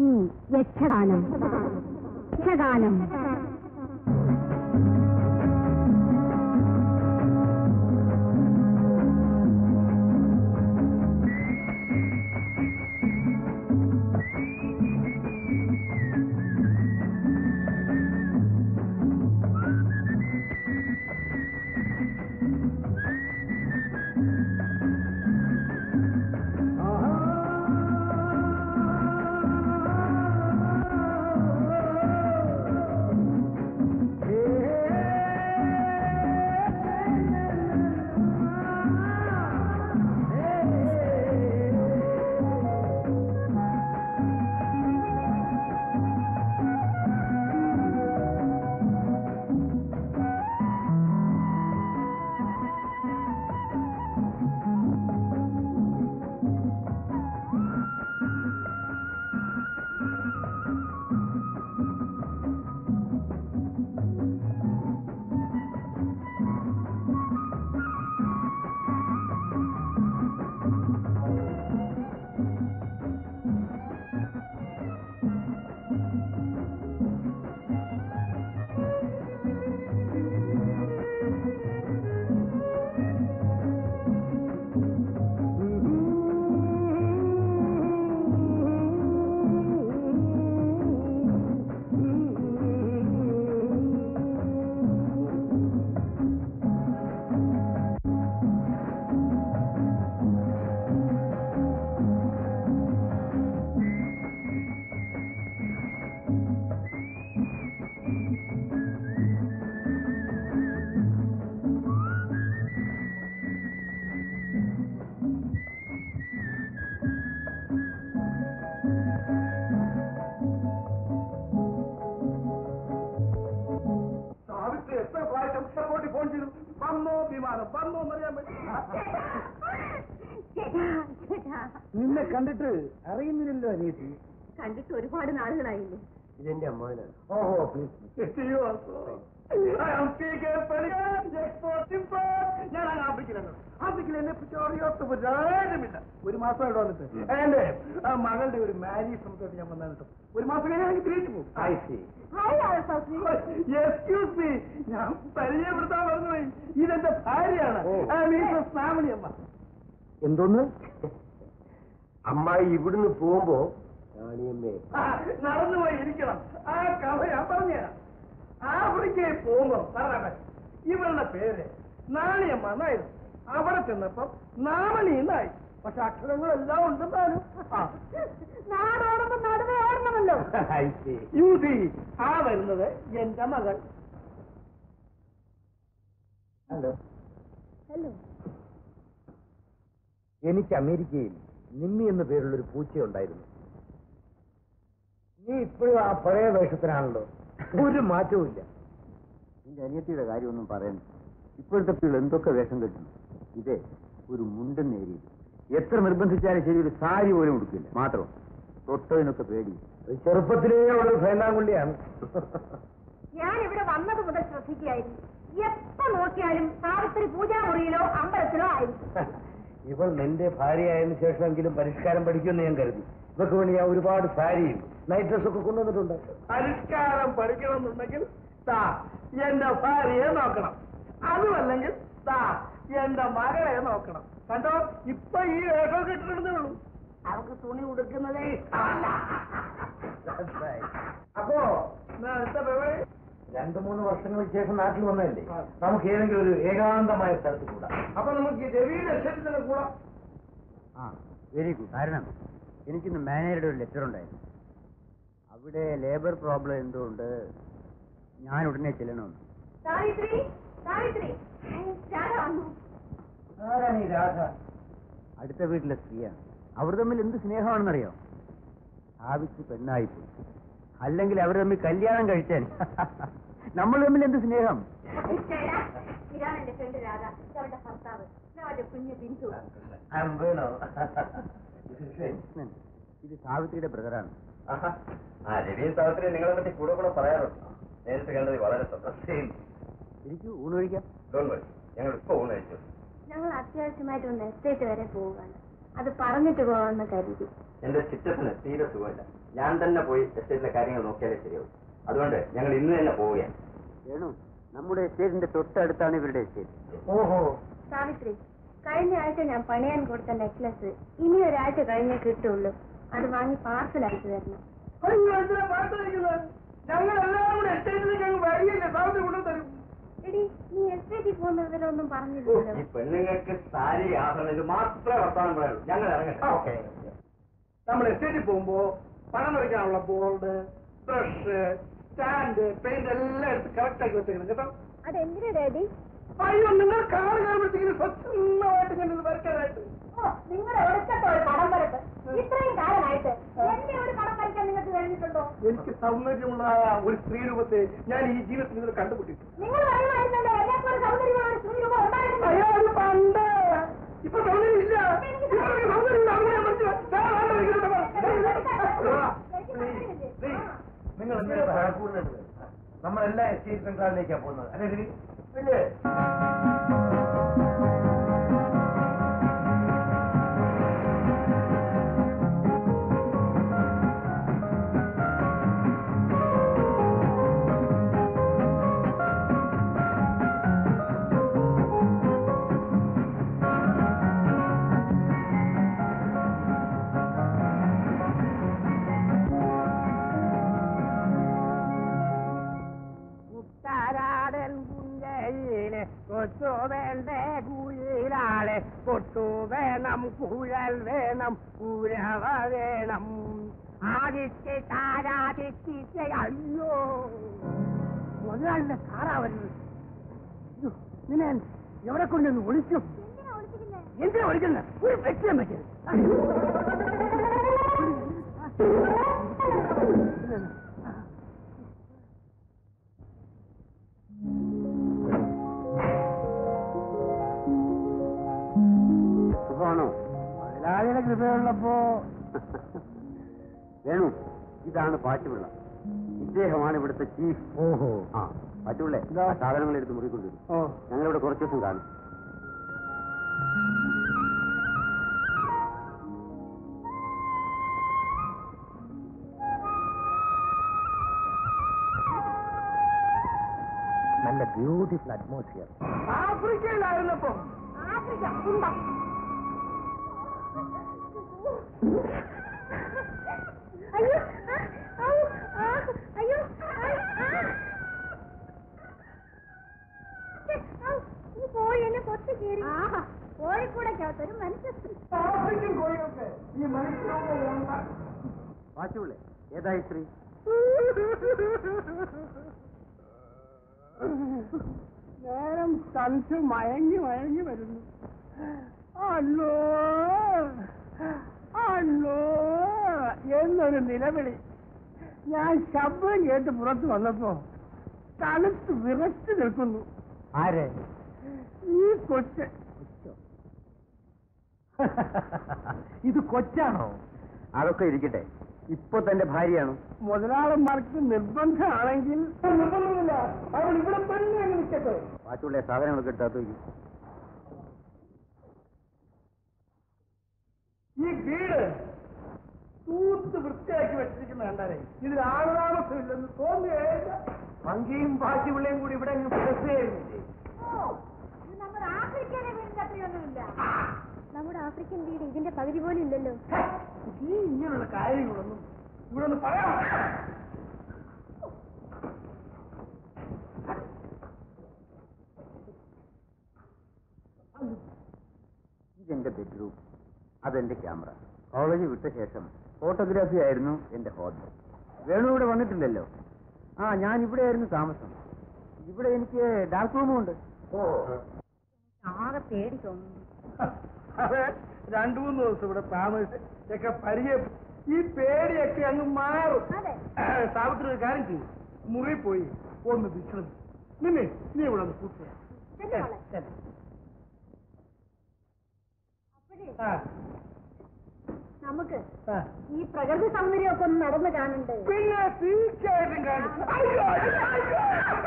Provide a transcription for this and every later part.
ഇനി യക്ഷഗാനം യക്ഷഗാനം സാവിത്രി എത്ര പ്രാവശ്യം ഇഷ്ടപ്പെട്ട് ഫോൺ ചെയ്തു വന്നോ വിമാനം വന്നോ എന്നറിയാൻ വേണ്ടി ചേട്ടാ ചേട്ടാ നിന്നെ കണ്ടിട്ട് അറിയുന്നില്ലല്ലോ അനിയത്തി കണ്ടിട്ട് ഒരുപാട് നാളുകളായില്ലേ ഇതെന്റെ അമ്മാവനാണ് ഓഹോ ഞാൻ അങ്ങ് ആഫ്രിക്കയിലാണ് ആഫ്രിക്കയിൽ എന്നെ പറ്റി അറിയാത്ത ഒരാളുമില്ല ഒരു മാസം ഇവിടെ വന്നിട്ട് എന്റെ ആ മകളുടെ ഒരു മാരേജ് സംബന്ധിച്ച് ഞാൻ വന്നാൽ കേട്ടോ ഒരു മാസം കഴിഞ്ഞാൽ തിരിച്ചു പോകും ഹായ് ആൽഫാസി എക്സ്ക്യൂസ് മീ ഞാൻ പരിചയപ്പെടുത്താൻ മറന്നുപോയി ഇതെന്റെ ഭാര്യയാണ് ആ, മിസ്സസ് ശ്രാവണി അമ്മ എന്തോന്ന് അമ്മായി ഇവിടുന്ന് പോകുമ്പോ രാണിയമ്മേ ആ, നടന്നുപോയി ഇരിക്കണം ആ കഥ ഞാൻ പറഞ്ഞുതരാം ആഫ്രിക്കയിൽ പോകുമ്പോ സാറാണ് ഇവളുടെ പേര് നാണിയമ്മ എന്നായിരുന്നു അവിടെ ചെന്നപ്പം നാമണി എന്നായി പക്ഷെ അക്ഷരങ്ങളെല്ലാം ഉണ്ടെന്നാലും നാടോടുമ്പോ നടുവേ ഓടണമല്ലോ യു സി ആ വരുന്നത് എന്റെ മകൾ ഹലോ ഹലോ എനിക്ക് അമേരിക്കയിൽ നിമ്മി എന്ന പേരുള്ള ഒരു പൂച്ചയുണ്ടായിരുന്നു നീ ഇപ്പോഴും ആ പഴയ വേഷത്തിനാണല്ലോ ഒരു മാറ്റവും ഇല്ല നിന്റെ അനിയത്തിയുടെ കാര്യമൊന്നും പറയണ്ട ഇപ്പോഴത്തെ പിള്ളേർ എന്തൊക്കെ വേഷം കെട്ടുന്നു ഇതേ ഒരു മുണ്ടൻ നേരിയത് എത്ര നിർബന്ധിച്ചാലും ശരി ഒരു സാരി പോലും ഉടുക്കില്ല മാത്രം തൊട്ടതിനൊക്കെ പേടി ചെറുപ്പത്തിലേ ഉള്ള ഭേദാങ്കുള്ളിയാണ് ഞാൻ ഇവിടെ വന്നത് മുതൽ ശ്രദ്ധിക്കുകയായിരുന്നു എപ്പോ നോക്കിയാലും സാവിത്രി പൂജാമുറിയിലോ അമ്പലത്തിലോ ആയിരിക്കും ഇവൾ നിന്റെ ഭാര്യയായതിനു ശേഷമെങ്കിലും പരിഷ്കാരം പഠിക്കുമെന്ന് ഞാൻ കരുതി ഇവർക്ക് വേണ്ടി ഞാൻ ഒരുപാട് സാരിയും നൈറ്റ് ഡ്രസ് ഒക്കെ കൊണ്ടുവന്നിട്ടുണ്ട് പരിഷ്കാരം പഠിക്കണമെന്നുണ്ടെങ്കിൽ താ എന്റെ ഭാര്യയെ നോക്കണം അതുമല്ലെങ്കിൽ താ എന്റെ മകളെ നോക്കണം കണ്ടോ ഇപ്പൊ ഈ വേഷം കിട്ടുന്നതേ ഉള്ളൂ അവർക്ക് തുണി ഉടുക്കുന്നതേ ഇഷ്ടമല്ല. അപ്പോ ഞാൻ അടുത്ത പരിപാടി രണ്ടു മൂന്ന് വർഷങ്ങൾക്ക് ശേഷം നാട്ടിൽ വന്നതല്ലേ ആ. നമുക്ക് ഏതെങ്കിലും ഒരു ഏകാന്തമായ സ്ഥലത്ത് കൂടാ അപ്പൊ നമുക്ക് രവി ലക്ഷ്യത്തിന് കൂടാം ആ വെരി ഗുഡ് കാരണം എനിക്കിന്ന് മാനേജറുടെ ഒരു ലെറ്റർ ഉണ്ടായിരുന്നു അവിടെ ലേബർ പ്രോബ്ലം എന്തുകൊണ്ട് ഞാൻ ഉടനെ ചെല്ലണമെന്ന് സാവിത്രി സാവിത്രി രാധ വന്നു ആരാണ് ഈ രാധ അടുത്ത വീട്ടിലെ സ്ത്രീയാണ് അവർ തമ്മിൽ എന്ത് സ്നേഹമാണെന്നറിയോ സ്ഥാപിച്ച് പെണ്ണായിപ്പോയി അല്ലെങ്കിൽ അവർ തമ്മിൽ കല്യാണം കഴിച്ചാൽ നമ്മൾ തമ്മിൽ എന്ത് സ്നേഹം ചേട്ടാ ഇതാണ് എന്റെ ഫ്രണ്ട് രാധ ഇത് അവരുടെ ഭർത്താവ് ഇത് അവരുടെ കുഞ്ഞ് ബിന്ദു കൃഷ്ണൻ, ഇത് സാവിത്രിയുടെ ബ്രദറാണ് ആ രവിയും സാവിത്രി നിങ്ങളെ പറ്റി കൂടെ കൂടെ പറയാറുണ്ട് നേരിട്ട് കണ്ടത് വളരെ സന്തോഷം എനിക്ക് ഊണ് കഴിക്കാം ഡോൺ വരി ഞങ്ങൾ ഇപ്പൊ ഊണ് കഴിച്ചു ഞങ്ങൾ അത്യാവശ്യമായിട്ട് ഒന്ന് എസ്റ്റേറ്റ് വരെ പോവുകയാണ് അത് പറഞ്ഞിട്ട് പോവാന്ന് കരുതി എന്റെ ചിറ്റത്തിന് തീരെ സുഖമില്ല ഞാൻ തന്നെ പോയി എസ്റ്റേറ്റിലെ കാര്യങ്ങൾ നോക്കിയാലേ ശരിയാവും അതുകൊണ്ട് ഞങ്ങൾ ഇന്ന് തന്നെ പോവുകയാണ് വേണു നമ്മുടെ എസ്റ്റേറ്റിന്റെ തൊട്ടടുത്താണ് ഇവരുടെ എസ്റ്റേറ്റ് ഓഹോ സാവിത്രി കഴിഞ്ഞ ആഴ്ച ഞാൻ പണിയാൻ കൊടുത്ത നെക്ലസ് ഇനി ഒരാഴ്ച കഴിഞ്ഞേ കിട്ടുള്ളൂ അത് വാങ്ങി പാർസൽ അയച്ചു തരണം അയ്യോ എന്തിനാ പാട്ടടിക്കുന്നത് ഞങ്ങൾ എല്ലാവരും കൂടെ എസ്റ്റേറ്റിലേക്ക് അങ്ങ് വരികയില്ലേ സാധനം കൊണ്ടു തരും എടി നീ എസ്റ്റേറ്റിൽ പോകുന്നതിലൊന്നും പറഞ്ഞില്ലല്ലോ ഈ പെണ്ണുങ്ങൾക്ക് സാരി ആഭരണം ഇത് മാത്രമേ വർത്താനം പറയുള്ളൂ ഞങ്ങൾ ഇറങ്ങട്ടെ നമ്മൾ എസ്റ്റേറ്റിൽ പോകുമ്പോ പണം വരയ്ക്കാനുള്ള ബോർഡ് ബ്രഷ് സ്റ്റാൻഡ് പെയിന്റ് എല്ലാം എടുത്ത് കറക്റ്റ് ആക്കി വെച്ചേക്കണം കേട്ടോ അതെന്തിനാ ഡാഡി അയ്യോ നിങ്ങൾ കാറ് കാണുമ്പോഴത്തേക്കും സ്വച്ഛമായിട്ട് ഞാൻ ഇത് വരയ്ക്കാനായിട്ട് നിങ്ങളുടെ ഒടുക്കത്തെ ഒരു പടം വരപ്പ് ഇത്രയും കാലമായിട്ട് എന്റെ ഒരു പടം വരയ്ക്കാൻ നിങ്ങൾക്ക് കഴിഞ്ഞിട്ടുണ്ടോ എനിക്ക് സൗന്ദര്യമുള്ള ഒരു സ്ത്രീ രൂപത്തെ ഞാൻ ഈ ജീവിതത്തിൽ ഇതുവരെ കണ്ടുപിടിച്ചു നിങ്ങൾ പറയുമായിരുന്നല്ലോ എന്നെ പോലെ സൗന്ദര്യമുള്ള ഒരു സ്ത്രീ രൂപം ഉണ്ടായിരുന്നു അയ്യോ അത് പണ്ട് ഇപ്പൊ സൗന്ദര്യം ഇല്ല ഇപ്പൊ എനിക്ക് സൗന്ദര്യം ഇല്ല അങ്ങനെ ഞാൻ മനസ്സിലാ- ഞാൻ ആരുടെ വരയ്ക്കുന്നത് പറ. നിങ്ങൾ എന്തിനാ കൂടുതൽ നമ്മളെല്ലാം എസ്റ്റേറ്റ് ബംഗാളിലേക്കാണ് പോകുന്നത് അല്ലേ രവി? ഇല്ലേ? കുട്ടാരാടൻ കുഞ്ഞയിലെ കൊച്ചു വേണ്ടേ കുയിലാളെ കൊട്ടു വേണം കുഴൽ വേണം കുരവ വേണം ആദിത്യ താരാദിത്യ അയ്യോ മുതലാളിന്റെ കാറാ വരുന്നത് അയ്യോ, നിന്നെ ഞാൻ എവിടെ കൊണ്ടൊന്ന് ഒളിക്കും എന്തിനാ ഒളിക്കുന്നത് ഒരു വ്യക്തിയെ പറ്റിയത് സുഖമാണോ മുതലാളിയുടെ കൃപയുള്ളപ്പോ വേണു ഇതാണ് പാറ്റുപിള്ള ഇദ്ദേഹമാണ് ഇവിടുത്തെ ചീഫ് ഓഹോ ആ പാറ്റുപിള്ളേ എന്താ? സാധനങ്ങൾ എടുത്ത് മുറിക്കൊണ്ടുവരും ഓ ഞങ്ങളിവിടെ കുറച്ച് ദിവസം കാണും നല്ല ബ്യൂട്ടിഫുൾ അറ്റ്മോസ്ഫിയർ ആഫ്രിക്കയിലായിരുന്നപ്പം ആഫ്രിക്ക കുന്തം അയ്യോ ആ, ഔ, ആ, അയ്യോ ആ, ആ. ഛെ, ഔ, ഈ കോഴി എന്നെ കൊത്തി കയറി കോഴിക്കൂടക്കകത്തൊരു മനുഷ്യ സ്ത്രീ ആഫ്രിക്കൻ കോഴികൾക്ക് ഈ മനുഷ്യരോട് പാറ്റുപിള്ളേ ഏതായി സ്ത്രീ നേരം തണുത്ത് മയങ്ങി മയങ്ങി വരുന്നു അല്ലോ അല്ലോ എന്നൊരു നിലവിളി ഞാൻ ശബ്ദം കേട്ട് പുറത്ത് വന്നപ്പോ തണുത്ത് വിറച്ചു നിൽക്കുന്നു ആരെ ഈ കൊച്ച് ഇത് കൊച്ചാണോ അതൊക്കെ ഇരിക്കട്ടെ ഇപ്പൊ തന്റെ ഭാര്യയാണ് മുതലാളന്മാർക്ക് നിർബന്ധമാണെങ്കിൽ നിർബന്ധമില്ല അവൾ ഇവിടെ തന്നെ അങ്ങ് നിൽക്കട്ടെ പാറ്റുള്ള സാധനങ്ങളൊക്കെ എടുത്താത്ത ഈ വീട് തൂത്ത് വൃത്തിയാക്കി വെച്ചിരിക്കുന്ന കണ്ടാലേ ഇതിൽ ആളുതാമസമില്ലെന്ന് തോന്നുകയില്ല മങ്കിയും പാറ്റുപിള്ളയും കൂടി ഇവിടെ പ്രസിയായിരുന്നില്ലേ ഇത് നമ്മുടെ ആഫ്രിക്കയിലെ വീടിന്റെ അത്രയൊന്നുമില്ല നമ്മുടെ ആഫ്രിക്കൻ വീട് ഇതിന്റെ പകുതി പോലും ഇല്ലല്ലോ ഈ ഇങ്ങനെയുള്ള കാര്യങ്ങളൊന്നും ഇവിടെ ഒന്ന് പറയാം ഇതെന്റെ ബെഡ്റൂം അതെന്റെ ക്യാമറ കോളേജ് വിട്ട ശേഷം ഫോട്ടോഗ്രാഫി ആയിരുന്നു എന്റെ ഹോബി വേണു ഇവിടെ വന്നിട്ടില്ലല്ലോ ആ ഞാൻ ഇവിടെ ആയിരുന്നു താമസം ഇവിടെ എനിക്ക് ഡാർക്ക് റൂമും ഉണ്ട് ആകെ പേടി തോന്നുന്നു അതെ രണ്ടു മൂന്ന് ദിവസം ഇവിടെ താമസിച്ച് ഒക്കെ പരിചയം ഈ പേടിയൊക്കെ അങ്ങ് മാറും അതെ സാവിത്രി ഒരു കാര്യം ചെയ്യും മുറി പോയി ഒന്ന് വിശ്രമിക്കും നിന്നെ നീ ഇവിടെ ഒന്ന് കൂട്ടുക ചെല്ലു മോളെ. അപ്പോഴേ നമുക്ക് ആ. ഈ പ്രകൃതി സൗന്ദര്യമൊക്കെ ഒന്ന് നടന്ന് കാണണ്ടേ പിന്നെ തീർച്ചയായിട്ടും കാണും അയ്യോ, അയ്യോ, അയ്യോ.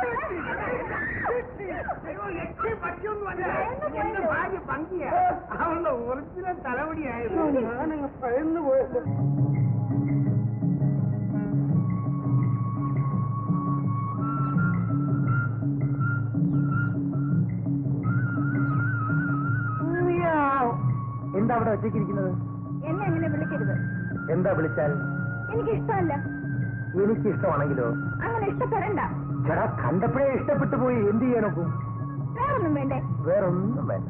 അയ്യോ, എന്നെ പറ്റിയൊന്നുമല്ല. എന്റെ ഭാര്യ ഭംഗിയാ അവളുടെ ഒറിജിനൽ തലമുടിയായിരുന്നു ഞാനങ്ങ് ഭയന്നു പോയത് എന്താ അവിടെ ഒറ്റയ്ക്കിരിക്കുന്നത് എന്നെ അങ്ങനെ വിളിക്കരുത് എന്താ വിളിച്ചാൽ എനിക്ക് ഇഷ്ടമല്ല എനിക്ക് ഇഷ്ടമാണെങ്കിലോ അങ്ങനെ ഇഷ്ടപ്പെടണ്ട ചേട്ടാ കണ്ടപ്പോഴേ ഇഷ്ടപ്പെട്ടു പോയി എന്ത് ചെയ്യാനൊക്കും വേറൊന്നും വേണ്ടേ വേറൊന്നും വേണ്ട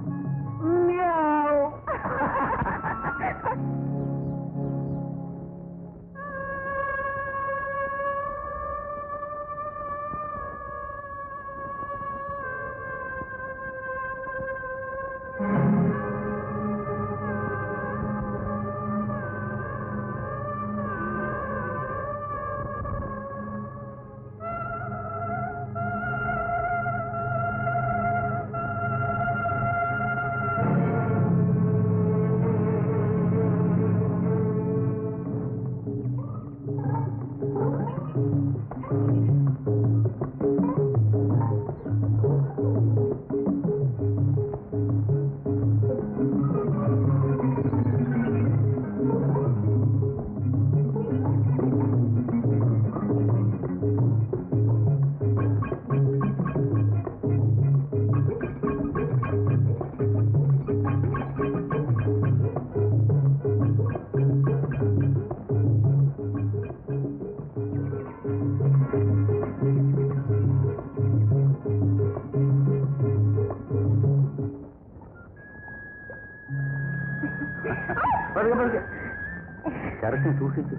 പതുക്കെ, പതുക്കെ. ചെറുക്കൻ സൂക്ഷിച്ചു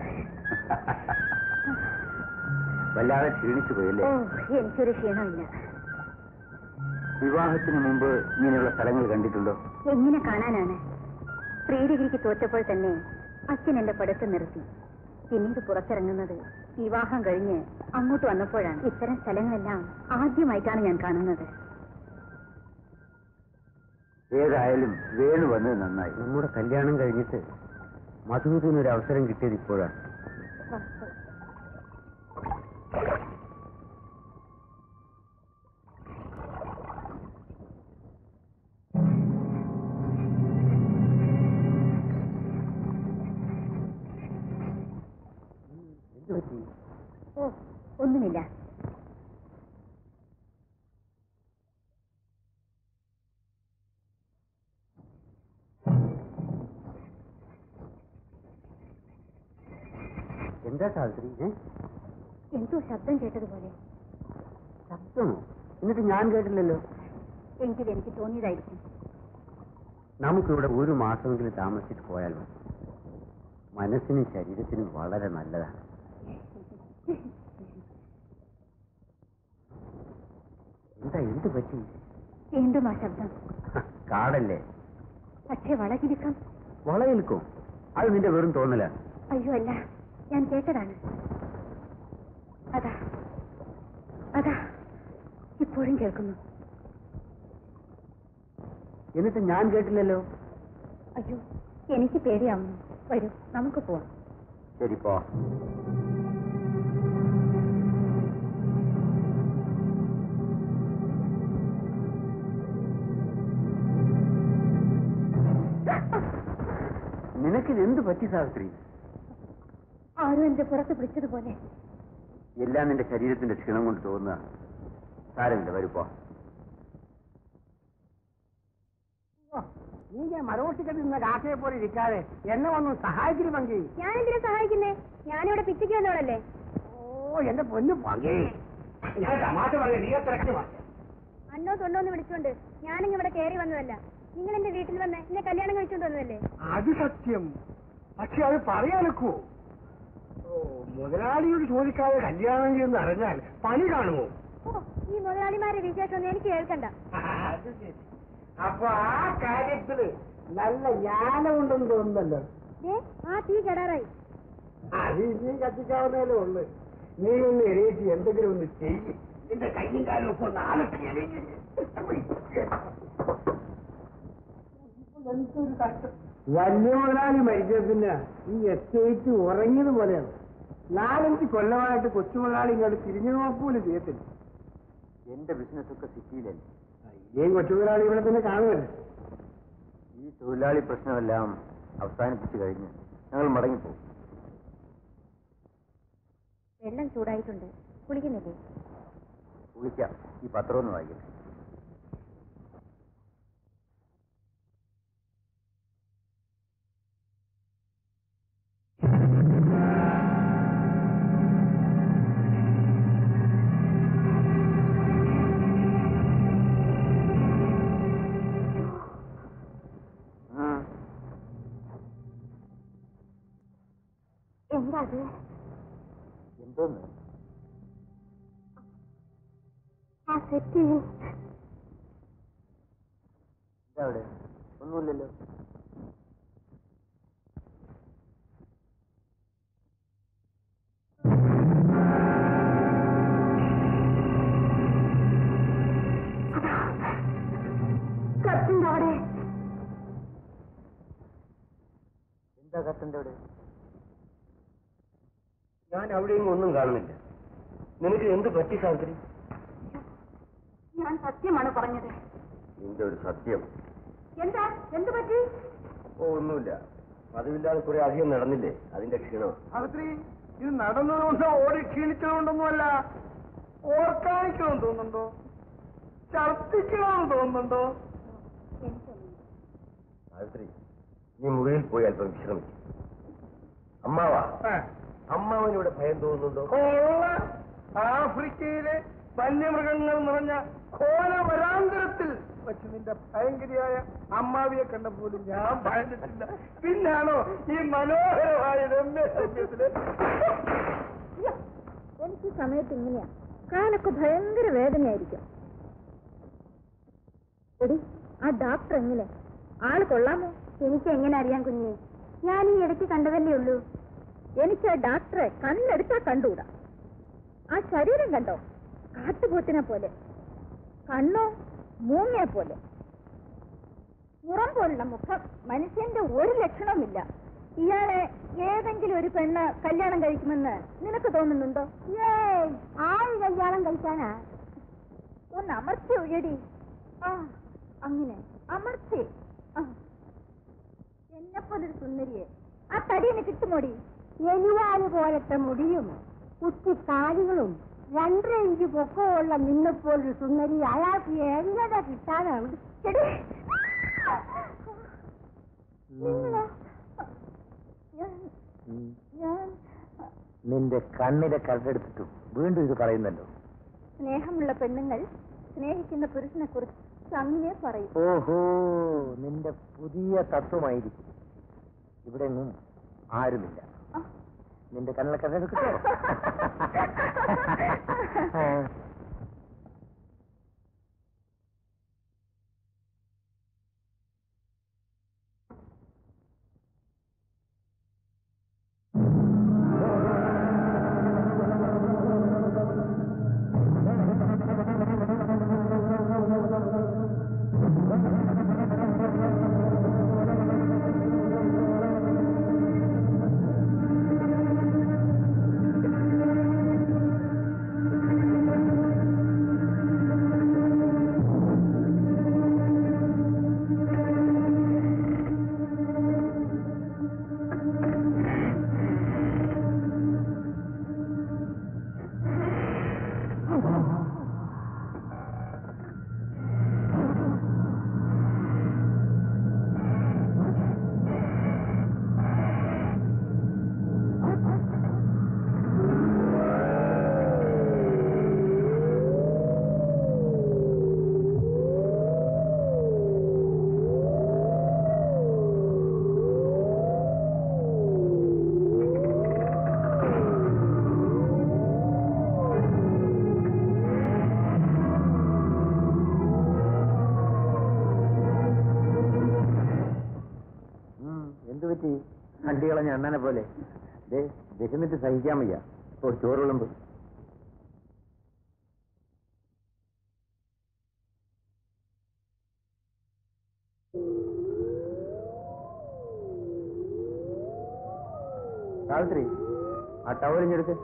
വല്ലാതെ ക്ഷീണിച്ചു പോയല്ലേ എനിക്കൊരു ക്ഷീണമില്ല വിവാഹത്തിന് മുമ്പ് ഇങ്ങനെയുള്ള സ്ഥലങ്ങൾ കണ്ടിട്ടുണ്ടോ എങ്ങനെ കാണാനാണ് പ്രീ ഡിഗ്രിക്ക് തോറ്റപ്പോൾ തന്നെ അച്ഛൻ എന്റെ പഠിത്തം നിർത്തി പിന്നീട് പുറത്തിറങ്ങുന്നത് വിവാഹം കഴിഞ്ഞ് അങ്ങോട്ട് വന്നപ്പോഴാണ് ഇത്തരം സ്ഥലങ്ങളെല്ലാം ആദ്യമായിട്ടാണ് ഞാൻ കാണുന്നത് ഏതായാലും വേണു വന്നത് നന്നായി നമ്മുടെ കല്യാണം കഴിഞ്ഞിട്ട് മധുവിന് ഒരു അവസരം കിട്ടിയത് ഇപ്പോഴാണ് എന്ത് പറ്റി ഓ ഒന്നുമില്ല എന്താ സാവിത്രി ഏ എന്തോ ശബ്ദം കേട്ടതുപോലെ ശബ്ദമോ എന്നിട്ട് ഞാൻ കേട്ടില്ലല്ലോ എങ്കിൽ എനിക്ക് തോന്നിയതായിരിക്കും നമുക്കിവിടെ ഒരു മാസമെങ്കിലും താമസിച്ചിട്ട് പോയാൽ മതി മനസ്സിനും ശരീരത്തിനും വളരെ നല്ലതാണ് എന്താ എന്ത് പറ്റി വീണ്ടും ആ ശബ്ദം കാടല്ലേ പക്ഷേ വളകിരിക്കാം വളയിൽക്കും അത് നിന്റെ വെറും തോന്നല അയ്യോ അല്ല ഞാൻ കേട്ടതാണ് അതാ അതാ ഇപ്പോഴും കേൾക്കുന്നു എന്നിട്ട് ഞാൻ കേട്ടില്ലല്ലോ അയ്യോ എനിക്ക് പേടിയാവുന്നു വരൂ നമുക്ക് പോവാം ശരി പോ നിനക്കിത് എന്ത് പറ്റി സാവിത്രി ആരും എന്റെ പുറത്ത് പിടിച്ചതുപോലെ എല്ലാം നിന്റെ ശരീരത്തിന്റെ ക്ഷീണം കൊണ്ട് തോന്നുക സാരമില്ല വരുപ്പോ നീ ഞാൻ മരോട്ടിക്കൽ നിന്ന കാക്കയെ പോലെ ഇരിക്കാതെ എന്നെ വന്ന് സഹായിച്ചിരി പങ്കി ഞാൻ എന്തിനാ സഹായിക്കുന്നേ ഞാനിവിടെ പിച്ചയ്ക്ക് വന്നോളല്ലേ ഓ എന്റെ പൊന്നു പങ്കി ഞാൻ തമാശ പറയാം നീ എത്ര അന്നോ തൊണ്ടോ എന്ന് വിളിച്ചോണ്ട് ഞാനിങ്ങ് ഇവിടെ കയറി വന്നതല്ല നിങ്ങൾ എന്റെ വീട്ടിൽ വന്ന് എന്നെ കല്യാണം കഴിച്ചോണ്ട് വന്നതല്ലേ അത് സത്യം പക്ഷെ അത് പറയാനൊക്കുവോ ഓ മുതലാളിയോട് ചോദിക്കാതെ കല്യാണം ചെയ്യുന്ന അറിഞ്ഞാൽ പണി കാണുമോ ഓ ഈ മുതലാളിമാരെ വിശേഷമൊന്നും എനിക്ക് കേൾക്കണ്ട അത് ശരി അപ്പൊ ആ കാര്യത്തില് നല്ല ജ്ഞാനമുണ്ടെന്ന് തോന്നുന്നല്ലോ ദേ, ആ തീ കെടാറായി അത് ഇനിയും കത്തിക്കാവുന്നതല്ലേ ഉള്ളു നീ ഒന്ന് എണീറ്റ് എന്തെങ്കിലും ഒന്ന് ചെയ്യും നിന്റെ കയ്യും കാലും ഒക്കെ ഒന്ന് ആലത്തി എണീറ്റ്. എന്തൊരു കഷ്ടം വലിയ മുതലാളി മരിച്ച പിന്നെ ഈ എസ്റ്റേറ്റ് ഉറങ്ങിയത് പോലെയാണ് നാലഞ്ച് കൊല്ലമായിട്ട് കൊച്ചു മുതലാളി ഇങ്ങോട്ട് തിരിഞ്ഞു നോക്കൂല ചെയ്യത്തില്ല എന്റെ ബിസിനസ് ഒക്കെ സിറ്റിയിലല്ലേ ഇതേം കൊച്ചു മുതലാളി ഇവിടെ തന്നെ കാണുമല്ലേ ഈ തൊഴിലാളി പ്രശ്നമെല്ലാം അവസാനിപ്പിച്ചു കഴിഞ്ഞ് ഞങ്ങൾ മടങ്ങിപ്പോകും വെള്ളം ചൂടായിട്ടുണ്ട് കുളിക്കുന്നില്ലേ വിളിക്കാം ഈ പത്രം ഒന്ന് വായിക്കട്ടെ ആ, എന്താ അത് എന്തോന്ന് ആ സെറ്റ് എന്താ അവിടെ ഒന്നുമില്ലല്ലോ കത്തിന്റെ അവിടെ എന്താ കത്തന്റെ അവിടെ ഞാൻ അവിടെയും ഒന്നും കാണുന്നില്ല നിനക്ക് എന്ത് പറ്റി സാവിത്രി ഞാൻ സത്യമാണ് പറഞ്ഞത് നിന്റെ ഒരു സത്യം എന്താ എന്ത് പറ്റി ഓ ഒന്നുമില്ല പതിവില്ലാതെ കുറെ അധികം നടന്നില്ലേ അതിന്റെ ക്ഷീണം സാവിത്രി ഇത് നടന്നതുകൊണ്ടോ ഓടി ക്ഷീണിച്ചതുകൊണ്ടൊന്നുമല്ല ഓർക്കാനിക്കണമെന്ന് തോന്നുന്നുണ്ടോ ഛർദ്ദിക്കണമെന്ന് തോന്നുന്നുണ്ടോ സാവിത്രി നീ മുറിയിൽ പോയി അല്പം വിശ്രമിക്കും അമ്മാവാ അമ്മാവനിവിടെ ഭയം തോന്നുന്നുണ്ടോ കൊള്ള ആഫ്രിക്കയിലെ വന്യമൃഗങ്ങൾ നിറഞ്ഞ ഘോര വരാന്തരത്തിൽ വെച്ച് നിന്റെ ഭയങ്കരിയായ അമ്മാവിയെ കണ്ട പോലും ഞാൻ ഭയന്നിട്ടില്ല പിന്നാണോ ഈ മനോഹരമായ രമ്യ സൗമ്യത്തില് എനിക്ക് ഈ സമയത്ത് ഇങ്ങനെയാ കാലൊക്കെ ഭയങ്കര വേദനയായിരിക്കും എടി ആ ഡോക്ടർ എങ്ങനെ ആള് കൊള്ളാമോ എനിക്ക് എങ്ങനെ അറിയാം കുഞ്ഞെ ഞാൻ ഈ ഇടയ്ക്ക് കണ്ടതല്ലേ ഉള്ളൂ എനിക്ക് ആ ഡോക്ടറെ കണ്ണെടുത്താ കണ്ടുകൂടാ ആ ശരീരം കണ്ടോ കാട്ടുപോത്തിനെ പോലെ കണ്ണോ മൂങ്ങയെ പോലെ മുറം പോലുള്ള മുഖം മനുഷ്യന്റെ ഒരു ലക്ഷണവുമില്ല ഇയാളെ ഏതെങ്കിലും ഒരു പെണ്ണ് കല്യാണം കഴിക്കുമെന്ന് നിനക്ക് തോന്നുന്നുണ്ടോ ഏയ് ആര് കല്യാണം കഴിക്കാനാ ഒന്ന് അമർത്തി ഒഴിയടി ആ അങ്ങനെ അമർത്തി ആ. എന്നെ പോലൊരു സുന്ദരിയെ ആ തടിയന് കിട്ടുമോടി എലിവാല് പോലത്തെ മുടിയും കുത്തിക്കാലുകളും രണ്ടര ഇഞ്ച് പൊക്കമുള്ള നിന്നെപ്പോലൊരു സുന്ദരി അയാൾക്ക് എങ്ങനെ കിട്ടാനാണ് എടി. നിങ്ങളോ? ഞാൻ- ഞാൻ നിന്റെ കണ്ണിലെ കരടെടുത്തിട്ടും വീണ്ടും ഇത് പറയുന്നല്ലോ സ്നേഹമുള്ള പെണ്ണുങ്ങൾ സ്നേഹിക്കുന്ന പുരുഷനെ കുറിച്ച് അങ്ങനെ പറയും ഓഹോ നിന്റെ പുതിയ തത്വമായിരിക്കും ഇവിടെ ഒന്നും ആരുമില്ല ആ. നിന്റെ കണ്ണിലെ കരടെടുക്കട്ടോ എന്ത് പറ്റി അണ്ടികളഞ്ഞ അണ്ണനെ പോലെ ദേ വിശന്നിട്ട് സഹിക്കാൻ വയ്യ ഓ ചോറുളുമ്പ് സാവിത്രി ആ ടവലിഞ്ഞെടുത്ത്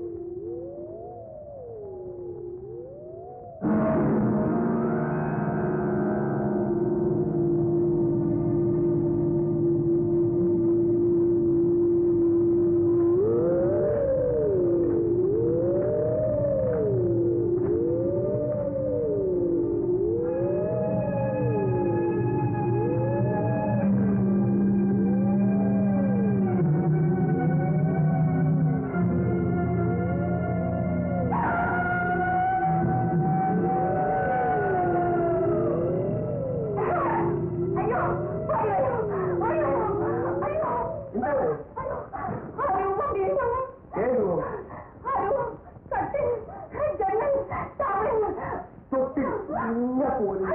അയ്യോ അയ്യോ അയ്യോ അയ്യോ എന്താണ്? അയ്യോ വീണു ഏത് അയ്യോ കട്ടി ജനൽ തവൻ തൊട്ടി ഇന്ന പോലും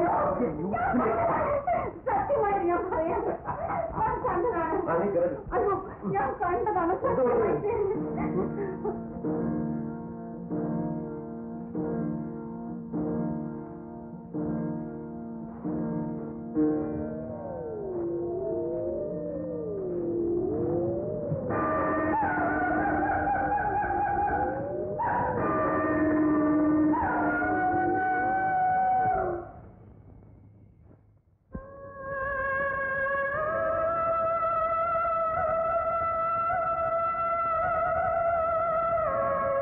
സത്യമായി ഞാൻ പറയാം ഞാൻ കണ്ടതാണ് ആ, നീ കിടക്ക്. അയ്യോ ഞാൻ കണ്ടതാണ് എന്ത് പറഞ്ഞു? സത്യമായിട്ട് ആ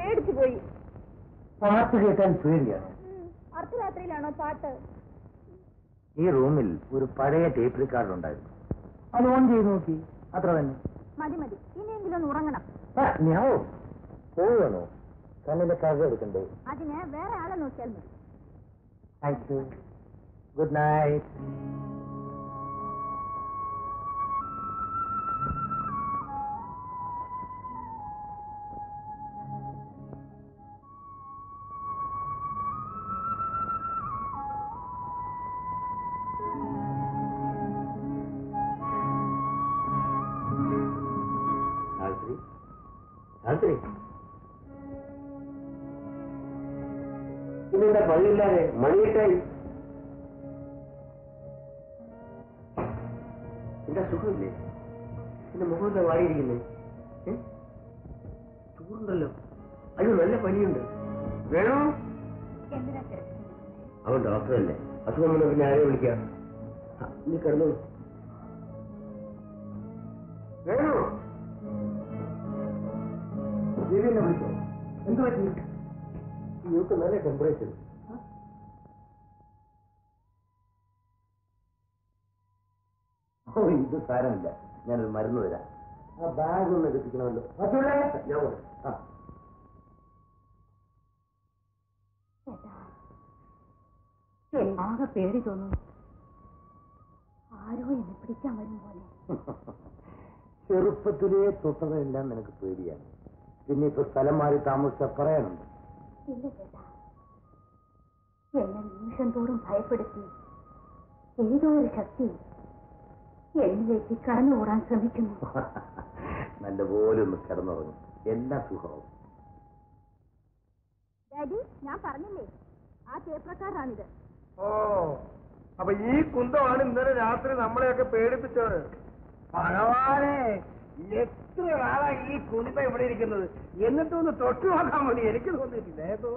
പേടിച്ചു പോയി പാട്ട് കേട്ടാൻ പേടിയാണ് അർദ്ധരാത്രിയിലാണോ പാട്ട് ഈ റൂമിൽ ഒരു പഴയ ടേപ്പ് റെക്കോർഡ് ഉണ്ടായിരുന്നു അത് ഓൺ ചെയ്ത് നോക്കി അത്ര തന്നെ മതി മതി ഇനിയെങ്കിലും ഒന്ന് ഉറങ്ങണം ആ, ഞാൻ പോവുകയാണോ കണ്ണിലെ കഥ എടുക്കണ്ടേ അതിന് വേറെ ആളെ നോക്കിയാൽ മതി thank you good night Savitri Savitri ഇന്നിവിടെ പള്ളിയില്ലാതെ മണിയിട്ടായി എന്താ സുഖമില്ലേ എന്റെ മുഖം എന്താ വാടിയിരിക്കുന്നേ ഏ? ചൂടുണ്ടല്ലോ അയ്യോ നല്ല പനിയുണ്ട് വേണോ എന്തിനാ അവൻ ഡോക്ടറല്ലേ അസുഖം വന്ന പിന്നെ ആരെ വിളിക്കാം ആ, നീ കിടന്നോളൂ വേണോ ദേവിനെ വിളിച്ചോ എന്ത് പറ്റി നിങ്ങൾക്ക് നല്ല ടെമ്പറേച്ചർ ഓ ഇത് സാരമില്ല ഞാനൊരു മരുന്ന് തരാം ആ ബാഗ് ഒന്ന് എടുപ്പിക്കണമല്ലോ മറ്റുള്ള ഞാൻ പോട്ടെ. ആ ആകെ പേടി തോന്നുന്നു ആരോ എന്നെ പിടിക്കാൻ വരും പോലെ ചെറുപ്പത്തിലേ തൊട്ടതെല്ലാം നിനക്ക് പേടിയാണ് പിന്നെ ഇപ്പൊ സ്ഥലം മാറി താമസിച്ച പറയാനുണ്ട് ഇല്ല ചേട്ടാ എന്നെ നിമിഷം തോറും ഭയപ്പെടുത്തി ഏതോ ഒരു ശക്തി എന്നിലേക്ക് കടന്നുകൂടാൻ ശ്രമിക്കുന്നു നല്ലപോലെ ഒന്ന് കിടന്നുറങ്ങും എല്ലാ സുഖവും ഡാഡി ഞാൻ പറഞ്ഞില്ലേ ആ ചേപ്രക്കാരാണിത് ഓ അപ്പൊ ഈ കുന്തമാണ് ഇന്നലെ രാത്രി നമ്മളെയൊക്കെ പേടിപ്പിച്ചത് ഭഗവാനെ എത്ര നാളായി ഈ കുന്ത ഇവിടെ ഇരിക്കുന്നത് എന്നിട്ടൊന്ന് തൊട്ടു നോക്കാൻ മതി എനിക്ക് തോന്നിയിട്ടില്ല ഏതോ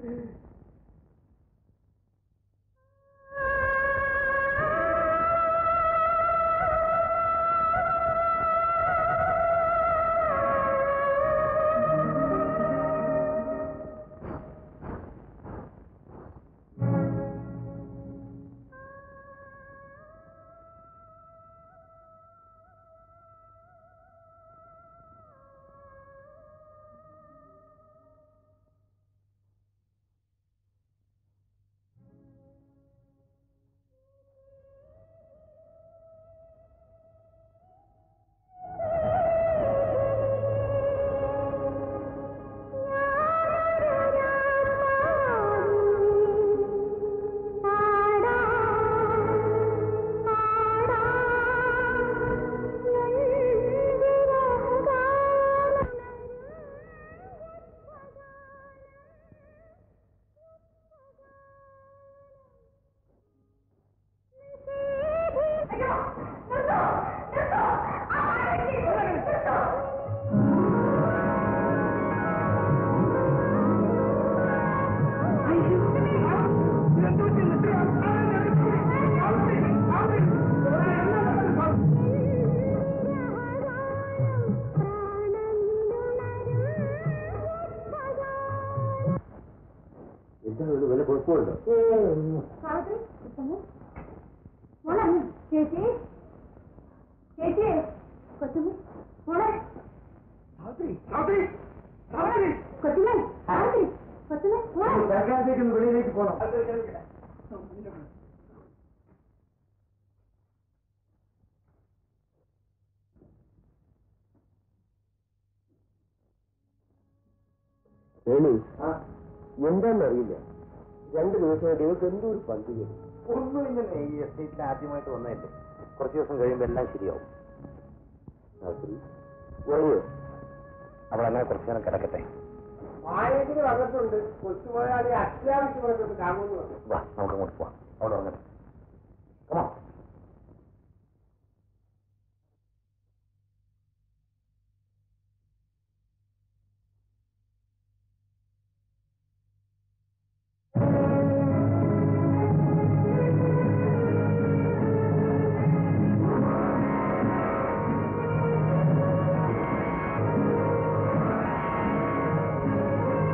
എന്താ വല്ല കുഴപ്പമുണ്ടോ ചേച്ചി ചേച്ചി കൊച്ചുമ്മി മോളെ സാവിത്രി സാവിത്രി സാവിത്രി കൊച്ചുമ്മേ സാവിത്രി കൊച്ചുമ്മേ മോളെ തൽക്കാലത്തേക്ക് വെളിയിലേക്ക് പോകണം വേണു എന്താണെന്നറിയില്ല രണ്ടു ദിവസമായിട്ട് ഇവർക്ക് എന്തോ ഒരു പന്തിക ഒന്നുമില്ല ഈ എസ്റ്റേറ്റിൽ ആദ്യമായിട്ട് വന്നതല്ലേ കുറച്ച് ദിവസം കഴിയുമ്പോൾ എല്ലാം ശരിയാവും ഉറങ്ങുമോ അവൾ അങ്ങനെ കുറച്ച് നേരം കിടക്കട്ടെ വായത്തിന് വന്നിട്ടുണ്ട് കൊച്ചുമലയാളി അത്യാവശ്യമായിട്ടൊന്ന് കാണുമെന്ന് പറഞ്ഞു വാ നമുക്ക് അങ്ങോട്ട് പോവാം അവിടെ ഉറങ്ങട്ടെ Come on. ആ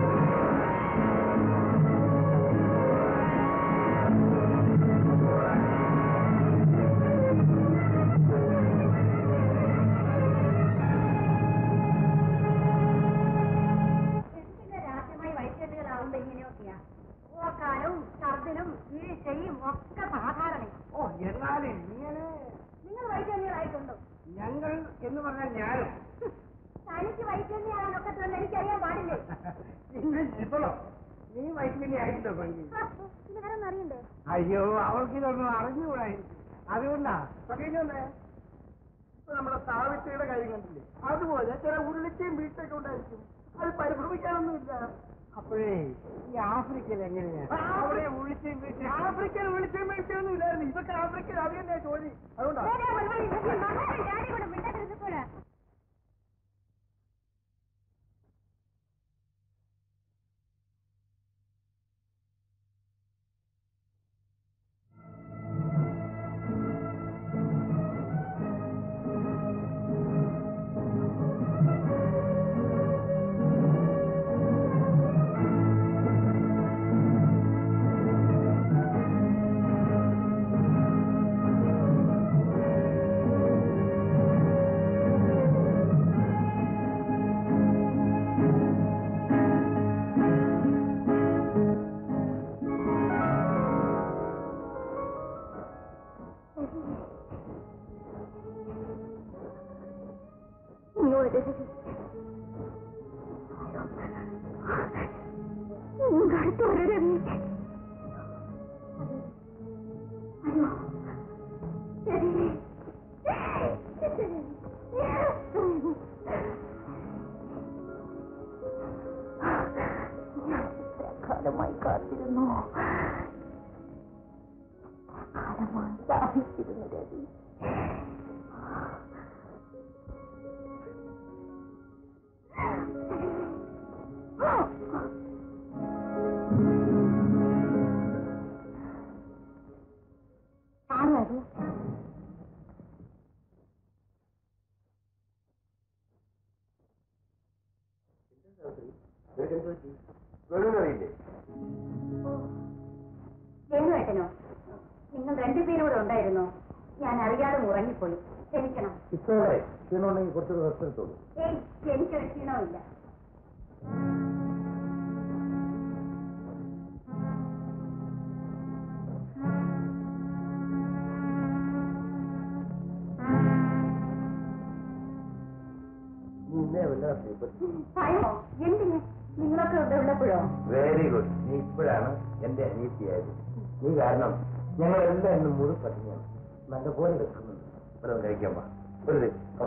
ഉണ്ടാവുമ്പോ ഇങ്ങനെയൊക്കെയാ ഓക്കാനും ഛർദിലും വീഴ്ചയും ഒക്കെ സാധാരണ ഓ എന്നാലും ഇങ്ങനെ നിങ്ങൾ വൈദ്യുതികളായിട്ടുണ്ടോ ഞങ്ങൾ എന്ന് പറഞ്ഞാൽ ഞാനും തനിക്ക് വൈദ്യുതിയാണെന്നൊക്കെ തന്നെ എനിക്കറിയാൻ പാടില്ലേ പിന്നെ ഇപ്പോഴോ നീ വൈദ്യുതി ആയിട്ടോ പങ്കി ഇത് വേറെ അറിയണ്ടേ അയ്യോ അവൾക്ക് ഇതൊന്നും അറിഞ്ഞുകൂടായിരിക്കും അതുകൊണ്ടാ പകഞ്ഞോണ്ടേ ഇപ്പൊ നമ്മുടെ സാവിത്രിയുടെ കാര്യം കണ്ടില്ലേ അതുപോലെ ചില ഉരുളിച്ചയും വീഴ്ചയൊക്കെ ഉണ്ടായിരിക്കും അത് പരിഭ്രമിക്കാനൊന്നുമില്ല അപ്പോഴേ ഈ ആഫ്രിക്കയിൽ എങ്ങനെയാ അവിടെ ഉളിച്ചയും വീഴ്ച ആഫ്രിക്കയിൽ ഉളിച്ചയും വീഴ്ചയൊന്നും ഇല്ലായിരുന്നു ഇതൊക്കെ ആഫ്രിക്കയിൽ അത് തന്നെ ജോലി അതുകൊണ്ടാ ഡാഡി കൂടെ മിണ്ടാതിരുന്നപ്പോഴാ ഇങ്ങോട്ട് ഇങ്ങോട്ട് വരരുത് അയ്യോ ശരി കാലമായി കാത്തിരുന്നു കാലമായി ദാഹിച്ചിരുന്നു രവി ആരാത് അറിയില്ലേ ജനുവേട്ടനോ നിങ്ങൾ രണ്ടുപേരും കൂടെ ഉണ്ടായിരുന്നോ ഞാൻ അറിയാതെ ഉറങ്ങിപ്പോയി ക്ഷമിക്കണം ഇപ്പോഴേ ക്ഷീണമുണ്ടെങ്കിൽ കുറച്ചുകൂടെ റെസ്റ്റ് എടുത്തോളൂ ഏയ് എനിക്കൊരു ക്ഷീണമില്ല നീ ഇന്നേ വല്ല സ്ലീപ്പർ ഭയമോ എന്തിന് നിങ്ങളൊക്കെ ഇവിടെ ഉള്ളപ്പോഴോ വെരി ഗുഡ് നീ ഇപ്പോഴാണ് എന്റെ അനീതിയായത് നീ കാരണം ഞങ്ങളെല്ലാം ഇന്ന് മുഴു പട്ടിണിയാണ് നല്ലപോലെ വെക്കുന്നുണ്ട് വല്ലതും കഴിക്കാൻ പാ വെറുതെ come.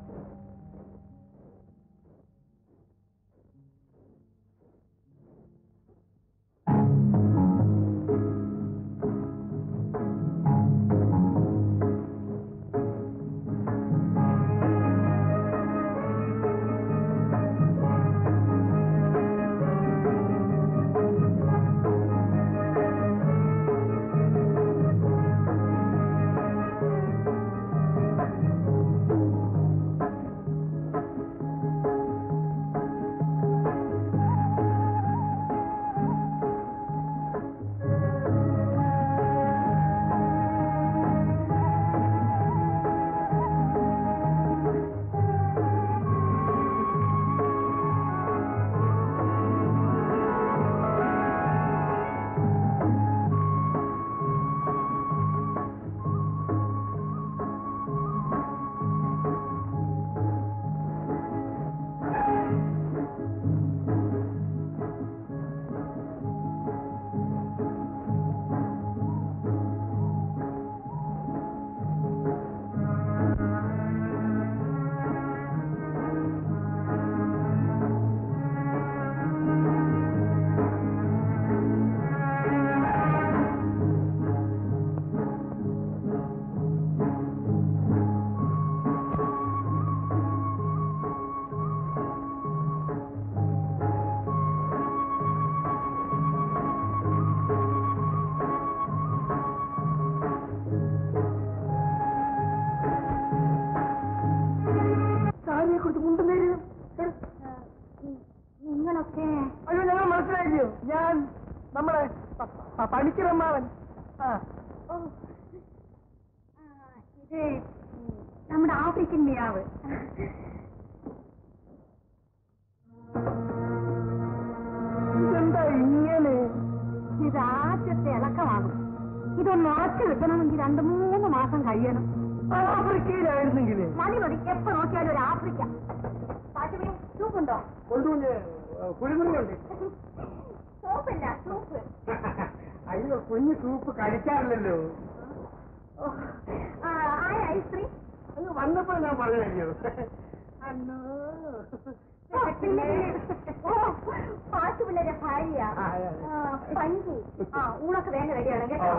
സാരിയെ കുറിച്ച് മുണ്ടുന്നേരും നിങ്ങളൊക്കെ അയ്യോ ഞങ്ങൾ മനസ്സിലായില്ലയോ ഞാൻ നമ്മളെ പ- പ- പണിക്കരമ്മാവൻ ആ ഓ ആ, ഇത് നമ്മുടെ ആഫ്രിക്കൻ മിയാവ് ഇതെന്താ ഇങ്ങനെ ഇതൊന്ന് ഉറച്ചു കിട്ടണമെങ്കിൽ രണ്ട് മൂന്ന് മാസം കഴിയണം ആഫ്രിക്കയിലായിരുന്നെങ്കിലേ മതി മതി എപ്പോ നോക്കിയാലും ഒരു ആഫ്രിക്ക പാട്ടുപിടി സൂപ്പുണ്ടോ കൊണ്ടുവന്ന് കുളിമുറിയുണ്ട് സൂപ്പില്ല സൂപ്പ് അയ്യോ കുഞ്ഞു സൂപ്പ് കഴിക്കാറില്ലല്ലോ ആയ ഐസ്ക്രീം അത് വന്നപ്പോ ഞാൻ പറഞ്ഞല്ലോ അല്ലോ പാട്ടുപിള്ളേരെ ഭാര്യ ആ, അതെ, അതെ. പങ്കി ആ ഊണൊക്കെ വേഗം റെഡിയാണ് കേട്ടോ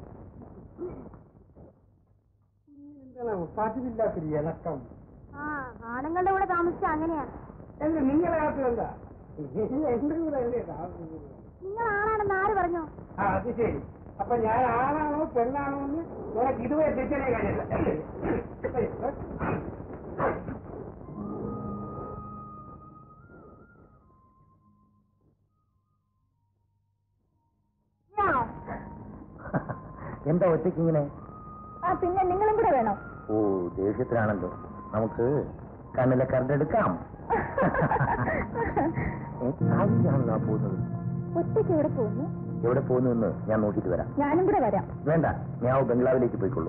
എന്താണ് പതിവില്ലാത്തൊരു ഇളക്കം ആ ആണുങ്ങളുടെ കൂടെ താമസിച്ച അങ്ങനെയാ എന്ത് നിങ്ങളെ അകത്ത് എന്താ എന്റെ കൂടെ അല്ലേ താമസിക്കുന്നത് നിങ്ങൾ ആണാണെന്ന് ആര് പറഞ്ഞു ആ അത് ശരി അപ്പൊ ഞാൻ ആണാണോ പെണ്ണാണോ എന്ന് നിനക്ക് ഇതുവരെ തെറ്ററിയ കാര്യമില്ല അല്ലേ? എന്താ ഒറ്റയ്ക്ക് ഇങ്ങനെ ആ പിന്നെ നിങ്ങളും കൂടെ വേണോ ഓ ദേഷ്യത്തിലാണല്ലോ നമുക്ക് കണ്ണിലെ കറണ്ടെടുക്കാം ആവശ്യമാണല്ലോ പോകുന്നത് ഒറ്റയ്ക്ക് ഇവിടെ പോകുന്നു എവിടെ പോകുന്നു ഞാൻ നോക്കിയിട്ട് വരാം ഞാനും കൂടെ വരാം വേണ്ട ഞാൻ ബംഗ്ലാവിലേക്ക് പോയിക്കൊള്ളൂ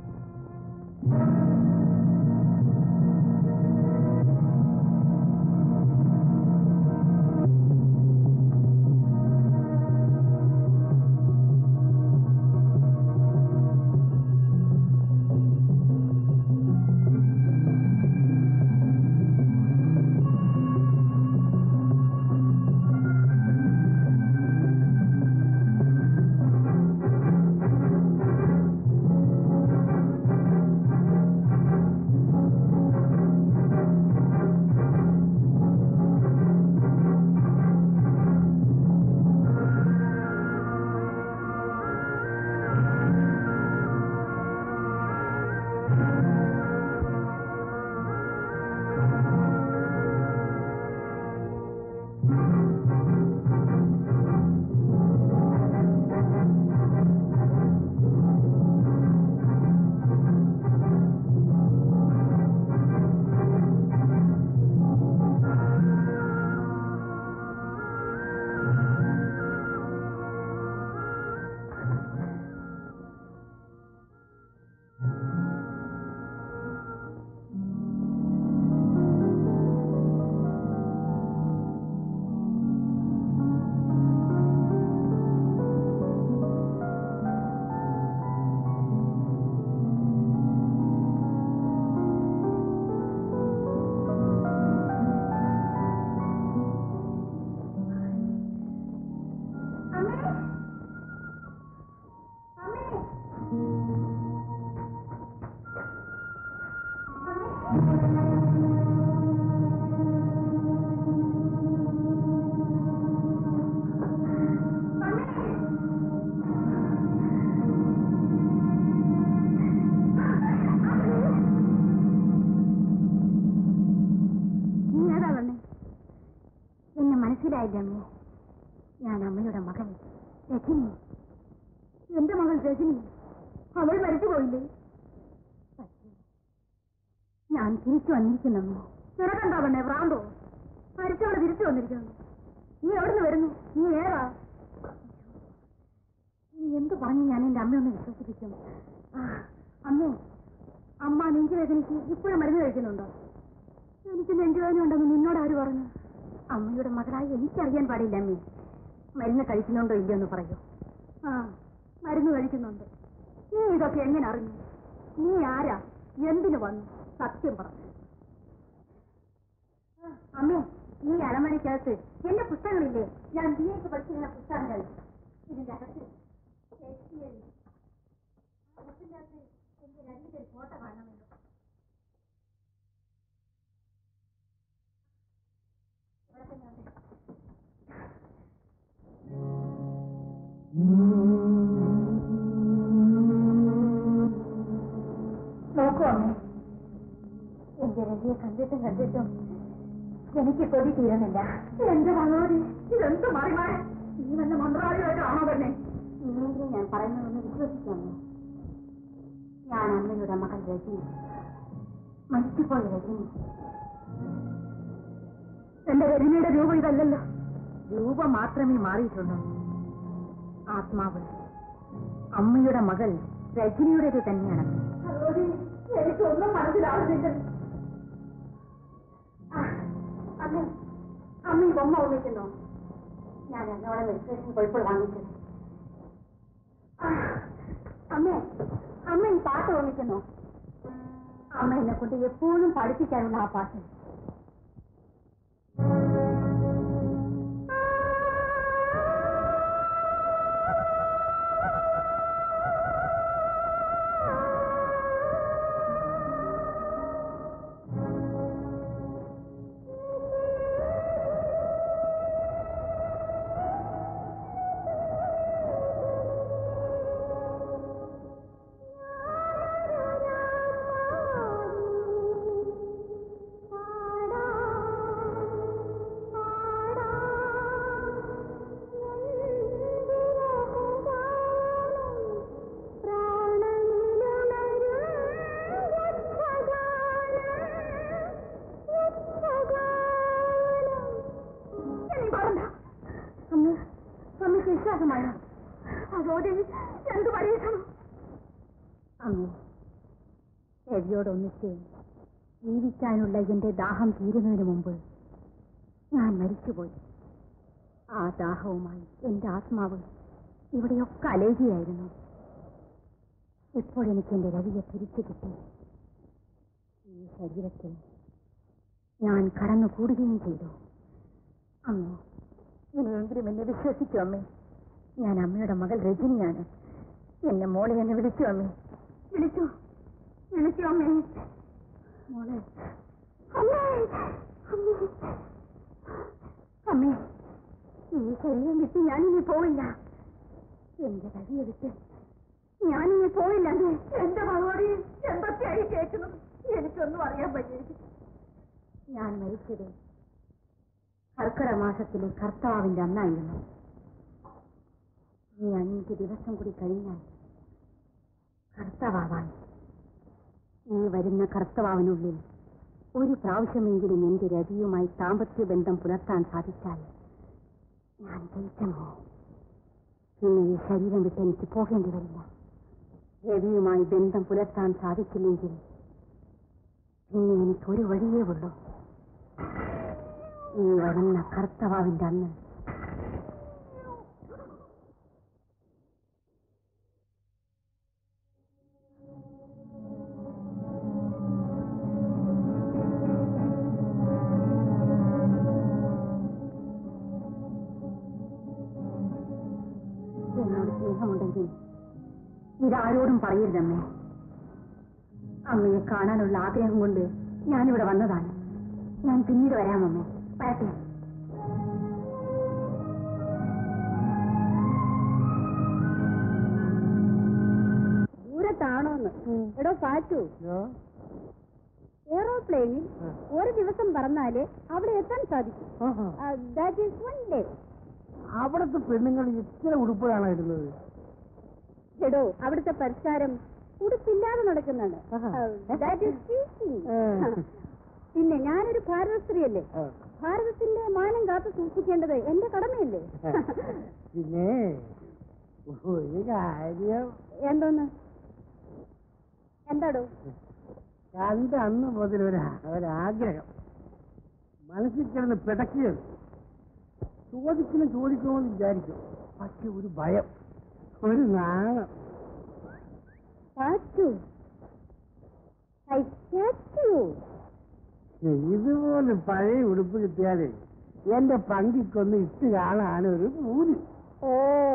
നീ ഏതാ വന്നേ എന്നെ മനസ്സിലായില്ല അമ്മേ ഞാൻ അമ്മയുടെ മകൾ രജനി എന്റെ മകൾ രജനി അവൾ മരിച്ചു പോയില്ലേ പക്ഷേ, ഞാൻ തിരിച്ചു വന്നിരിക്കുന്നു അമ്മേ നിനക്കെന്താ പെണ്ണേ ഭ്രാന്തോ മരിച്ചവള് തിരിച്ചു വന്നിരിക്കുന്നു നീ എവിടുന്ന് വരുന്നു നീ ഏതാ നീ എന്ത് പറഞ്ഞു ഞാൻ എന്റെ അമ്മയൊന്ന് വിശ്വസിപ്പിക്കും ആ, അമ്മേ അമ്മ നെഞ്ചുവേദനയ്ക്ക് ഇപ്പോഴും മരുന്ന് കഴിക്കുന്നുണ്ടോ എനിക്ക് നെഞ്ചുവേദന ഉണ്ടെന്ന് നിന്നോട് ആര് പറഞ്ഞു അമ്മയുടെ മകളായി എനിക്കറിയാൻ പാടില്ല അമ്മേ മരുന്ന് കഴിക്കുന്നുണ്ടോ ഇല്ലയോ എന്ന് പറയൂ ആ മരുന്ന് കഴിക്കുന്നുണ്ട് നീ ഇതൊക്കെ എങ്ങനെ അറിഞ്ഞു നീ ആരാ എന്തിനു വന്നു സത്യം പറഞ്ഞു ആ, അമ്മേ ഈ അലമരയ്ക്കകത്ത് എന്റെ പുസ്തകങ്ങളില്ലേ ഞാൻ ബി എക്ക് പഠിച്ചിരുന്ന പുസ്തകങ്ങൾ ഇതിന്റെ അകത്ത് ഷേക്സ്പിയർ. ആ ബുക്കിന്റെ അകത്ത് എന്റെ രണ്ടിന്റെ ഫോട്ടോ കാണണമല്ലോ ഇവിടെ തന്നെ ഉണ്ട്. നോക്കൂ അമ്മേ എന്റെ രവിയെ കണ്ടിട്ടും കണ്ടിട്ടും എനിക്ക് കൊതി തീരുന്നില്ല എന്റെ ഭഗവതി ഇതെന്ത് മാറി മാറി നീ വല്ല മന്ത്രാളിയായിട്ടാണോ തന്നെ ഇനിയെങ്കിലും ഞാൻ പറയുന്നതൊന്ന് വിശ്വസിക്കാമോ ഞാൻ അമ്മയുടെ മകൾ രജനി മരിച്ചുപോയ രജനി എന്റെ രജനിയുടെ രൂപം ഇതല്ലല്ലോ രൂപം മാത്രമേ മാറിയിട്ടുള്ളൂ ആത്മാവ് അമ്മയുടെ മകൾ രജനിയുടേത് തന്നെയാണ് എനിക്കൊന്നും മനസ്സിലാവുന്നില്ല അമ്മ അമ്മ ഈ ബൊമ്മ ഓർമ്മിക്കുന്നോ ഞാൻ എന്നോടെ മെഡിറ്റേഷൻ പോയപ്പോൾ വാങ്ങിച്ചത് ആ, അമ്മേ അമ്മ ഈ പാട്ട് ഓർമ്മിക്കുന്നോ അമ്മ എന്നെ കൊണ്ട് എപ്പോഴും പഠിപ്പിക്കാനുള്ള ആ പാട്ട് അമ്മയ്ക്ക് വിശ്വാസമായോ അതോടെ എന്ത് പരീക്ഷണം അമ്മേ രവിയോടൊന്നിച്ച് ജീവിക്കാനുള്ള എന്റെ ദാഹം തീരുന്നതിന് മുമ്പ് ഞാൻ മരിച്ചുപോയി ആ ദാഹവുമായി എന്റെ ആത്മാവ് ഇവിടെയൊക്കെ അലേകിയായിരുന്നു ഇപ്പോൾ എനിക്ക് എന്റെ രവിയെ തിരിച്ചു കിട്ടി ഈ ശരീരത്തിൽ ഞാൻ കടന്നുകൂടുകയും ചെയ്തു അമ്മേ ഇനിയെങ്കിലും എന്നെ വിശ്വസിക്കൂ അമ്മേ ഞാൻ അമ്മയുടെ മകൾ രജനിയാണ് എന്നെ മോളെ എന്നെ വിളിച്ചു അമ്മേ വിളിച്ചു വിളിച്ചു അമ്മേ മോളെ അമ്മേ അമ്മേ അമ്മേ ഈ ശരീരം വിട്ട് ഞാനിനി പോവില്ല എന്റെ കഴിയെ വിട്ട് ഞാനിനി പോവില്ല അമ്മേ എന്റെ മകളോട് എന്തൊക്കെയായി കേൾക്കുന്നത് എനിക്കൊന്നും അറിയാൻ പറ്റില്ല ഞാൻ മരിച്ചത് കർക്കിടക മാസത്തിലെ കർത്താവിന്റെ അന്നായിരുന്നു ഈ അഞ്ച് ദിവസം കൂടി കഴിഞ്ഞാൽ കർത്തവാവാൻ ഈ വരുന്ന കർത്തവാവിനുള്ളിൽ ഒരു പ്രാവശ്യമെങ്കിലും എന്റെ രവിയുമായി ദാമ്പത്യ ബന്ധം പുലർത്താൻ സാധിച്ചാൽ ഞാൻ ജയിച്ചമോ പിന്നെ ഈ ശരീരം വിട്ട് എനിക്ക് പോകേണ്ടി വരില്ല രവിയുമായി ബന്ധം പുലർത്താൻ സാധിച്ചില്ലെങ്കിൽ പിന്നെ എനിക്ക് ഒരു വഴിയേ ഉള്ളൂ ഈ വരുന്ന കർത്തവാവിന്റെ അന്ന് എന്നോട് സ്നേഹമുണ്ടെങ്കിൽ ഇതാരോടും പറയരുതമ്മേ അമ്മയെ കാണാനുള്ള ആഗ്രഹം കൊണ്ട് ഞാനിവിടെ വന്നതാണ് ഞാൻ പിന്നീട് വരാമമ്മേ വരട്ടെ ദൂരത്താണോന്ന് എടോ പാറ്റു എയറോപ്ലെയിനിൽ ഒരു ദിവസം പറന്നാലേ അവിടെ എത്താൻ സാധിക്കും ദാറ്റ് ഈസ് വൺ ഡേ അവിടുത്തെ പെണ്ണുങ്ങൾ ഇത്ര ഉടുപ്പിലാണ് ഇടുന്നത് എടോ അവിടുത്തെ പരിഷ്കാരം ഉടുപ്പില്ലാതെ നടക്കുന്നതാണ് ആഹാ. ദാറ്റ് ഈസ് ടീച്ചിങ് ഏ. പിന്നെ ഞാനൊരു ഭാരത സ്ത്രീയല്ലേ ആ. ഭാരതത്തിന്റെ മാനം കാത്തു സൂക്ഷിക്കേണ്ടത് എന്റെ കടമയല്ലേ പിന്നെ ഒരു കാര്യം എന്തോന്ന് എന്താടോ കണ്ട അന്ന് മുതൽ ഒരു ഒരാഗ്രഹം മനസ്സിൽ കിടന്ന് പിടക്കിയത് ചോദിക്കണം ചോദിക്കണമെന്ന് വിചാരിക്കും പക്ഷെ ഒരു ഭയം ഒരു നാണം പാച്ചു ഐ ക്യാച്ച് യു ഇതുപോലെ പഴയ ഉടുപ്പ് കിട്ടിയാലേ എന്റെ പങ്കിക്കൊന്ന് ഇട്ട് കാണാൻ ഒരു പൂതി ഓ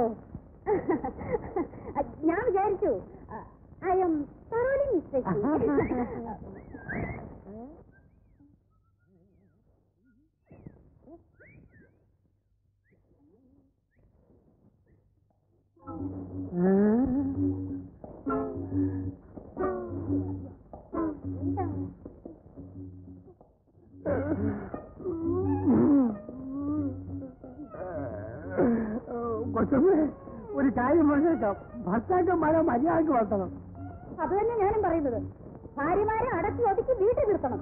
ഞാൻ വിചാരിച്ചു ഐ എം thoroughly mistaken. കൊച്ചമ്മേ ഒരു കാര്യം പറഞ്ഞേക്കാം ഭർത്താക്കന്മാരെ മര്യാദക്ക് വളർത്തണം അത് തന്നെ ഞാനും പറയുന്നത് ഭാര്യമാരെ അടക്കി ഒതുക്കി വീട്ടിൽ നിർത്തണം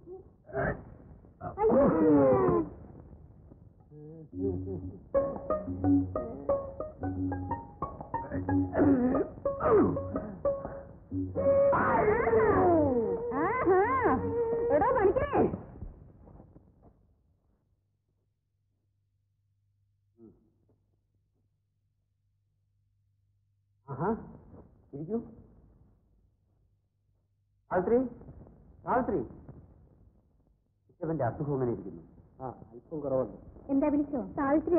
എടോ പണിക്കേ ആഹാ ഇരിക്കൂ സാവിത്രി സാവിത്രി ഇവന്റെ അസുഖം എങ്ങനെ ഇരിക്കുന്നു ആ അല്പം കുറവുണ്ട് എന്താ വിളിച്ചോ സാവിത്രി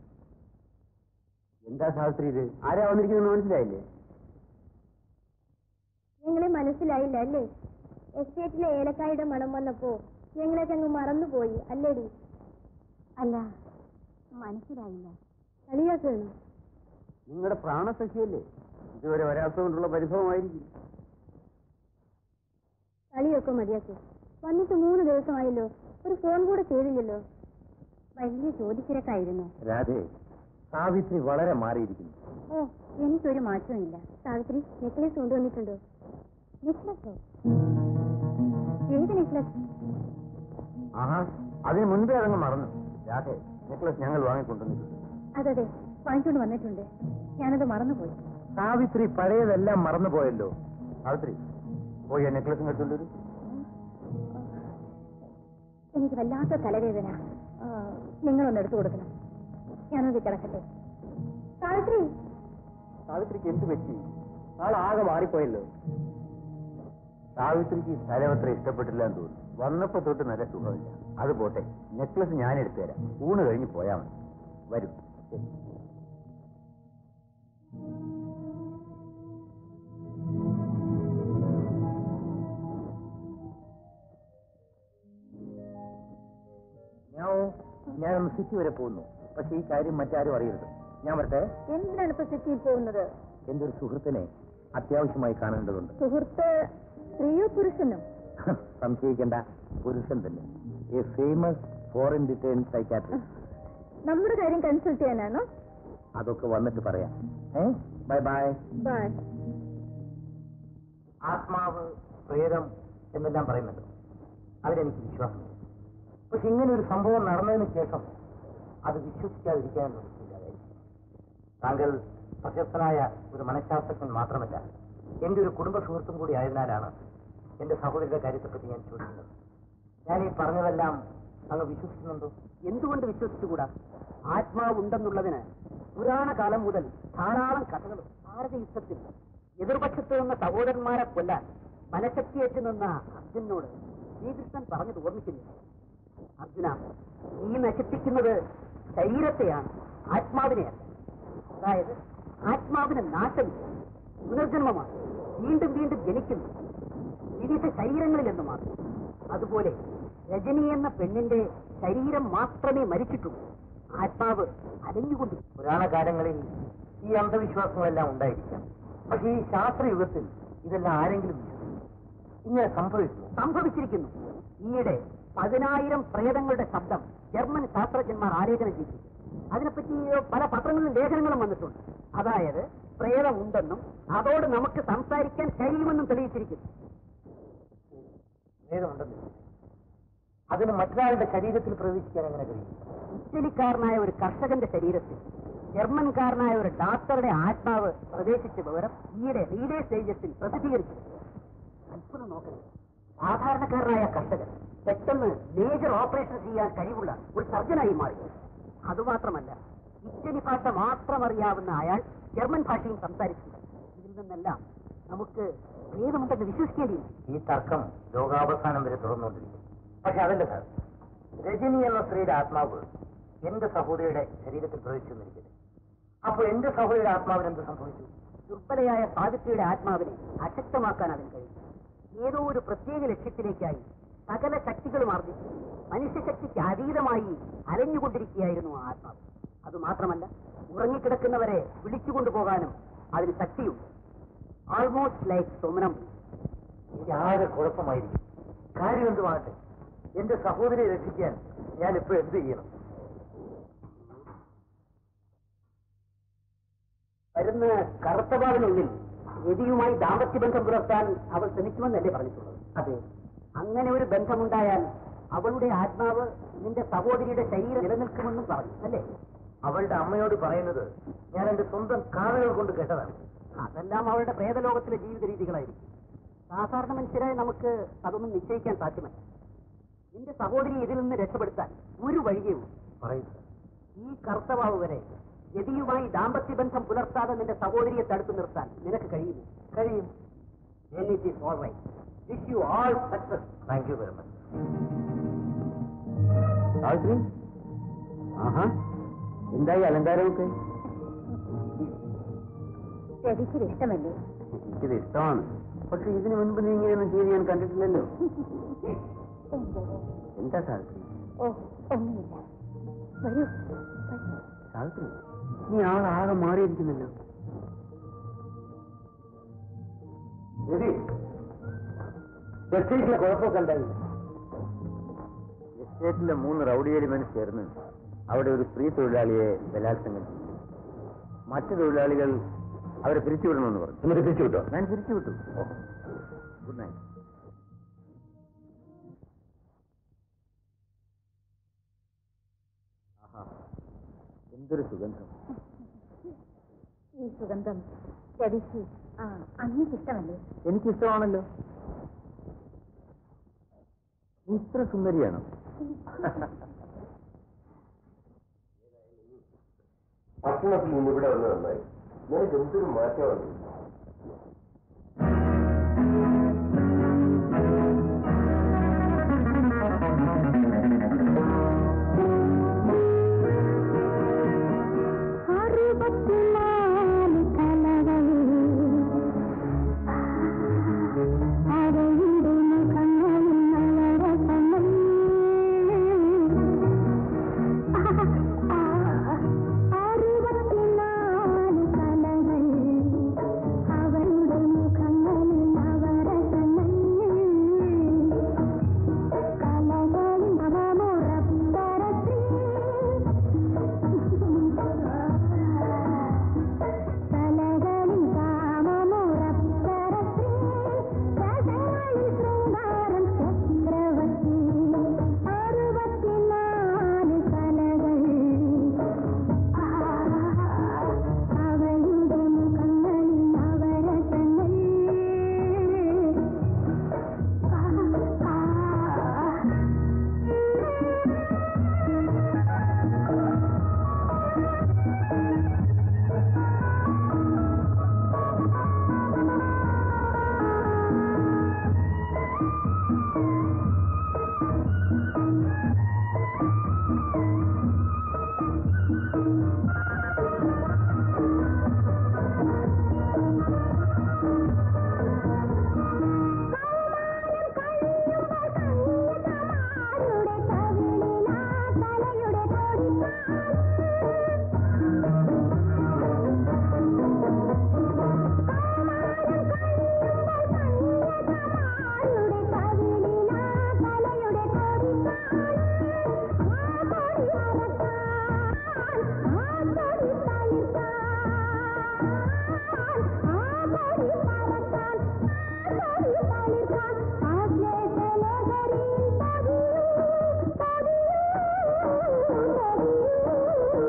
എന്താ സാവിത്രി ഇത് ആരാ വന്നിരിക്കുന്നത് മനസ്സിലായില്ലേ ഞങ്ങളെ മനസ്സിലായില്ല അല്ലേ എസ്റ്റേറ്റിലെ ഏലക്കായുടെ മണം വന്നപ്പോ ഞങ്ങളൊക്കെ അങ്ങ് മറന്നുപോയി അല്ലേടി അല്ല മനസ്സിലായില്ല കളിയാക്കണം നിങ്ങളുടെ പ്രാണസഖിയല്ലേ ഇതുവരെ ഒരാൾക്കൊണ്ടുള്ള പരിഭവമായിരിക്കും കളിയൊക്കെ മതിയാക്കി വന്നിട്ട് മൂന്ന് ദിവസമായല്ലോ ഒരു ഫോൺ കൂടെ ചെയ്തില്ലല്ലോ വലിയ ചോദിച്ചിരക്കായിരുന്നു രാധേ സാവിത്രി വളരെ മാറിയിരിക്കുന്നു ഓ എനിക്കൊരു മാറ്റമില്ല സാവിത്രി നെക്ലേസ് കൊണ്ടുവന്നിട്ടുണ്ടോ നെക്ലസോ ഏത് നെക്ലസ് ആഹാ അതിന് മുൻപേ അതങ്ങ് മറന്നു രാധേ നെക്ലസ് ഞങ്ങൾ വാങ്ങിക്കൊണ്ടുവന്നിട്ടുണ്ട് അതെ വാങ്ങിക്കൊണ്ട് വന്നിട്ടുണ്ട് ഞാനത് മറന്നുപോയി സാവിത്രി പഴയതെല്ലാം മറന്നുപോയല്ലോ സാവിത്രി പോയി ആ നെക്ലസും എടുത്തുകൊണ്ടൊരു എനിക്ക് വല്ലാത്ത തലവേദന ആ, നിങ്ങളൊന്ന് എടുത്തു കൊടുക്കണം ഞാനത് കിടക്കട്ടെ സാവിത്രി സാവിത്രിക്ക് എന്ത് പറ്റി ആളാകെ മാറിപ്പോയല്ലോ സാവിത്രിക്ക് സ്ഥലം അത്ര ഇഷ്ടപ്പെട്ടില്ല എന്ന് തോന്നുന്നു വന്നപ്പോ തൊട്ട് നല്ല സുഖമില്ല അത് പോട്ടെ നെക്ലസ് ഞാൻ എടുത്തു തരാം ഊണ് കഴിഞ്ഞ് പോയാൽ മതി വരും ശരി. ഞാനോ ഞാനൊന്ന് സിറ്റി വരെ പോകുന്നു പക്ഷെ ഈ കാര്യം മറ്റാരും അറിയരുത് ഞാൻ വരട്ടെ എന്തിനാണ് ഇപ്പൊ സിറ്റിയിൽ പോകുന്നത് എന്റെ ഒരു സുഹൃത്തിനെ അത്യാവശ്യമായി കാണേണ്ടതുണ്ട് സുഹൃത്ത് സ്ത്രീയോ പുരുഷനോ സംശയിക്കേണ്ട പുരുഷൻ തന്നെ a famous foreign return psychiatrist നമ്മുടെ കാര്യം കൺസൾട്ട് ചെയ്യാനാണോ അതൊക്കെ വന്നിട്ട് പറയാം ഏ ബൈ ബൈ ബൈ ആത്മാവ് പ്രേതം എന്നെല്ലാം പറയുന്നുണ്ട് അതിലെനിക്ക് വിശ്വാസമില്ല പക്ഷെ ഇങ്ങനെ ഒരു സംഭവം നടന്നതിന് ശേഷം അത് വിശ്വസിക്കാതിരിക്കാൻ നിവൃത്തിയില്ലാതായി താങ്കൾ പ്രശസ്തനായ ഒരു മനഃശാസ്ത്രജ്ഞൻ മാത്രമല്ല എന്റെ ഒരു കുടുംബ സുഹൃത്തും കൂടി ആയതിനാലാണ് എന്റെ സഹോദരിയുടെ കാര്യത്തെപ്പറ്റി ഞാൻ ചോദിക്കുന്നത് ഞാൻ ഈ പറഞ്ഞതെല്ലാം അങ്ങ് വിശ്വസിക്കുന്നുണ്ടോ എന്തുകൊണ്ട് വിശ്വസിച്ചുകൂടാ ആത്മാവുണ്ടെന്നുള്ളതിന് പുരാണ കാലം മുതൽ ധാരാളം കഥകളും ഭാരത യുദ്ധത്തിൽ എതിർപക്ഷത്ത് നിന്ന സഹോദരന്മാരെ കൊല്ലാൻ മനഃശക്തിയേറ്റ് നിന്ന അർജുനോട് ശ്രീകൃഷ്ണൻ പറഞ്ഞത് ഓർമ്മിക്കുന്നു അർജുന നീ നശിപ്പിക്കുന്നത് ശരീരത്തെയാണ് ആത്മാവിനെയല്ല അതായത് ആത്മാവിന് നാശമില്ല പുനർജന്മമാണ് വീണ്ടും വീണ്ടും ജനിക്കുന്നു വിവിധ ശരീരങ്ങളിൽ എന്ന് മാത്രം അതുപോലെ രജനി എന്ന പെണ്ണിന്റെ ശരീരം മാത്രമേ മരിച്ചിട്ടുള്ളൂ ആത്മാവ് അലഞ്ഞുകൊണ്ട് പുരാണകാലങ്ങളിൽ ഈ അന്ധവിശ്വാസങ്ങളെല്ലാം ഉണ്ടായിരിക്കാം പക്ഷേ ഈ ശാസ്ത്രയുഗത്തിൽ ഇതെല്ലാം ആരെങ്കിലും വിശ്വസിക്കും ഇങ്ങനെ സംഭവിച്ചു സംഭവിച്ചിരിക്കുന്നു ഈയിടെ പതിനായിരം പ്രേതങ്ങളുടെ ശബ്ദം ജർമ്മൻ ശാസ്ത്രജ്ഞന്മാർ ആലേഖനം ചെയ്തു അതിനെപ്പറ്റി പല പത്രങ്ങളിലും ലേഖനങ്ങളും വന്നിട്ടുണ്ട് അതായത് പ്രേതം ഉണ്ടെന്നും അതോട് നമുക്ക് സംസാരിക്കാൻ കഴിയുമെന്നും തെളിയിച്ചിരിക്കുന്നു ഭേദമുണ്ടെന്ന് അതിന് മറ്റൊരാളുടെ ശരീരത്തിൽ പ്രവേശിക്കാൻ എങ്ങനെ കഴിയും ഇറ്റലിക്കാരനായ ഒരു കർഷകന്റെ ശരീരത്തിൽ ജർമ്മൻകാരനായ ഒരു ഡോക്ടറുടെ ആത്മാവ് പ്രവേശിച്ച വിവരം ഈയിടെ റീഡേ സ്റ്റേജസിൽ പ്രസിദ്ധീകരിച്ചു അത്ഭുതം നോക്കരുത് സാധാരണക്കാരനായ കർഷകൻ പെട്ടെന്ന് മേജർ ഓപ്പറേഷൻ ചെയ്യാൻ കഴിവുള്ള ഒരു സർജനായി മാറി അതുമാത്രമല്ല ഇറ്റലി ഭാഷ മാത്രം അറിയാവുന്ന അയാൾ ജർമ്മൻ ഭാഷയും സംസാരിക്കുന്നു ഇതിൽ നിന്നെല്ലാം നമുക്ക് ഭേദമുണ്ടെന്ന് വിശ്വസിക്കേണ്ടിയില്ല ഈ തർക്കം ലോകാവസാനം വരെ തുറന്നുകൊണ്ടിരിക്കും പക്ഷെ അതല്ല സാർ രജനി എന്ന സ്ത്രീയുടെ ആത്മാവ് എന്റെ സഹോദരിയുടെ ശരീരത്തിൽ പ്രവേശിച്ചിരിക്കുന്നത് അപ്പൊ എന്റെ സഹോദരിയുടെ ആത്മാവിന് എന്ത് സംഭവിച്ചു ദുർബലയായ സാവിത്രിയുടെ ആത്മാവിനെ അശക്തമാക്കാൻ അതിന് കഴിയും ഏതോ ഒരു പ്രത്യേക ലക്ഷ്യത്തിലേക്കായി സകല ശക്തികളും ആർജിച്ച് മനുഷ്യശക്തിക്ക് അതീതമായി അലഞ്ഞുകൊണ്ടിരിക്കുകയായിരുന്നു ആ ആത്മാവ് അതുമാത്രമല്ല ഉറങ്ങിക്കിടക്കുന്നവരെ വിളിച്ചുകൊണ്ടുപോകാനും അതിന് ശക്തിയുണ്ട് ആൾമോസ്റ്റ് ലൈക്ക് സോമനം എനിക്ക് ആകെ കുഴപ്പമായിരിക്കും കാര്യം എന്തുമാകട്ടെ എന്റെ സഹോദരിയെ രക്ഷിക്കാൻ ഞാൻ ഇപ്പൊ എന്ത് ചെയ്യണം വരുന്ന കറുത്തപാടിനുള്ളിൽ രതിയുമായി ദാമ്പത്യബന്ധം പുലർത്താൻ അവൾ ശ്രമിക്കുമെന്നല്ലേ പറഞ്ഞിട്ടുള്ളത് അതെ അങ്ങനെ ഒരു ബന്ധമുണ്ടായാൽ അവളുടെ ആത്മാവ് നിന്റെ സഹോദരിയുടെ ശരീരം നിലനിൽക്കുമെന്നും പറഞ്ഞു അല്ലേ അവളുടെ അമ്മയോട് പറയുന്നത് ഞാൻ എന്റെ സ്വന്തം കാതുകൾ കൊണ്ട് കേട്ടതാണ് അതെല്ലാം അവളുടെ പ്രേതലോകത്തിലെ ജീവിത രീതികളായിരിക്കും സാധാരണ മനുഷ്യരായ നമുക്ക് അതൊന്നും നിശ്ചയിക്കാൻ സാധ്യമല്ല നിന്റെ സഹോദരി ഇതിൽ നിന്ന് രക്ഷപ്പെടുത്താൻ ഒരു വഴിയേ ഉള്ളൂ പറയൂ ഈ കർത്തവാവ് വരെ യതിയുമായി ദാമ്പത്യ ബന്ധം പുലർത്താതെ നിന്റെ സഹോദരിയെ തടുത്തു നിർത്താൻ നിനക്ക് കഴിയുമോ കഴിയും Then it is all right. Wish you all success. Thank you very much Savitri ആഹാ എന്തായി അലങ്കാരമൊക്കെ രവിക്ക് ഇഷ്ടമല്ലേ എനിക്കിത് ഇഷ്ടമാണ് പക്ഷെ ഇതിനു മുൻപ് നീ ഇങ്ങനെയൊന്നും ചെയ്ത് ഞാൻ കണ്ടിട്ടില്ലല്ലോ എന്റെ രവി. എന്താ സാവിത്രി ഓ ഒന്നുമില്ല വരൂ വരൂ. സാവിത്രി നീ ആളാകെ മാറിയിരിക്കുന്നല്ലോ എസ്റ്റേറ്റിലെ കുഴപ്പമൊക്കെ ഉണ്ടായി എസ്റ്റേറ്റിലെ മൂന്ന് റൗഡിയടിമന് ചേർന്ന് അവിടെ ഒരു സ്ത്രീ തൊഴിലാളിയെ ബലാത്സംഗം ചെയ്തു മറ്റു തൊഴിലാളികൾ അവരെ പിരിച്ചുവിടണമെന്ന് പറഞ്ഞു എന്നിട്ട് പിരിച്ചുവിട്ടോ ഞാൻ പിരിച്ചുവിട്ടു ഗുഡ് നൈറ്റ് ആഹാ എന്തൊരു സുഗന്ധം ഈ സുഗന്ധം രവിക്ക് ആ അങ്ങേക്ക് ഇഷ്ടമല്ലേ എനിക്കിഷ്ടമാണല്ലോ നീ ഇത്ര സുന്ദരിയാണോ പട്ടണത്തിൽ നിന്ന് ഇവിടെ വന്ന് നന്നായി നിനക്ക് എന്തൊരു മാറ്റമാണ് അറുപത്തിനാല് കലകൾ അവയുടെ മുഖങ്ങളിൽ നവരസങ്ങൾ അറുപത്തിനാല് കലകൾ അവരുടെ മുഖങ്ങളിൽ നവരസങ്ങൾ കലകളിൽ നവമുറപ്പരത്തി കലകളിൽ കാമമുറപ്പരത്തി രസങ്ങളിൽ ശൃംഗാരം ചക്രവർത്തി അറുപത്തിനാല് കലകൾ അവളുടെ മുഖങ്ങളിൽ നവരസങ്ങൾ കലയുടെ കവിളിലാ കലയുടെ കലയുടെ കവിളിലാ കലയുടെ കൊടിക്കാൻ ആ കൊടി പറക്കാൻ ആ കൊടി തളിർക്കാൻ ആ കൊടി പറക്കാൻ ആ കൊടി തളിർക്കാൻ ആശ്ലേഷലഹരിയിൽ പതിയൂ പതിയൂ പതിയൂ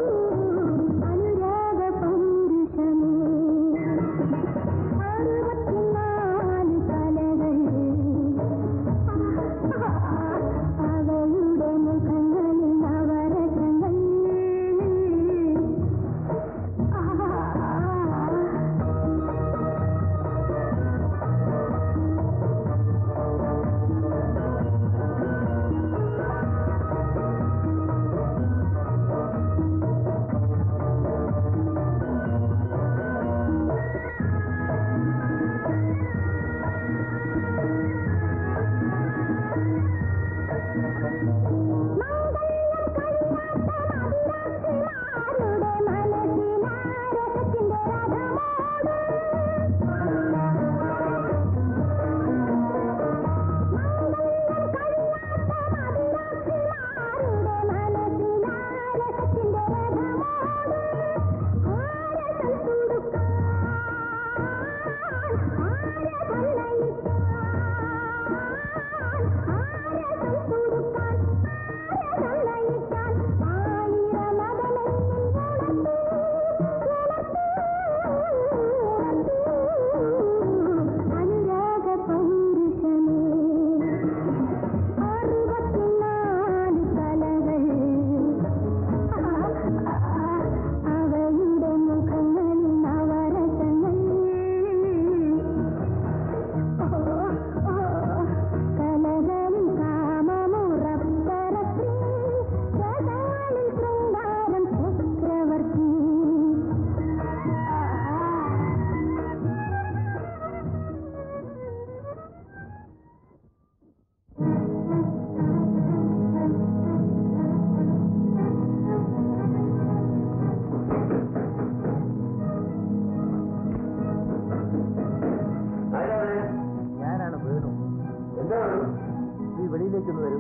വരൂ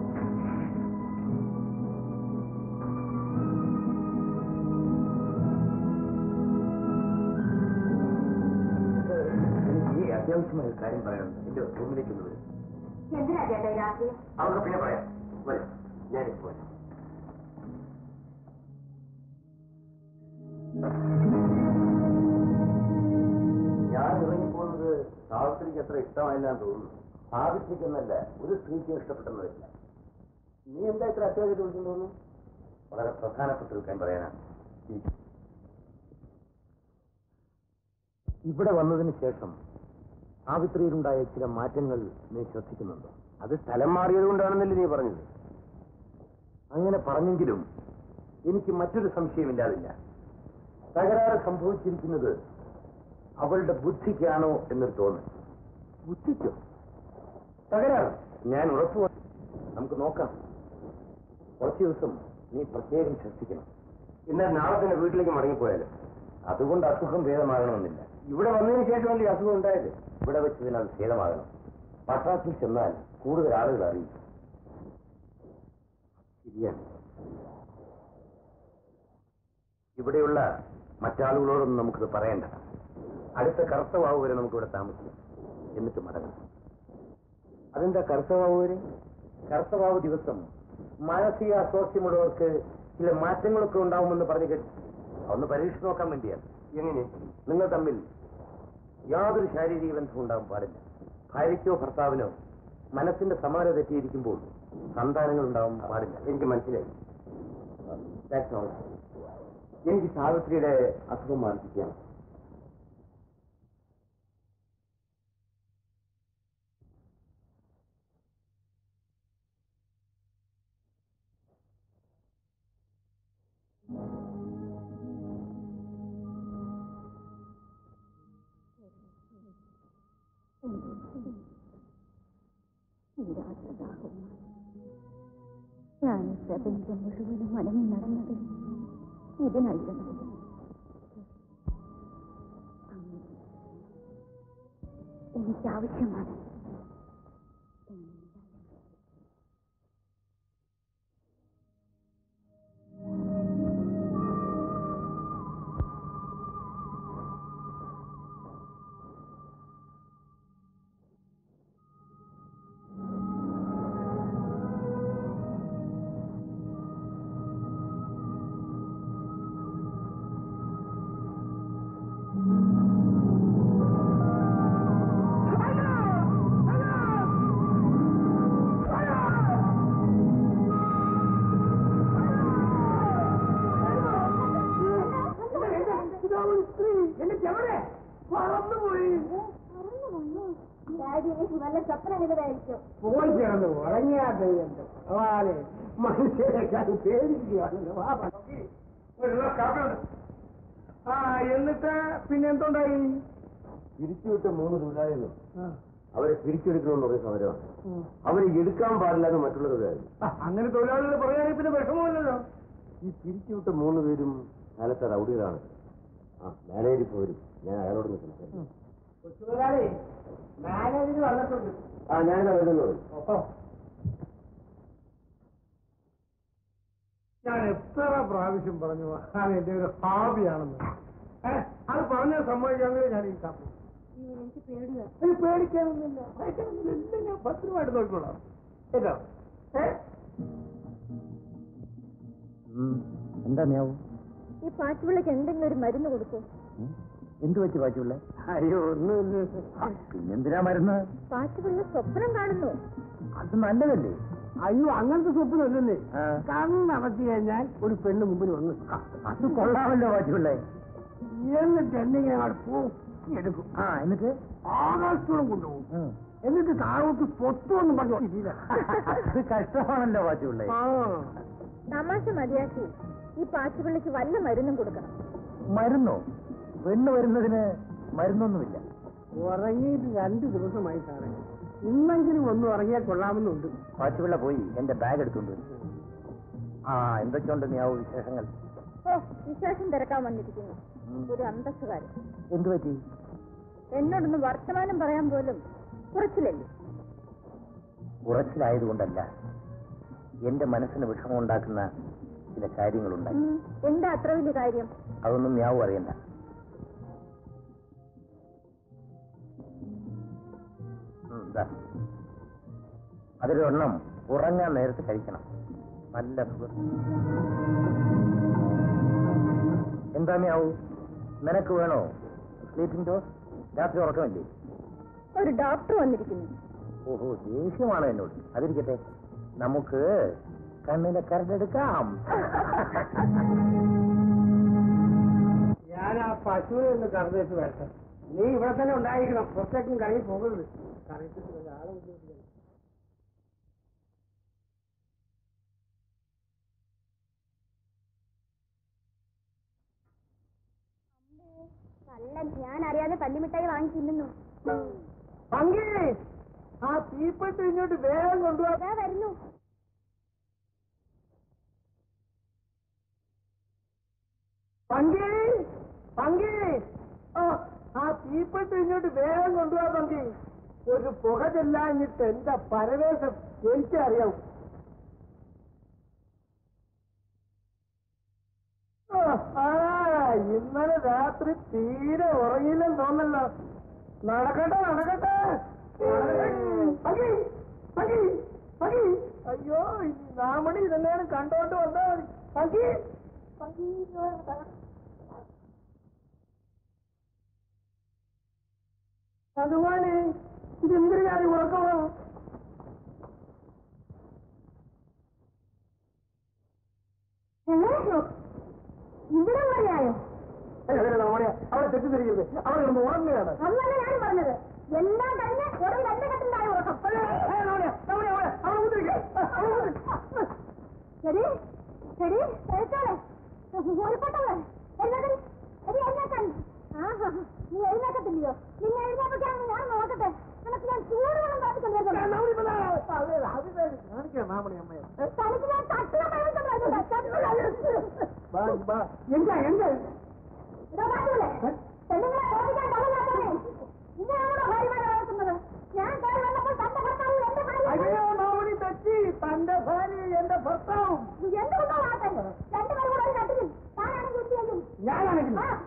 എനിക്ക് ഈ അത്യാവശ്യമായ ഒരു കാര്യം പറയാനുണ്ട് എന്റെ റൂമിലേക്ക് ഒന്ന് വരും എന്തിനാ ചേട്ടാ ഈ രാത്രി അവർക്ക് പിന്നെ പറയാം വരും ഞാനിപ്പോ വരാം ഞാൻ ഇറങ്ങിപ്പോകുന്നത് സാവിത്രിക്ക് അത്ര ഇഷ്ടമായില്ലാന്ന് തോന്നുന്നു സാവിത്രിക്കെന്നല്ല ഒരു സ്ത്രീക്കും ഇഷ്ടപ്പെട്ടെന്ന് വരില്ല നീ എന്താ ഇത്ര അത്യാവശ്യം ചോദിക്കുന്നു തോന്നുന്നു വളരെ പ്രധാനപ്പെട്ട ഒരു കാര്യം പറയാനാണ് ഇരിക്കൂ. ഇവിടെ വന്നതിന് ശേഷം സാവിത്രിയിലുണ്ടായ ചില മാറ്റങ്ങൾ നീ ശ്രദ്ധിക്കുന്നുണ്ടോ അത് സ്ഥലം മാറിയത് കൊണ്ടാണെന്നല്ലേ നീ പറഞ്ഞത് അങ്ങനെ പറഞ്ഞെങ്കിലും എനിക്ക് മറ്റൊരു സംശയമില്ലാതില്ല തകരാറ് സംഭവിച്ചിരിക്കുന്നത് അവളുടെ ബുദ്ധിക്കാണോ എന്നൊരു തോന്നൽ ബുദ്ധിക്കോ തകരാറ് ഞാൻ ഉറപ്പു പറ- നമുക്ക് നോക്കാം കുറച്ച് ദിവസം നീ പ്രത്യേകം ശ്രദ്ധിക്കണം എന്നാൽ നാളെ തന്നെ വീട്ടിലേക്ക് മടങ്ങിപ്പോയാലോ അതുകൊണ്ട് അസുഖം ഭേദമാകണമെന്നില്ല ഇവിടെ വന്നതിന് ശേഷമല്ലേ ഈ അസുഖം ഉണ്ടായത് ഇവിടെ വെച്ച് തന്നെ അത് ഭേദമാകണം പട്ടാളത്തിൽ ചെന്നാൽ കൂടുതൽ ആളുകൾ അറിയും ശരിയാണ് ഇവിടെയുള്ള മറ്റാളുകളോടൊന്നും നമുക്കിത് പറയണ്ട അടുത്ത കറുത്തവാവ് വരെ നമുക്കിവിടെ താമസിക്കാം എന്നിട്ട് മടങ്ങണം അതെന്താ കറുത്തവാവ് വരെ കറുത്തവാവ് ദിവസം മാനസിക അസ്വാസ്ഥ്യമുള്ളവർക്ക് ചില മാറ്റങ്ങളൊക്കെ ഉണ്ടാവുമെന്ന് പറഞ്ഞു കേട്ടു അതൊന്ന് പരീക്ഷ നോക്കാൻ വേണ്ടിയാണ് എങ്ങനെ നിങ്ങൾ തമ്മിൽ യാതൊരു ശാരീരിക ബന്ധവും ഉണ്ടാകാൻ പാടില്ല ഭാര്യയ്ക്കോ ഭർത്താവിനോ മനസ്സിന്റെ സമാന തെറ്റിയിരിക്കുമ്പോൾ സന്താനങ്ങൾ ഉണ്ടാവാൻ പാടില്ല എനിക്ക് മനസ്സിലായി That's all. എനിക്ക് സാവിത്രിയുടെ അസുഖം മാനസിക്കുകയാണ് ഞാൻ ഈ പ്രപഞ്ചം മുഴുവനും അടങ്ങി നടന്നത് ഇതിനായിരുന്നു അങ്ങ് എനിക്ക് ആവശ്യമാണ് എന്റെ ചെവടെ പറന്നുപോയി ഡാഡി വല്ല സ്വപ്നം കണ്ടതായിരിക്കും പോയി കിടന്നു ഉറങ്ങിയാട്ടെ അതെ മനുഷ്യരെക്കാൾ പേടിക്കുകയാണല്ലോ വാ, വാ. ഒരു ഗ്ലാസ് കാപ്പി ഉണ്ട്. ആ എന്നിട്ട് പിന്നെ എന്തുണ്ടായി പിരിച്ചുവിട്ട മൂന്ന് തൊഴിലാളികളും അവരെ പിരിച്ചെടുക്കണമെന്ന് പറയുന്ന സമരമാണ് അവരെ എടുക്കാൻ പാടില്ലാതെ മറ്റുള്ളവരുടെ കാര്യം ആ, അങ്ങനെ തൊഴിലാളികൾ പറയുകയാണെങ്കിൽ പിന്നെ വിഷമമില്ലല്ലോ ഈ പിരിച്ചുവിട്ട മൂന്ന് പേരും കാലത്തെ റൗഡികളാണ് ആ മാനേജർ പോരും ഞാൻ അയാളോട് സംസാരിക്കും തൊഴിലാളി മാനേജർ വന്നിട്ടുണ്ട് ആ ഞാനിതാ വരുന്നത് ഓ. ഞാൻ എത്ര പ്രാവശ്യം പറഞ്ഞു അത് എന്റെ ഒരു ഹാബിയാണെന്ന് ഏ, അത് പറഞ്ഞ സമ്മതിക്കാമെങ്കിൽ ഞാൻ ഈ കാപ്പി എനിക്ക് പേടിയാ ഇത് പേടിക്കാനൊന്നുമില്ല പേടിക്കാനൊന്നുമില്ല എല്ലാം ഞാൻ ഭദ്രമായിട്ട് നോക്കിക്കോളാം കേട്ടോ ഏ എന്താ മ്യാവും ഈ പാച്ചുപിള്ളക്ക് എന്തെങ്കിലും ഒരു മരുന്ന് കൊടുക്കും എന്ത് വെച്ച് പാച്ചുള്ള അയ്യോ ഒന്നുമില്ല പിന്നെന്തിനാ മരുന്ന് പാച്ചുപിള്ള സ്വപ്നം കാണുന്നു അത് നല്ലതല്ലേ അയ്യോ അങ്ങനത്തെ സ്വപ്നം അല്ലെന്നേ ആ. കണ്ണടച്ചു കഴിഞ്ഞാൽ ഒരു പെണ്ണ് മുമ്പിൽ വന്ന് അത് കൊള്ളാമല്ലോ പാച്ചുള്ള എന്നിട്ട് എന്തെങ്കിലും അങ്ങോട്ട് പൊക്കിയെടുക്കും ആ എന്നിട്ട് ആകാശത്തോളം കൊണ്ടുപോകും എന്നിട്ട് താഴോട്ട് പൊത്തുമെന്ന് പറഞ്ഞു അത് കഷ്ടമാണല്ലോ പാച്ചുള്ള ആ തമാശ മതിയാക്കി ഈ പാച്ചുപിള്ളക്ക് വല്ല മരുന്നും കൊടുക്കണം മരുന്നോ പെണ്ണ് വരുന്നതിന് മരുന്നൊന്നുമില്ല ഉറങ്ങിയിട്ട് രണ്ട് ദിവസമായി സാറേ ഇന്നെങ്കിലും ഒന്നും ഉറങ്ങിയാൽ കൊള്ളാമെന്നുണ്ട് പാച്ചുപിള്ള പോയി എന്റെ ബാഗ് എടുത്തുകൊണ്ട് വരും. ആ എന്തൊക്കെയുണ്ട് മ്യാവു വിശേഷങ്ങൾ ഓ വിശേഷം തിരക്കാൻ വന്നിരിക്കുന്നു ഒരു അന്തസ്സുകാരൻ എന്തു പറ്റി എന്നോടൊന്ന് വർത്തമാനം പറയാൻ പോലും കുറച്ചില്ലല്ലോ ഉറച്ചിലായതുകൊണ്ടല്ല എന്റെ മനസ്സിന് വിഷമമുണ്ടാക്കുന്ന ചില കാര്യങ്ങളുണ്ടായി ഉം, എന്താ അത്ര വലിയ കാര്യം അതൊന്നും മ്യാവും അറിയണ്ട ഉം, ദാ. അതിലൊരെണ്ണം ഉറങ്ങാൻ നേരത്ത് കഴിക്കണം നല്ല സുഖം എന്താ മ്യാവു നിനക്ക് വേണോ സ്ലീപ്പിംഗ് ഡോസ് രാത്രി ഉറക്കമില്ലേ ഒരു ഡോക്ടർ വന്നിരിക്കുന്നു ഓഹോ ദേഷ്യമാണ് എന്നോട് അതിരിക്കട്ടെ നമുക്ക് കണ്ണിലെ കരടെടുക്കാം ഞാൻ ആ പശുവിനെ ഒന്ന് കറന്നേച്ച് വരട്ടെ നീ ഇവിടെ തന്നെ ഉണ്ടായിരിക്കണം പുറത്തേക്കും കറങ്ങി പോകരുത് കറങ്ങിച്ചിട്ട് വല്ല ആളെ ബുദ്ധിമുട്ടിക്കണം കള്ളൻ ഞാൻ അറിയാതെ പല്ലിമിഠായി വാങ്ങി തിന്നുന്നു പങ്കി ആ തീപ്പെട്ടി ഇങ്ങോട്ട് വേഗം കൊണ്ടുപോകാം അതാ വരുന്നു പങ്കി പങ്കി ആ ആ തീപ്പെട്ടി ഇങ്ങോട്ട് വേഗം കൊണ്ടുപോകാം പങ്കി ഒരു പുക ചെല്ലാഞ്ഞിട്ട് എന്താ പരവേശം എനിക്കറിയാം ആ, ആ ഇന്നലെ രാത്രി തീരെ ഉറങ്ങിയില്ലെന്ന് തോന്നല്ലോ നടക്കട്ടെ നടക്കട്ടെ പങ്കി, പങ്കി, പങ്കി. അയ്യോ ഈ നാമണി ഇതെല്ലാം കണ്ടോണ്ട് വന്നാ മതി പങ്കി പങ്കി ഇങ്ങ് വാ. ഭഗവാനെ ഇതെന്തൊരു കാര്യം ഉറക്കമാണ് ഇവിടെ വരെയായോ അവളെ തെറ്റിദ്ധരിക്കരുത് അവൾ ഒന്ന് ഉറങ്ങുകയാണ് അന്നല്ല ഞാൻ പറഞ്ഞത് എല്ലാം കഴിഞ്ഞ് ഒരു രണ്ട് കെട്ടുണ്ടായി ഉറക്കം ശരി ശരി കഴിച്ചോളെ ഒരുപ്പെട്ടവളെ എഴുന്നേക്കൻ എടി എഴുന്നേക്കാൻ ആഹാ നീ എഴുന്നേക്കത്തില്ലയോ നിന്നെ എഴുന്നേപ്പിക്കാൻ ഞാൻ നോക്കട്ടെ നിനക്ക് ഞാൻ ചൂടുവെള്ളം കാട്ടിക്കൊണ്ടുവരുന്നു കാണിക്കാം നാമണി അമ്മയെ തനിക്ക് ഞാൻ തട്ടുക എന്താ എന്താ പെണ്ണുങ്ങളെ ഓടിക്കാൻ തുടങ്ങാത്തവനെ ഇങ്ങനെയാണോ ഭാര്യമാരെ വളർത്തുന്നത് ഞാൻ കയറി വന്നപ്പോൾ തന്റെ ഭർത്താവ് എന്റെ അയ്യോ ഭാര്യ നാമണി തെറ്റി തന്റെ ഭാര്യ എന്റെ ഭർത്താവും എന്തുകൊണ്ടോ ആട്ടെ രണ്ടുപേരും കൂടെ ഒരു കട്ടിലും താനാണെങ്കിൽ എന്ത് ചെയ്യും ഞാനാണെങ്കിൽ ആ.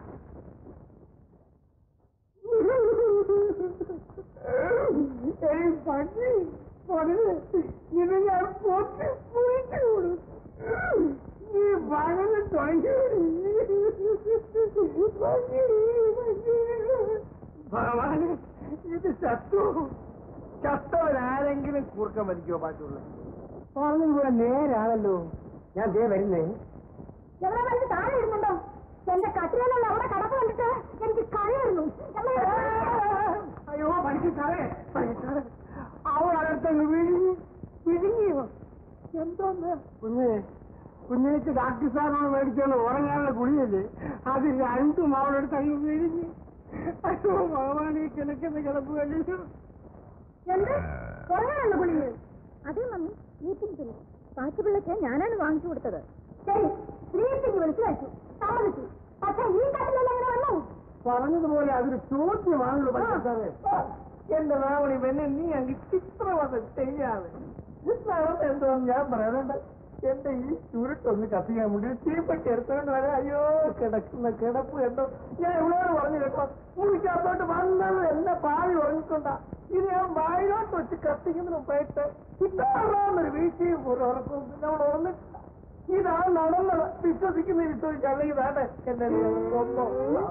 ഏയ് പട്ടി പൊടല് ഇത് ഞാൻ പൊട്ടി കുഴിച്ചു കൂടും നീ വളരെ തുടങ്ങി ഭഗവാന് ഇത് ചത്തു ചത്തവരാരെങ്കിലും കൂർക്കം വലിക്കോ പാട്ടുള്ള പറഞ്ഞതുപോലെ നേരാണല്ലോ ഞാൻ ദേ വരുന്നേ എവിടെ വന്നിട്ട് താഴെ ഇരുന്നുണ്ടോ എന്റെ കട്ടിലുള്ള അവിടെ കടപ്പ് കണ്ടിട്ട് എനിക്ക് കഴിയുന്നു അയ്യോ പണിക്ക് സാറേ പണിക്ക് സാറേ അവൾ അടുത്തങ്ങ് വിഴുങ്ങി വിഴുങ്ങിയോ എന്തോന്ന് കുഞ്ഞെ കുഞ്ഞിക്ക് ഡാക്ടർ സാറിനോട് മേടിച്ചോണ്ട് ഉറങ്ങാനുള്ള ഗുളിയല്ലേ അത് രണ്ടും അവളെടുത്ത് അങ്ങ് വിഴുങ്ങി അയ്യോ ഭഗവാനെ കിടക്കുന്ന കിടപ്പ് കഴിഞ്ഞു എന്ത് കുറവാണല്ലോ പുള്ളിന് അതേ മമ്മി മീറ്റിംഗ് പിന്നെ പാച്ചുപിള്ളക്ക് ഞാനാണ് വാങ്ങിച്ചു കൊടുത്തത് ശരി സ്ത്രീക്ക് വിളിച്ചു കഴിച്ചു സമ്മതിച്ചു പക്ഷെ ഈ കട്ടിലെല്ലാം എങ്ങനെ വന്നു പറഞ്ഞതുപോലെ അതൊരു ചോദ്യമാണല്ലോ പണിക്ക് സാറേ എന്റെ രാവണി പിന്നെ നീ അങ്ങ് ചിത്രവധം ചെയ്യാതെ നടന്ന് എന്തോന്ന് ഞാൻ പറയാനുണ്ട് എന്റെ ഈ ചുരുട്ടൊന്ന് കത്തിക്കാൻ വേണ്ടി തീപ്പെട്ടി എടുത്തോണ്ട് വരാം അയ്യോ കിടക്കുന്ന കിടപ്പ് കണ്ടോ ഞാൻ ഇവളോട് പറഞ്ഞു കേട്ടോ മുറിക്കകത്തോട്ട് വന്നത് എന്റെ പാവി ഉറങ്ങിക്കൊണ്ട ഇത് ഞാൻ വായിലോട്ട് വെച്ച് കത്തിക്കുന്നതിന് മുമ്പായിട്ട് ഇതാറാന്നൊരു വീഴ്ചയും ഒരു ഉറക്കവും പിന്നെ അവൾ ഉറന്നിട്ടില്ല ഇതാണ് നടന്നത് വിശ്വസിക്കുന്ന വിശ്വസിക്കുക അല്ലെങ്കിൽ വേണ്ട എന്നെ നീ അങ്ങ് കൊന്നോ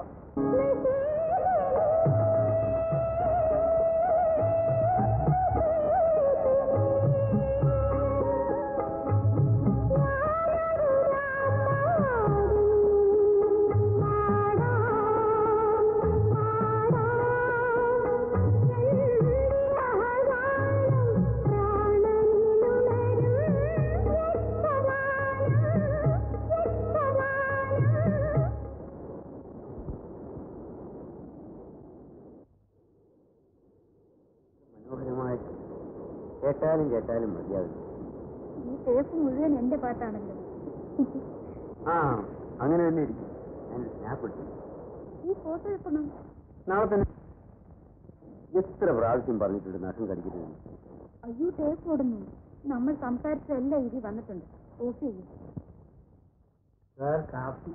മനോഹരമായ കേട്ടാലും കേട്ടാലും മതിയാവില്ല ഈ ടേപ്പ് മുഴുവൻ എന്റെ പാട്ടാണല്ലോ ആ അങ്ങനെ തന്നെ ഇരിക്കും ഞാൻ സ്നാപ്പ് എടുത്തു ഈ ഫോട്ടോ എപ്പോഴും നാളെ തന്നെ എത്ര പ്രാവശ്യം പറഞ്ഞിട്ടുണ്ട് നഖം കടിക്കരുത് അയ്യോ ടേപ്പ് ഓടുന്നു നമ്മൾ സംസാരിച്ചതെല്ലാം ഇതിൽ വന്നിട്ടുണ്ട് ഓഫ് ചെയ്യും സാർ കാപ്പി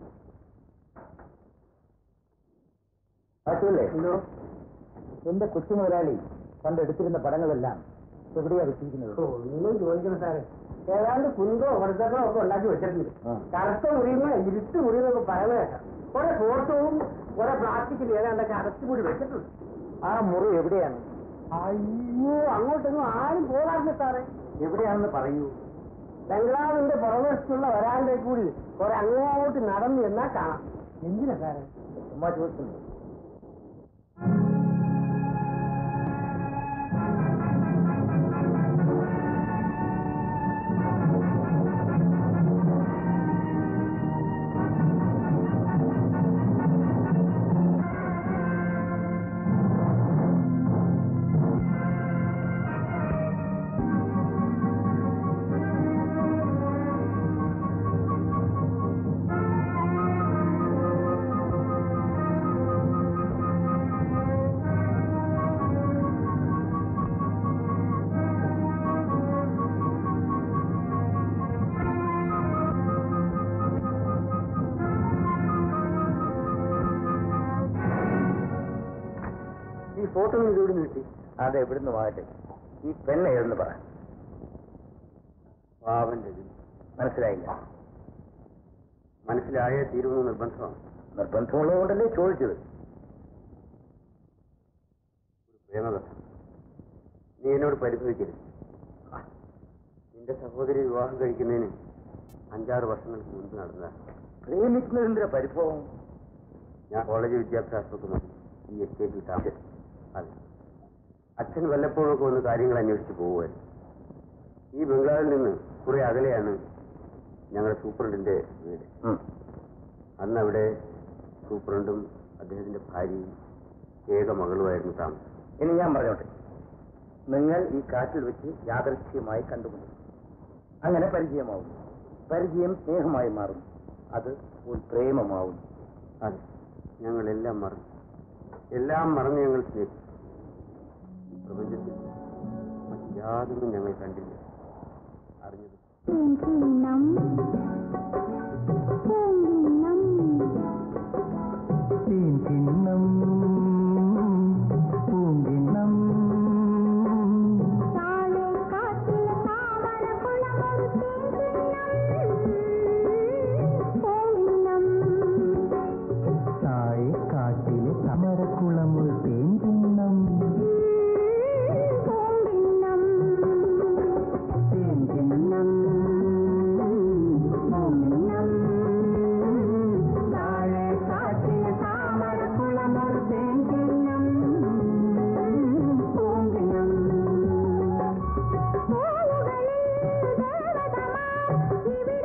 ആശുവല്ലേ എന്റെ കൊച്ചു മുതലാളി പണ്ട് എടുത്തിരുന്ന പടങ്ങളെല്ലാം എവിടെയാ വെച്ചിരിക്കുന്നത് ഒന്നും ചോദിക്കണം സാറേ ഏതാണ്ട് കുന്തോ കൊടുത്തോ ഒക്കെ ഉണ്ടാക്കി വെച്ചിട്ടുണ്ട് ആ. കറുത്ത മുറിയുമ്പോ ഇരുട്ട് മുറിയെന്നൊക്കെ പറയുന്നത് കേൾക്കാം കുറെ ഫോട്ടോവും കുറെ പ്ലാസ്റ്റിക്കിൽ ഏതാണ്ടൊക്കെ അടച്ചുകൂടി വെച്ചിട്ടുണ്ട് ആ മുറി എവിടെയാണ് അയ്യോ അങ്ങോട്ടൊന്നും ആരും പോകാറില്ല സാറേ എവിടെയാണെന്ന് പറയൂ ബംഗ്ലാവിന്റെ പുറവശത്തുള്ള വരാണ്ടേ കൂടി കുറെ അങ്ങോട്ട് നടന്നു എന്നാ കാണാം എന്തിനാ സാറേ ചുമ്മാ ചോദിക്കുന്നു ഈ ഫോട്ടോ ഇത് ഇവിടെ കിട്ടി അത് എവിടുന്ന് വാട്ടെ ഈ പെണ്ണ് ഏതെന്ന് പറ പാവന്റെ ഇത് മനസ്സിലായില്ല മനസ്സിലായേ തീരുമെന്ന് നിർബന്ധമാണ് നിർബന്ധമുള്ളത് കൊണ്ടല്ലേ ചോദിച്ചത് ഒരു പ്രേമകഥ നീ എന്നോട് പരിഭവിക്കരുത് നിന്റെ സഹോദരി വിവാഹം കഴിക്കുന്നതിന് അഞ്ചാറ് വർഷങ്ങൾക്ക് മുൻപ് നടന്നതാണ് പ്രേമിക്കുന്നതിന്റെ പരിഭവം ഞാൻ കോളേജ് വിദ്യാഭ്യാസമൊക്കെ മതി ഈ എസ്റ്റേറ്റിൽ താമസം അതെ അച്ഛൻ വല്ലപ്പോഴൊക്കെ വന്ന് കാര്യങ്ങൾ അന്വേഷിച്ച് പോവുമായിരുന്നു ഈ ബംഗ്ലാവിൽ നിന്ന് കുറെ അകലെയാണ് ഞങ്ങളുടെ സൂപ്രണ്ടിന്റെ വീട് ഉം. അന്ന് അവിടെ സൂപ്രണ്ടും അദ്ദേഹത്തിന്റെ ഭാര്യയും ഏക മകളുമായിരുന്നു താമസം ഇനി ഞാൻ പറഞ്ഞോട്ടെ നിങ്ങൾ ഈ കാറ്റിൽ വെച്ച് യാദൃശ്യമായി കണ്ടുമുട്ടും അങ്ങനെ പരിചയമാവും പരിചയം സ്നേഹമായി മാറും അത് ഒരു പ്രേമമാവും അതെ ഞങ്ങൾ എല്ലാം മറന്നു എല്ലാം മറന്ന് ഞങ്ങൾ സ്നേഹിച്ചു ഈ പ്രപഞ്ചത്തിൽ മറ്റ് യാതൊന്നും ഞങ്ങൾ കണ്ടില്ല അറിഞ്ഞത് പൂങ്കിണ്ണം പൂങ്കിണ്ണം താഴെ കാട്ടിലെ താമരക്കുളമൊരു പൂങ്കിണ്ണം പൂങ്കിണ്ണം താഴെ കാട്ടിലെ സമരക്കുളമൊരു തേൻകിണ്ണം പൂങ്കിണ്ണം തേൻകിണ്ണം പൂങ്കിണ്ണം താഴെ കാട്ടിലെ താമരക്കുളമൊരു തേൻകിണ്ണം പൂങ്കിണ്ണം പൂവുകളിൽ ദേവതമാർ ഇവിടെ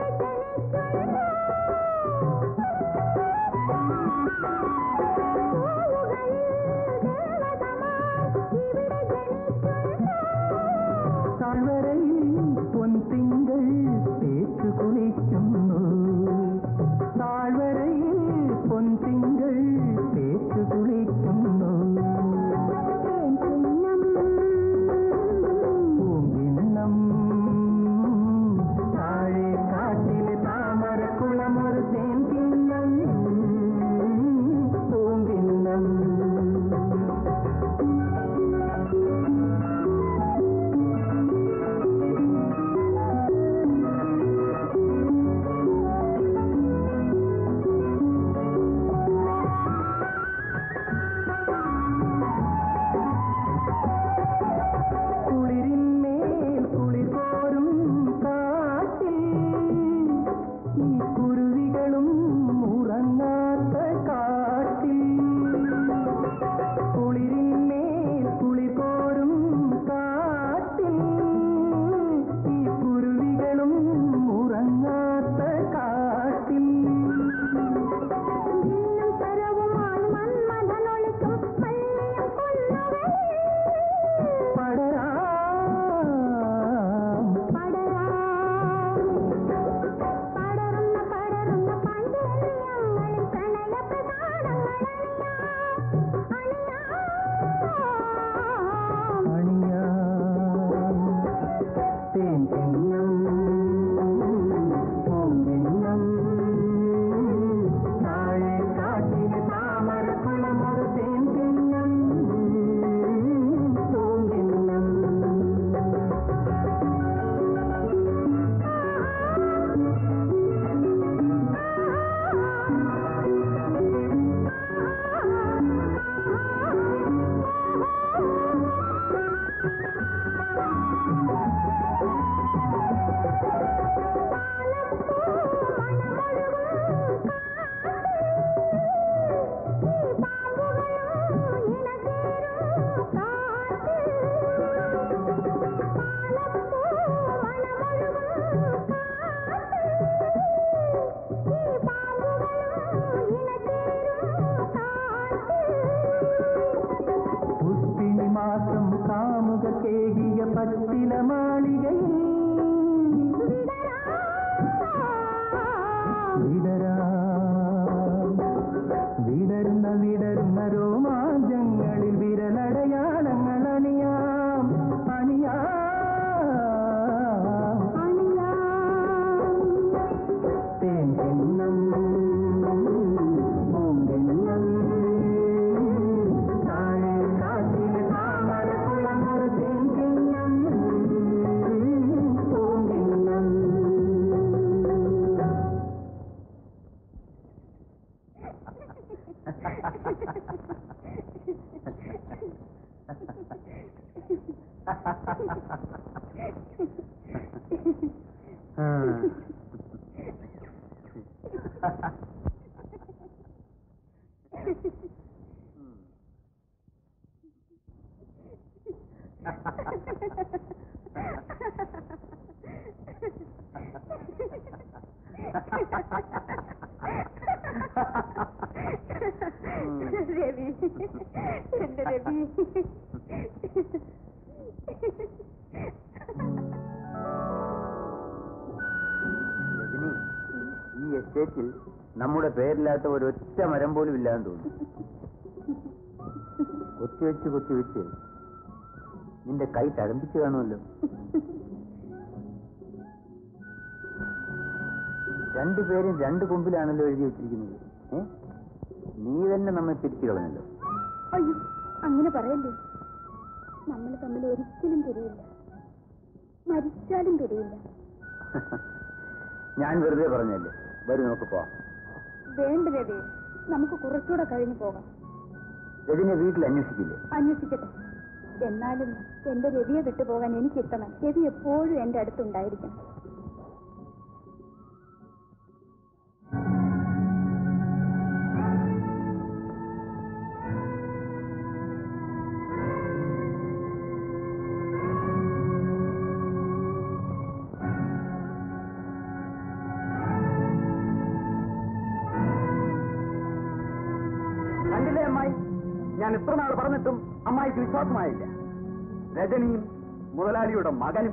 രവി എന്റെ രവി രജനി ഈ എസ്റ്റേറ്റിൽ നമ്മുടെ പേരില്ലാത്ത ഒരൊറ്റ മരം പോലും ഇല്ലാന്ന് തോന്നുന്നു കൊത്തിവെച്ച് കൊത്തിവെച്ച് നിന്റെ കൈ തഴമ്പിച്ച് കാണുമല്ലോ രണ്ടുപേരും രണ്ട് കൊമ്പിലാണല്ലോ എഴുതി വെച്ചിരിക്കുന്നത് ഏ നീ തന്നെ നമ്മെ തിരിച്ചു കളഞ്ഞല്ലോ അയ്യോ അങ്ങനെ പറയല്ലേ നമ്മൾ തമ്മിൽ ഒരിക്കലും തിരിയില്ല മരിച്ചാലും തിരിയില്ല ഞാൻ വെറുതെ പറഞ്ഞല്ലേ വരും നമുക്ക് പോവാം വേണ്ട രവി നമുക്ക് കുറച്ചുകൂടെ കഴിഞ്ഞു പോകാം രജനെ വീട്ടിൽ അന്വേഷിക്കില്ലേ അന്വേഷിക്കട്ടെ എന്നാലും എന്റെ രവിയെ വിട്ടുപോകാൻ എനിക്കിഷ്ടമല്ല രവി എപ്പോഴും എന്റെ അടുത്തുണ്ടായിരിക്കണം കണ്ടില്ലേ അമ്മായി ഞാൻ ഇത്ര നാൾ പറഞ്ഞിട്ടും അമ്മായിക്ക് വിശ്വാസമായില്ല രജനിയും മുതലാളിയുടെ മകനും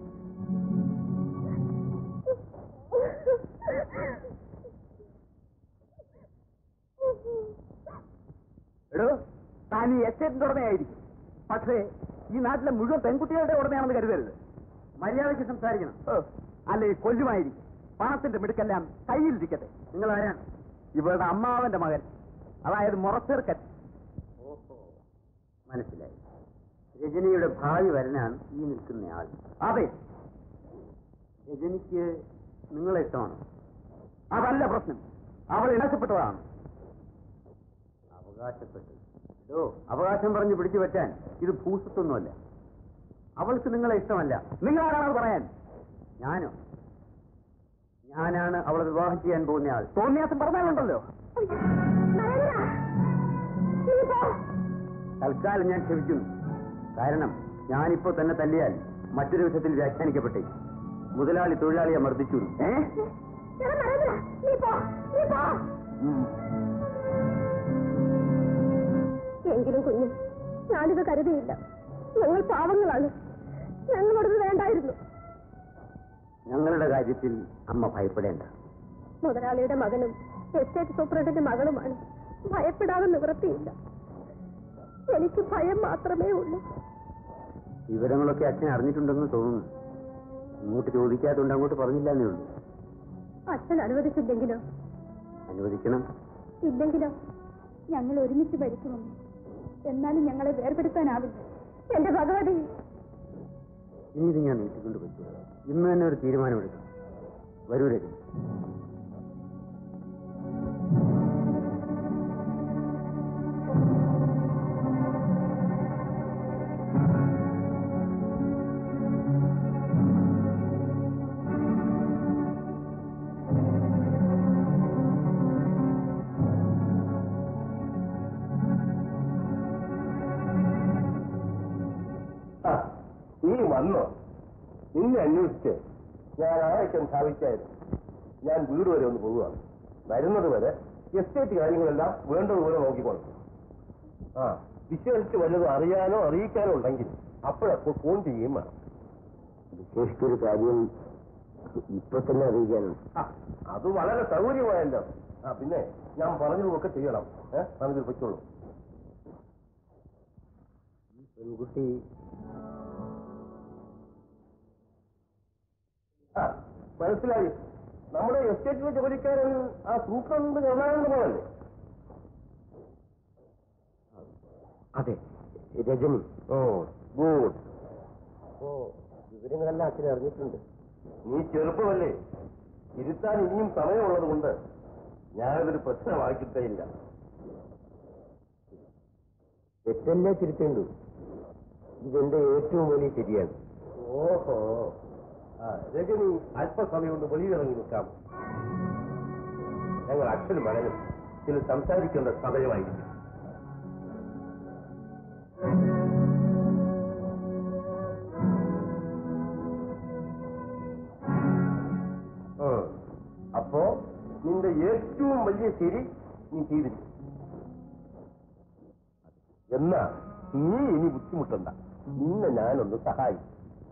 എടോ താൻ ഈ എസ്റ്റേറ്റിന്റെ ഉടമയായിരിക്കും പക്ഷേ ഈ നാട്ടിലെ മുഴുവൻ പെൺകുട്ടികളുടെ ഉടമയാണെന്ന് കരുതരുത് മര്യാദയ്ക്ക് സംസാരിക്കണം അല്ലെ കൊല്ലുമായിരിക്കും പണത്തിന്റെ മിടുക്കെല്ലാം കയ്യിലിരിക്കട്ടെ നിങ്ങൾ ആരാണ് ഇവരുടെ അമ്മാവന്റെ മകൻ അതായത് മുറച്ചെറുക്കൻ ഓഹോ മനസ്സിലായി രജനിയുടെ ഭാവി വരനാണ് ഈ നിൽക്കുന്നയാൾ അതെ രജനിക്ക് നിങ്ങളെ ഇഷ്ടമാണ് അതല്ല പ്രശ്നം അവൾ ഇണക്കപ്പെട്ടതാണ് അവകാശപ്പെട്ടു ഇതോ അവകാശം പറഞ്ഞ് പിടിച്ചു പറ്റാൻ ഇത് ഭൂസത്തൊന്നുമല്ല അവൾക്ക് നിങ്ങളെ ഇഷ്ടമല്ല നിങ്ങൾ ആരാണ് അത് പറയാൻ ഞാനോ ഞാനാണ് അവളെ വിവാഹം ചെയ്യാൻ പോകുന്നയാൾ തോന്നിയാസം പറഞ്ഞാലുണ്ടല്ലോ തൽക്കാലം ഞാൻ ക്ഷമിക്കുന്നു കാരണം ഞാനിപ്പോ തന്നെ തല്ലിയാൽ മറ്റൊരു വിധത്തിൽ വ്യാഖ്യാനിക്കപ്പെട്ടേ മുതലാളി തൊഴിലാളിയെ മർദ്ദിച്ചു ഏ എങ്കിലും കുഞ്ഞ് ഞാനിത് കരുതിയില്ല ഞങ്ങൾ പാവങ്ങളാണ് ഞങ്ങളോടത് വേണ്ടായിരുന്നു ഞങ്ങളുടെ കാര്യത്തിൽ അമ്മ ഭയപ്പെടേണ്ട മുതലാളിയുടെ മകനും എസ്റ്റേറ്റ് സൂപ്രണ്ടിന്റെ മകളുമാണ് ഭയപ്പെടാതെ നിവൃത്തിയില്ല എനിക്ക് ഭയം മാത്രമേ ഉള്ളൂ വിവരങ്ങളൊക്കെ അച്ഛൻ അറിഞ്ഞിട്ടുണ്ടെന്ന് തോന്നുന്നു ഇങ്ങോട്ട് ചോദിക്കാത്തതുകൊണ്ട് അങ്ങോട്ട് പറഞ്ഞില്ല എന്നേ ഉള്ളൂ അച്ഛൻ അനുവദിച്ചില്ലെങ്കിലോ അനുവദിക്കണം ഇല്ലെങ്കിലോ ഞങ്ങൾ ഒരുമിച്ച് ഭരിക്കുമെന്ന് എന്നാലും ഞങ്ങളെ വേർപെടുത്താനാവില്ല എന്റെ ഭഗവതി ഇനി ഇത് ഞാൻ നീട്ടിക്കൊണ്ട് പറ്റുമോ ഇന്ന് തന്നെ ഒരു തീരുമാനമെടുക്കും വരൂ രജനി ആ, നീ വന്നോ നിന്നെ അന്വേഷിച്ച് ഞാൻ ആഴ്ചം സ്ഥാപിച്ചായിരുന്നു ഞാൻ വീട് വരെ ഒന്ന് പോവുകയാണ് വരുന്നത് വരെ എസ്റ്റേറ്റ് കാര്യങ്ങളെല്ലാം വേണ്ടതുപോലെ നോക്കിക്കോണം ആ വിശേഷിച്ച് വല്ലതും അറിയാനോ അറിയിക്കാനോ ഉണ്ടെങ്കിൽ അപ്പോഴപ്പോൾ ഫോൺ ചെയ്യുകയും വേണം വിശേഷിച്ചൊരു കാര്യം ഇപ്പൊ തന്നെ അറിയിക്കാനുണ്ട് ആ, അത് വളരെ സൗകര്യമായല്ലോ ആ പിന്നെ ഞാൻ പറഞ്ഞതുമൊക്കെ ചെയ്യണം ഏഹ് നമുക്കിത് പറ്റുള്ളൂ പെൺകുട്ടി ആ മനസ്സിലായി നമ്മുടെ എസ്റ്റേറ്റിലെ ജോലിക്കാരൻ ആ സൂപ്രണ്ട് നിർണായകമല്ലേ അതെ രജനി ഓ ഗുഡ് ഓ വിവരങ്ങളെല്ലാം അച്ഛൻ അറിഞ്ഞിട്ടുണ്ട് നീ ചെറുപ്പമല്ലേ ഇരുത്താൻ ഇനിയും സമയമുള്ളത് കൊണ്ട് ഞാനതൊരു പ്രശ്നമാക്കിയിട്ടേയില്ല തെറ്റല്ലേ തിരുത്തേണ്ടു ഇതെന്റെ ഏറ്റവും വലിയ ശരിയാണ് ഓഹോ ആ, രജനി അല്പസമയം കൊണ്ട് വെളിയിലിറങ്ങി നിൽക്കാം ഞങ്ങൾ അച്ഛനും മകനും ചില സംസാരിക്കേണ്ട സമയമായിരിക്കും ഉം. അപ്പോ നിന്റെ ഏറ്റവും വലിയ ശരി നീ ചെയ്തിരിക്കും എന്നാ നീ ഇനി ബുദ്ധിമുട്ടണ്ട നിന്നെ ഞാനൊന്ന് സഹായിക്കും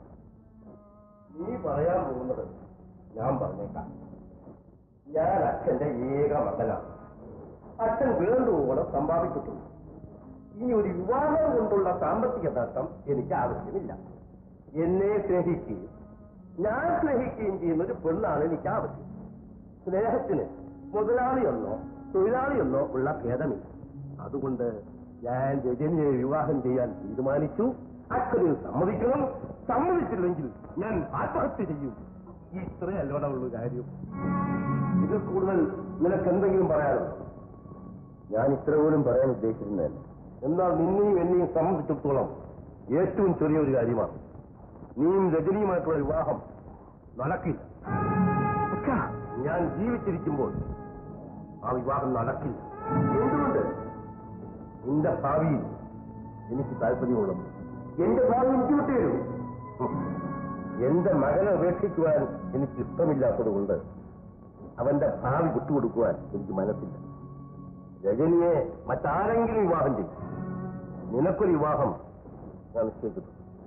നീ പറയാൻ പോകുന്നത് ഞാൻ പറഞ്ഞേക്കാം ഞാൻ അച്ഛന്റെ ഏക മകനാണ് അച്ഛൻ വേണ്ടുവോളം സമ്പാദിച്ചിട്ടുണ്ട് ഇനി ഒരു വിവാഹം കൊണ്ടുള്ള സാമ്പത്തിക നേട്ടം എനിക്ക് ആവശ്യമില്ല എന്നെ സ്നേഹിക്കുകയും ഞാൻ സ്നേഹിക്കുകയും ചെയ്യുന്ന ഒരു പെണ്ണാണ് എനിക്ക് ആവശ്യം സ്നേഹത്തിന് മുതലാളിയെന്നോ തൊഴിലാളിയെന്നോ ഉള്ള ഭേദമില്ല അതുകൊണ്ട് ഞാൻ രജനിയെ വിവാഹം ചെയ്യാൻ തീരുമാനിച്ചു അച്ഛന് സമ്മതിക്കണം സമ്മതിച്ചില്ലെങ്കിൽ ഞാൻ ആത്മഹത്യ ചെയ്യും ഇത്രേ അല്ലോടമുള്ള കാര്യം ഇത് കൂടുതൽ നിനക്ക് എന്തെങ്കിലും പറയാനുണ്ടോ ഞാൻ ഇത്ര പോലും പറയാൻ ഉദ്ദേശിച്ചിരുന്നതല്ല എന്നാൽ നിന്നെയും എന്നെയും സംബന്ധിച്ചിടത്തോളം ഏറ്റവും ചെറിയൊരു കാര്യമാണ് നീയും രജനിയുമായിട്ടുള്ള വിവാഹം നടക്കില്ല ഞാൻ ജീവിച്ചിരിക്കുമ്പോൾ ആ വിവാഹം നടക്കില്ല എന്തുകൊണ്ട് നിന്റെ ഭാവിയിൽ എനിക്ക് താല്പര്യമുള്ളത് എന്റെ ഭാവി എനിക്ക് വിട്ടുതരൂ ഹും. എന്റെ മകനെ ഉപേക്ഷിക്കുവാൻ എനിക്ക് ഇഷ്ടമില്ലാത്തത് കൊണ്ട് അവന്റെ ഭാവി വിട്ടുകൊടുക്കുവാൻ എനിക്ക് മനസ്സില്ല രജനിയെ മറ്റാരെങ്കിലും വിവാഹം ചെയ്യും നിനക്കൊരു വിവാഹം ഞാൻ നിശ്ചയിക്കുന്നു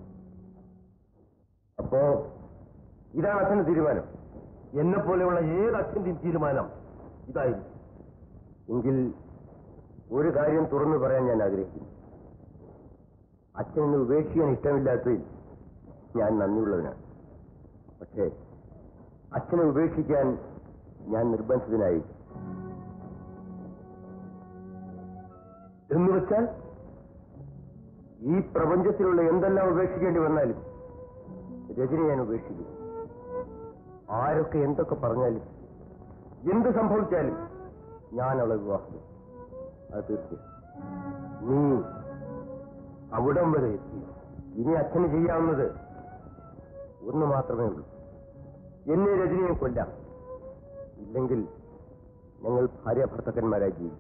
അപ്പോ ഇതാണ് അച്ഛന്റെ തീരുമാനം എന്നെ പോലെയുള്ള ഏത് അച്ഛന്റെയും തീരുമാനം ഇതായിരിക്കും എങ്കിൽ ഒരു കാര്യം തുറന്നു പറയാൻ ഞാൻ ആഗ്രഹിക്കുന്നു അച്ഛനെ ഉപേക്ഷിക്കാൻ ഇഷ്ടമില്ലാത്തതിൽ ഞാൻ നന്ദിയുള്ളവനാണ് പക്ഷേ അച്ഛനെ ഉപേക്ഷിക്കാൻ ഞാൻ നിർബന്ധിതനായി എന്ന് വെച്ചാൽ ഈ പ്രപഞ്ചത്തിലുള്ള എന്തെല്ലാം ഉപേക്ഷിക്കേണ്ടി വന്നാലും രജനി ഞാൻ ഉപേക്ഷിക്കും ആരൊക്കെ എന്തൊക്കെ പറഞ്ഞാലും എന്ത് സംഭവിച്ചാലും ഞാൻ അവളെ വിവാഹം ചെയ്യും. അത് തീർച്ചയായും നീ അവിടം വരെ എത്തി ഇനി അച്ഛന് ചെയ്യാവുന്നത് ഒന്ന് മാത്രമേ ഉള്ളൂ എന്നെ രജനിയെ കൊല്ലാം ഇല്ലെങ്കിൽ ഞങ്ങൾ ഭാര്യ ഭർത്തക്കന്മാരായി ജീവിക്കും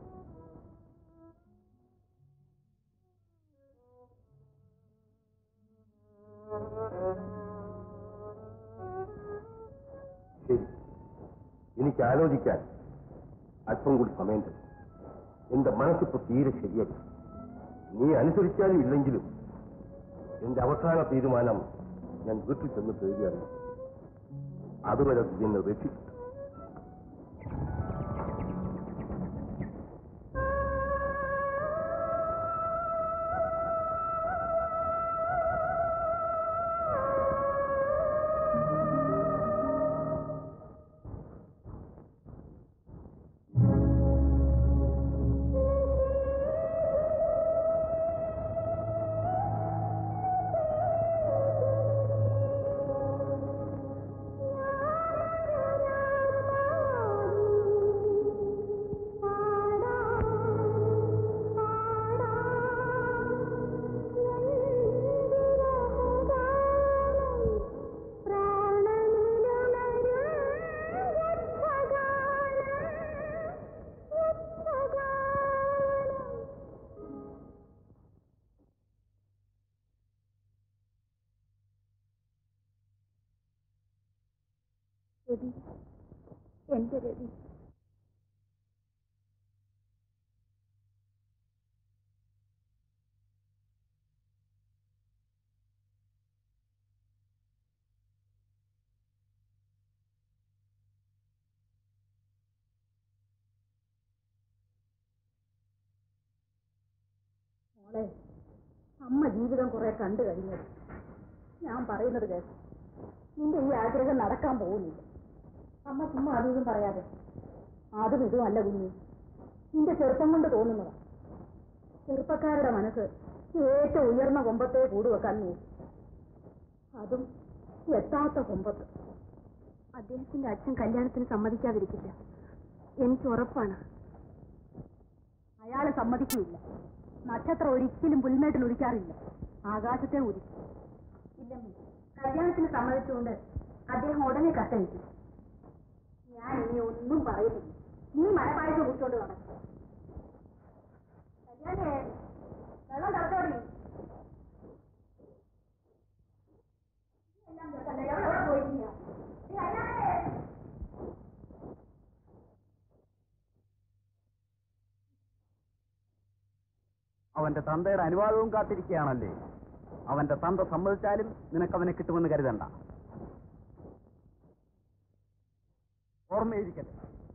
ശരി എനിക്ക് ആലോചിക്കാൻ അല്പം കൂടി സമയം തരും എന്റെ മനസ്സിപ്പോ തീരെ ശരിയല്ല നീ അനുസരിച്ചാലും ഇല്ലെങ്കിലും എന്റെ അവസാന തീരുമാനം ഞാൻ വീട്ടിൽ ചെന്ന് തേടിയാണ് അതുവരെ നീ എന്നെ ഉപേക്ഷിച്ചിട്ട് രവി എന്റെ രവി മോളെ അമ്മ ജീവിതം കുറെ കണ്ടു കഴിഞ്ഞത് ഞാൻ പറയുന്നത് കേട്ടു നിന്റെ ഈ ആഗ്രഹം നടക്കാൻ പോകുന്നില്ല അമ്മ ചുമ്മാ അതും ഇതും പറയാതെ അതും ഇതും അല്ല കുഞ്ഞു നിന്റെ ചെറുപ്പം കൊണ്ട് തോന്നുന്നതാ ചെറുപ്പക്കാരുടെ മനസ്സ് ഏറ്റവും ഉയർന്ന കൊമ്പത്തെ കൂടുവെക്കാൻ നോക്കും അതും എത്താത്ത കൊമ്പത്ത് അദ്ദേഹത്തിന്റെ അച്ഛൻ കല്യാണത്തിന് സമ്മതിക്കാതിരിക്കില്ല എനിക്ക് ഉറപ്പാണ് അയാളെ സമ്മതിക്കില്ല നക്ഷത്രം ഒരിക്കലും പുൽമേട്ടിൽ ഉദിക്കാറില്ല ആകാശത്തെ ഉദിക്കും ഇല്ലമ്മേ കല്യാണത്തിന് സമ്മതിച്ചുകൊണ്ട് അദ്ദേഹം ഉടനെ കത്തയച്ചു ഞാൻ ഇനി ഒന്നും പറയുന്നില്ല നീ മലപ്പായസം കുടിച്ചോണ്ട് നടക്കും കല്യാണേ വെള്ളം തടത്തോടി എല്ലാം കേട്ടല്ലേ എവിടെ എവിടെ പോയിരിക്കുക നീ കല്യാണേ അവന്റെ തന്തയുടെ അനുവാദവും കാത്തിരിക്കുകയാണല്ലേ അവന്റെ തന്ത സമ്മതിച്ചാലും നിനക്ക് അവനെ കിട്ടുമെന്ന് കരുതണ്ട ഓർമ്മയിരിക്കട്ടെ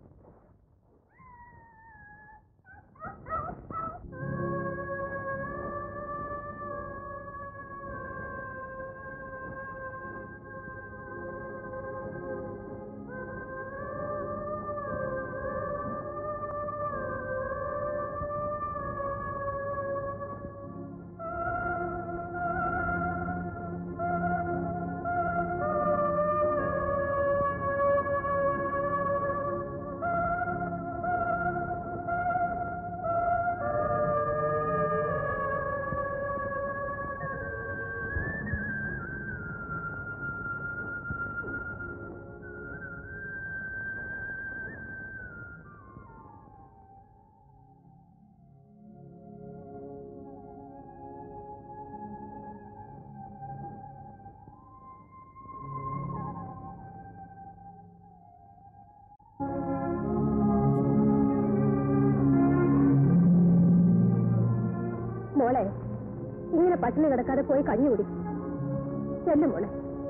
മോളെ ഇങ്ങനെ പട്ടിണി കിടക്കാതെ പോയി കഞ്ഞി കുടി ചെല്ലു മോളെ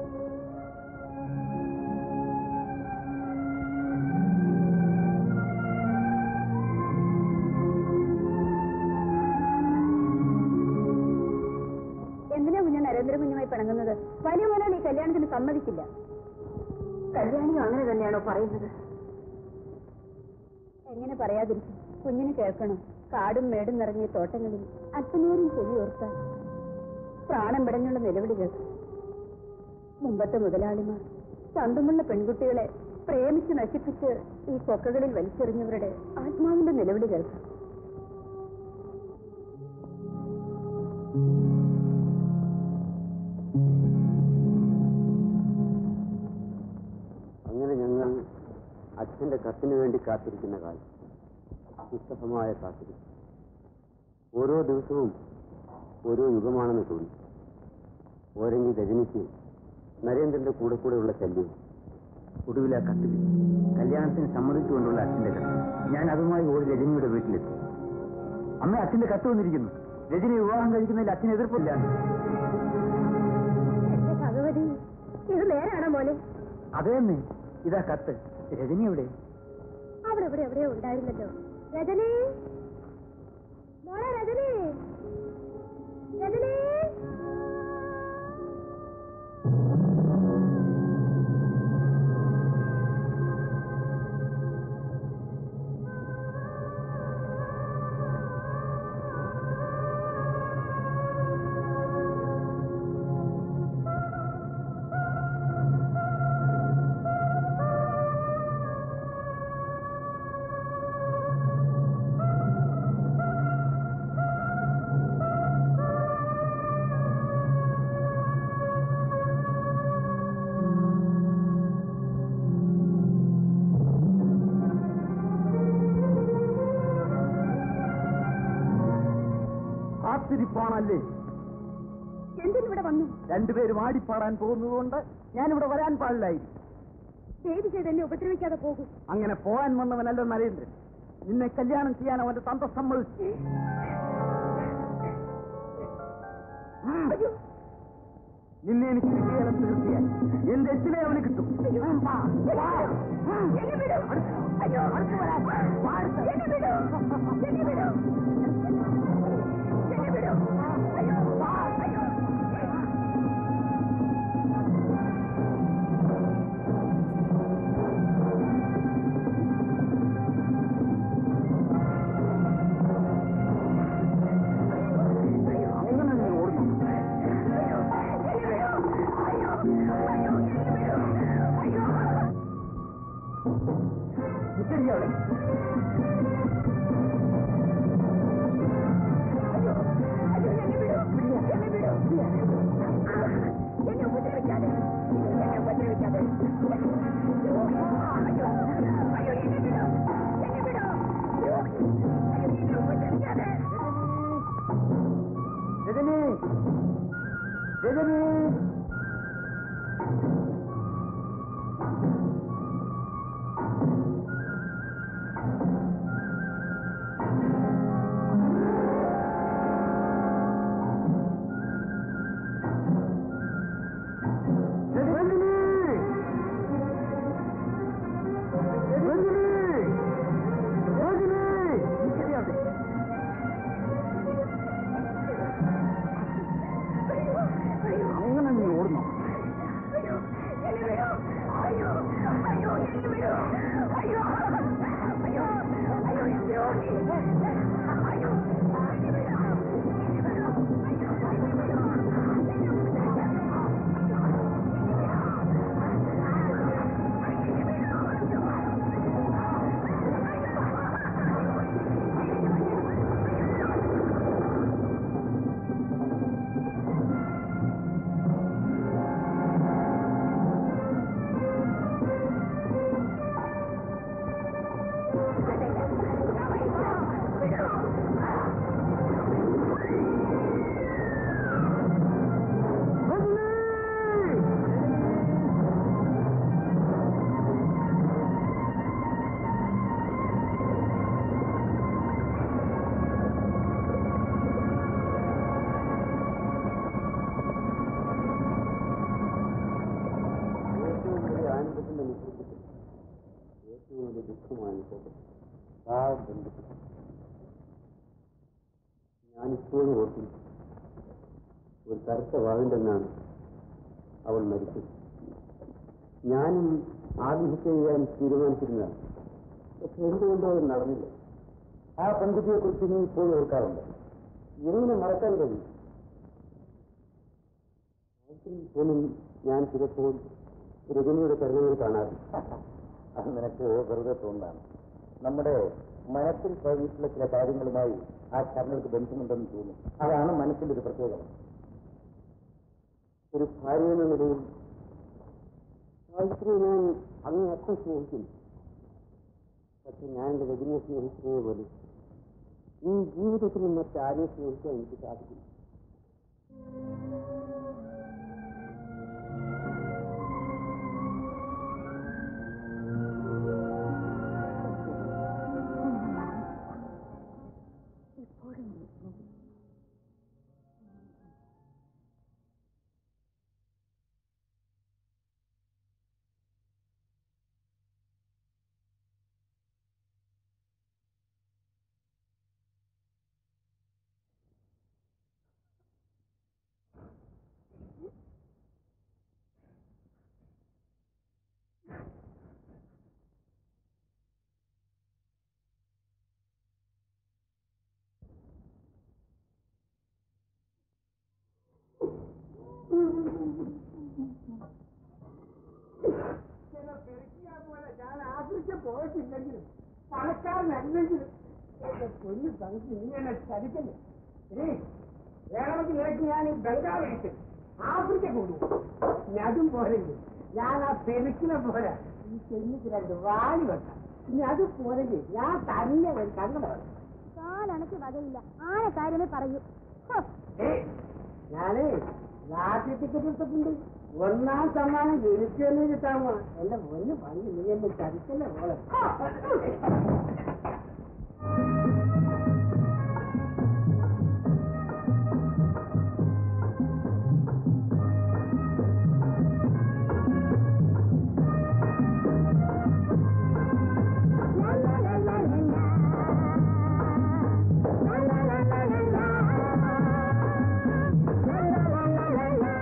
എന്തിനാ കുഞ്ഞ നരേന്ദ്ര കുഞ്ഞുമായി പിണങ്ങുന്നത് വലിയ മോനാണ് ഈ കല്യാണത്തിന് സമ്മതിക്കില്ല കല്യാണിയും അങ്ങനെ തന്നെയാണോ പറയുന്നത് എങ്ങനെ പറയാതിരിക്കും കുഞ്ഞിന് കേൾക്കണം കാടും മേടും നിറഞ്ഞ തോട്ടങ്ങളിൽ അച്ഛനേരും ചെവി ഓർത്താൽ പ്രാണം പിടഞ്ഞുള്ള നിലവിളി കേൾക്കും മുമ്പത്തെ മുതലാളിമാർ ചന്തമുള്ള പെൺകുട്ടികളെ പ്രേമിച്ച് നശിപ്പിച്ച് ഈ കൊക്കകളിൽ വലിച്ചെറിഞ്ഞവരുടെ ആത്മാവിന്റെ നിലവിളി കേൾക്കാം അങ്ങനെ ഞങ്ങൾ അച്ഛന്റെ കത്തിന് വേണ്ടി കാത്തിരിക്കുന്ന കാലം നിസ്സഹമായ കാത്തിരിക്കും ഓരോ ദിവസവും ഓരോ യുഗമാണെന്ന് തോന്നി ഓരെങ്കിൽ രജനിക്ക് നരേന്ദ്രന്റെ കൂടെ കൂടെയുള്ള ശല്യവും ഒടുവിൽ ആ കത്തിൽ കല്യാണത്തിന് സമ്മതിച്ചുകൊണ്ടുള്ള അച്ഛന്റെ കത്ത് ഞാൻ അതുമായി ഓടി രജനിയുടെ വീട്ടിലെത്തി അമ്മ അച്ഛന്റെ കത്ത് വന്നിരിക്കുന്നു രജനി വിവാഹം കഴിക്കുന്നതിൽ അച്ഛന് എതിർപ്പില്ല എന്റെ ഭഗവതി ഇത് നേരാണോ മോനെ അതേന്നെ ഇതാ കത്ത് രജനി എവിടെ അവിടെ ഇവിടെ എവിടെയോ ഉണ്ടായിരുന്നല്ലോ രജനി മോളെ രജനി രജനി കാത്തിരിപ്പാണല്ലേ എന്തിനിവിടെ വന്നു രണ്ടുപേരും ആടിപ്പാടാൻ പോകുന്നതുകൊണ്ട് ഞാനിവിടെ വരാൻ പാടില്ലായിരിക്കും ദേവി ചെയ്ത് എന്നെ ഉപദ്രവിക്കാതെ പോകും അങ്ങനെ പോകാൻ വന്നവനല്ല നരേന്ദ്രൻ നിന്നെ കല്യാണം ചെയ്യാൻ അവന്റെ തന്ത സമ്മതിച്ചു ഉം. നിന്നെ എനിക്ക് കിട്ടിയാലും തീർച്ചയായി എന്റെ എച്ചിനെ അവന് കിട്ടും ഉം, വാ, വാ. ഉം. അയ്യോ അടുത്ത് വരാൻ. വാ, അടുത്ത്. എന്നെ വിടൂ. എന്നെ വിടൂ. എന്നെ വിടൂ. അയ്യോ വാ. അയ്യോ അങ്ങനെ നീ ഓടുന്നു നിൽക്കടി അവിടെ. എന്നെ ഉപദ്രവിക്കാതെ എന്നെ ഉപദ്രവിക്കാതെ അയ്യോ അയ്യോ എന്നെ വിടോ എന്നെ വിടോ അയ്യോ എന്നെ ഉപദ്രവിക്കാതെ രജനി രജനി രജനി രജനി രജനി ശരിയാവട്ടെ അങ്ങനെ നീ ഓടുന്നു അയ്യോ എന്നെ വിടോ അയ്യോ അയ്യോ എന്നെ വിടോ അയ്യോ അയ്യോ അയ്യോ എന്നെ വിടോ അയ്യോ എന്നെ വിടോ എന്നെ വിടോ അയ്യോ എന്നെ വിടോ എന്നെ ഉപദ്രവിക്കാതെ ഏറ്റവും വലിയ ആനന്ദത്തിന്റെ മുഖത്തിൽ ഏറ്റവും വലിയ ദുഃഖമാണ് അനുഭവപ്പെട്ടത് പാവം ബന്ധുക്കൾ ഞാനിപ്പോഴും ഓർക്കുന്നു ഒരു കറുത്ത വാവിൻ്റെ നിന്നാണ് അവൾ മരിച്ചത് ഞാനും ആത്മഹത്യ ചെയ്യാൻ തീരുമാനിച്ചിരുന്നതാണ് പക്ഷെ എന്തുകൊണ്ടോ അത് നടന്നില്ല ആ പെൺകുട്ടിയെ കുറിച്ച് ഇനി ഇപ്പോഴും ഓർക്കാറുണ്ട് എങ്ങനെ മറക്കാൻ കഴിയും രാത്രി പോലും ഞാൻ ചിലപ്പോൾ രജനിയുടെ കരുണകൾ കാണാറുണ്ട് അത് നിനക്ക് വെറുതെ തോന്നാണ് നമ്മുടെ മനസ്സിൽ പ്രയോഗിച്ചിട്ടുള്ള ചില കാര്യങ്ങളുമായി ആ കർണകൾക്ക് ബന്ധമുണ്ടെന്ന് തോന്നും അതാണ് മനസ്സിന്റെ ഒരു പ്രത്യേകത ഒരു ഭാര്യ എന്ന നിലയിൽ സാവിത്രിയെ ഞാൻ അങ്ങേ അത്ര സ്നേഹിക്കുന്നു പക്ഷെ ഞാൻ എൻ്റെ രജനിയെ സ്നേഹിക്കുന്നത് പോലെ ഈ ജീവിതത്തിൽ മറ്റാരെയും സ്നേഹിക്കാൻ എനിക്ക് സാധിക്കില്ല എപ്പോഴും ചില പെരുക്കിയാ പോലെ ഞാൻ ആഫ്രിക്ക പോയിട്ടില്ലെങ്കിലും പണക്കാരനല്ലെങ്കിലും എന്റെ പൊന്നു തനിക്ക് നീ എന്നെ ചതിക്കല്ലേ ഇനി വേണമെങ്കിൽ നിനക്ക് ഞാൻ ഈ ബംഗാൾ അയച്ചു ആഫ്രിക്ക കൊണ്ടുപോകും ഇനി അതും പോരെങ്കിൽ ഞാൻ ആ പെരുക്കിനെ പോലെ ഈ ചെന്നിക്ക് രണ്ട് വാഴി വെക്കാം ഇനി അത് പോരെങ്കിൽ ഞാൻ തന്നെ ഒരു കണ്ണട വെക്കാം കാലണക്ക് വകയില്ല ആന കാര്യമേ പറയൂ ഹോ, ഏയ്, ഞാനേ ലാത്തി ടിക്കറ്റ് എടുത്തിട്ടുണ്ട് ഒന്നാം സമ്മാനം എനിക്ക് തന്നെ കിട്ടാമോ എന്റെ പൊന്ന് പണി നീ എന്നെ ചതിക്കല്ലേ മോളെ la la la la la la. La la la la la la. La la la la la la.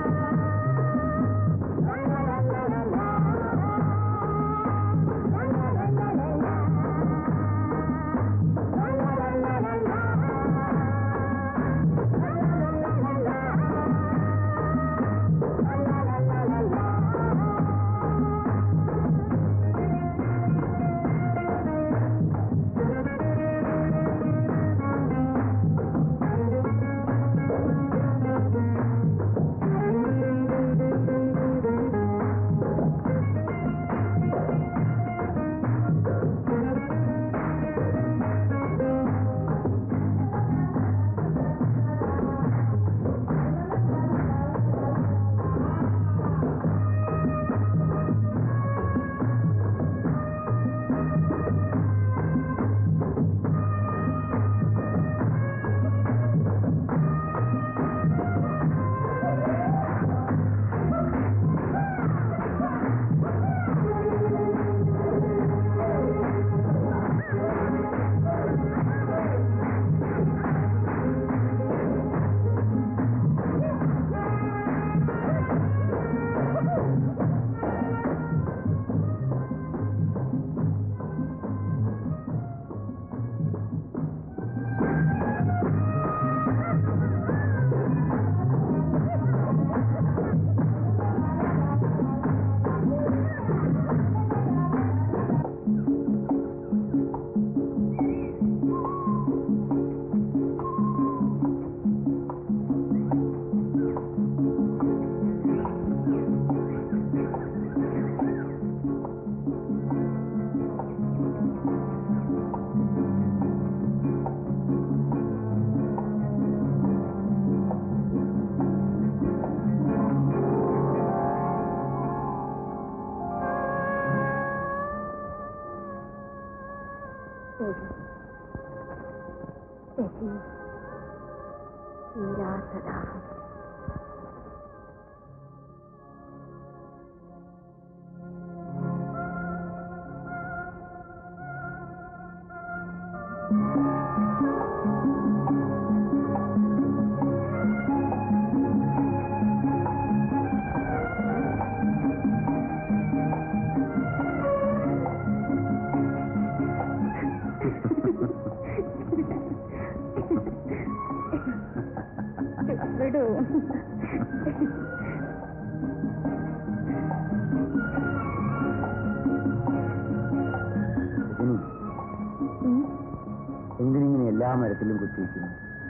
La la la la la la. La la la la la la. ശരി ശശി തീരാത്തദാഹം വിടൂ രജനി എന്തിനിങ്ങനെ എല്ലാ മരത്തിലും കുത്തിവെക്കുന്നു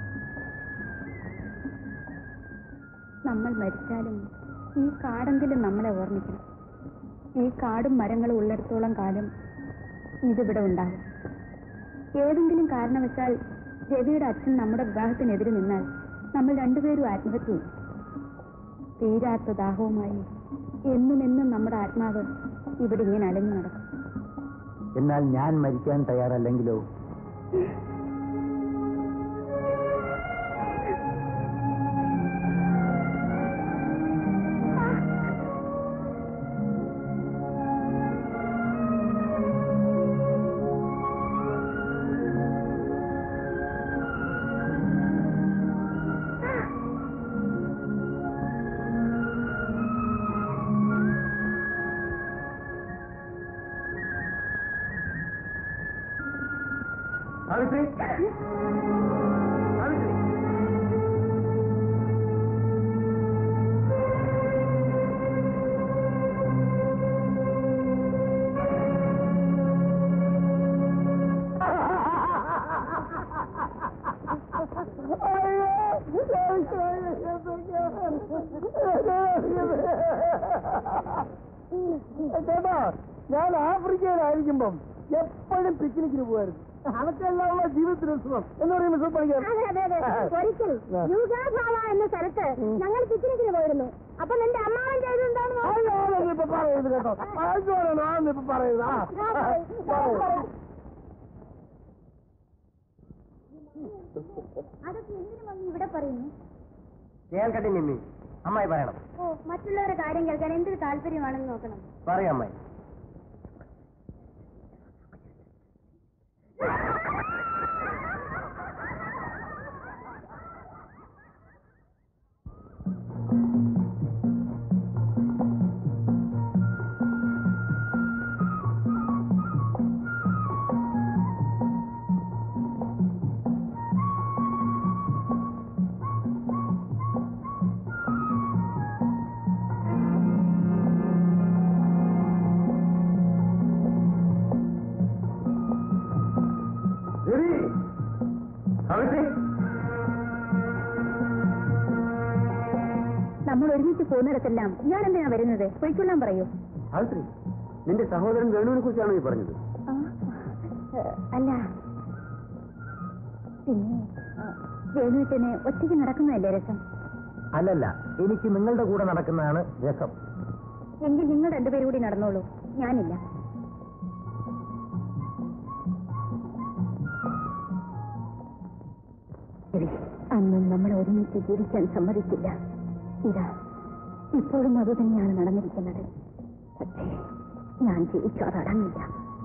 നമ്മൾ മരിച്ചാലും ഈ കാടെങ്കിലും നമ്മളെ ഓർമ്മിക്കണം ഈ കാടും മരങ്ങളും ഉള്ളിടത്തോളം കാലം ഇതിവിടെ ഉണ്ടാകും ഏതെങ്കിലും കാരണവശാൽ രവിയുടെ അച്ഛൻ നമ്മുടെ വിവാഹത്തിനെതിരെ നിന്നാൽ നമ്മൾ രണ്ടുപേരും ആത്മഹത്യ ചെയ്യും തീരാത്ത ദാഹവുമായി എന്നും എന്നും നമ്മുടെ ആത്മാവ് ഇവിടെ ഇങ്ങനെ അലഞ്ഞു നടക്കും എന്നാൽ ഞാൻ മരിക്കാൻ തയ്യാറല്ലെങ്കിലോ സാവിത്രി സാവിത്രി ചേട്ടാ ഞാൻ ആഫ്രിക്കയിലായിരിക്കുമ്പം എപ്പോഴും പിക്നിക്കിന് പോകുമായിരുന്നു അതൊക്കെയുള്ള ജീവിതത്തിന് സുഖം എന്ന് പറയുമ്പോൾ സുഖം പണിക്കാർ അതെ അതെ അതെ ഒരിക്കൽ യൂഗാഭാവ എന്ന സ്ഥലത്ത് ഞങ്ങൾ പിക്നിക്കിന് പോയിരുന്നു അപ്പൊ നിന്റെ അമ്മാവൻ ചെയ്തെന്താണെന്ന് ആളൊന്നും ഇപ്പൊ പറയരുത് കേട്ടോ ആൾക്കാരാണ് ആണെന്ന് ഇപ്പൊ പറയുന്നത് ആ പറയൂ. അതൊക്കെ എന്തിനു വന്ന് ഇവിടെ പറയുന്നു കേൾക്കട്ടെ നിമ്മി അമ്മായി പറയണം ഓ മറ്റുള്ളവരുടെ കാര്യം കേൾക്കാൻ എന്തൊരു താല്പര്യമാണെന്ന് നോക്കണം പറയാം അമ്മായി രവി സാവിത്രി നമ്മൾ ഒരുമിച്ച് പോകുന്നിടത്തെല്ലാം ഞാൻ എന്തിനാ വരുന്നത് പൊയ്ക്കൊള്ളാൻ പറയൂ സാവിത്രി നിന്റെ സഹോദരൻ വേണുവിനെ കുറിച്ചാണോ ഈ പറഞ്ഞത് ആ, ഏ, അല്ല പിന്നെ വേണുവിട്ടന് ഒറ്റയ്ക്ക് നടക്കുന്നതല്ലേ രസം അല്ലല്ല എനിക്ക് നിങ്ങളുടെ കൂടെ നടക്കുന്നതാണ് രസം എങ്കിൽ നിങ്ങൾ രണ്ടുപേരും കൂടി നടന്നോളൂ ഞാനില്ല ശരി, അന്നും നമ്മൾ ഒരുമിച്ച് ജീവിക്കാൻ സമ്മതിച്ചില്ല ഇതാ ഇപ്പോഴും അത് തന്നെയാണ് നടന്നിരിക്കുന്നത് പക്ഷേ ഞാൻ ജീവിക്കാതടങ്ങില്ല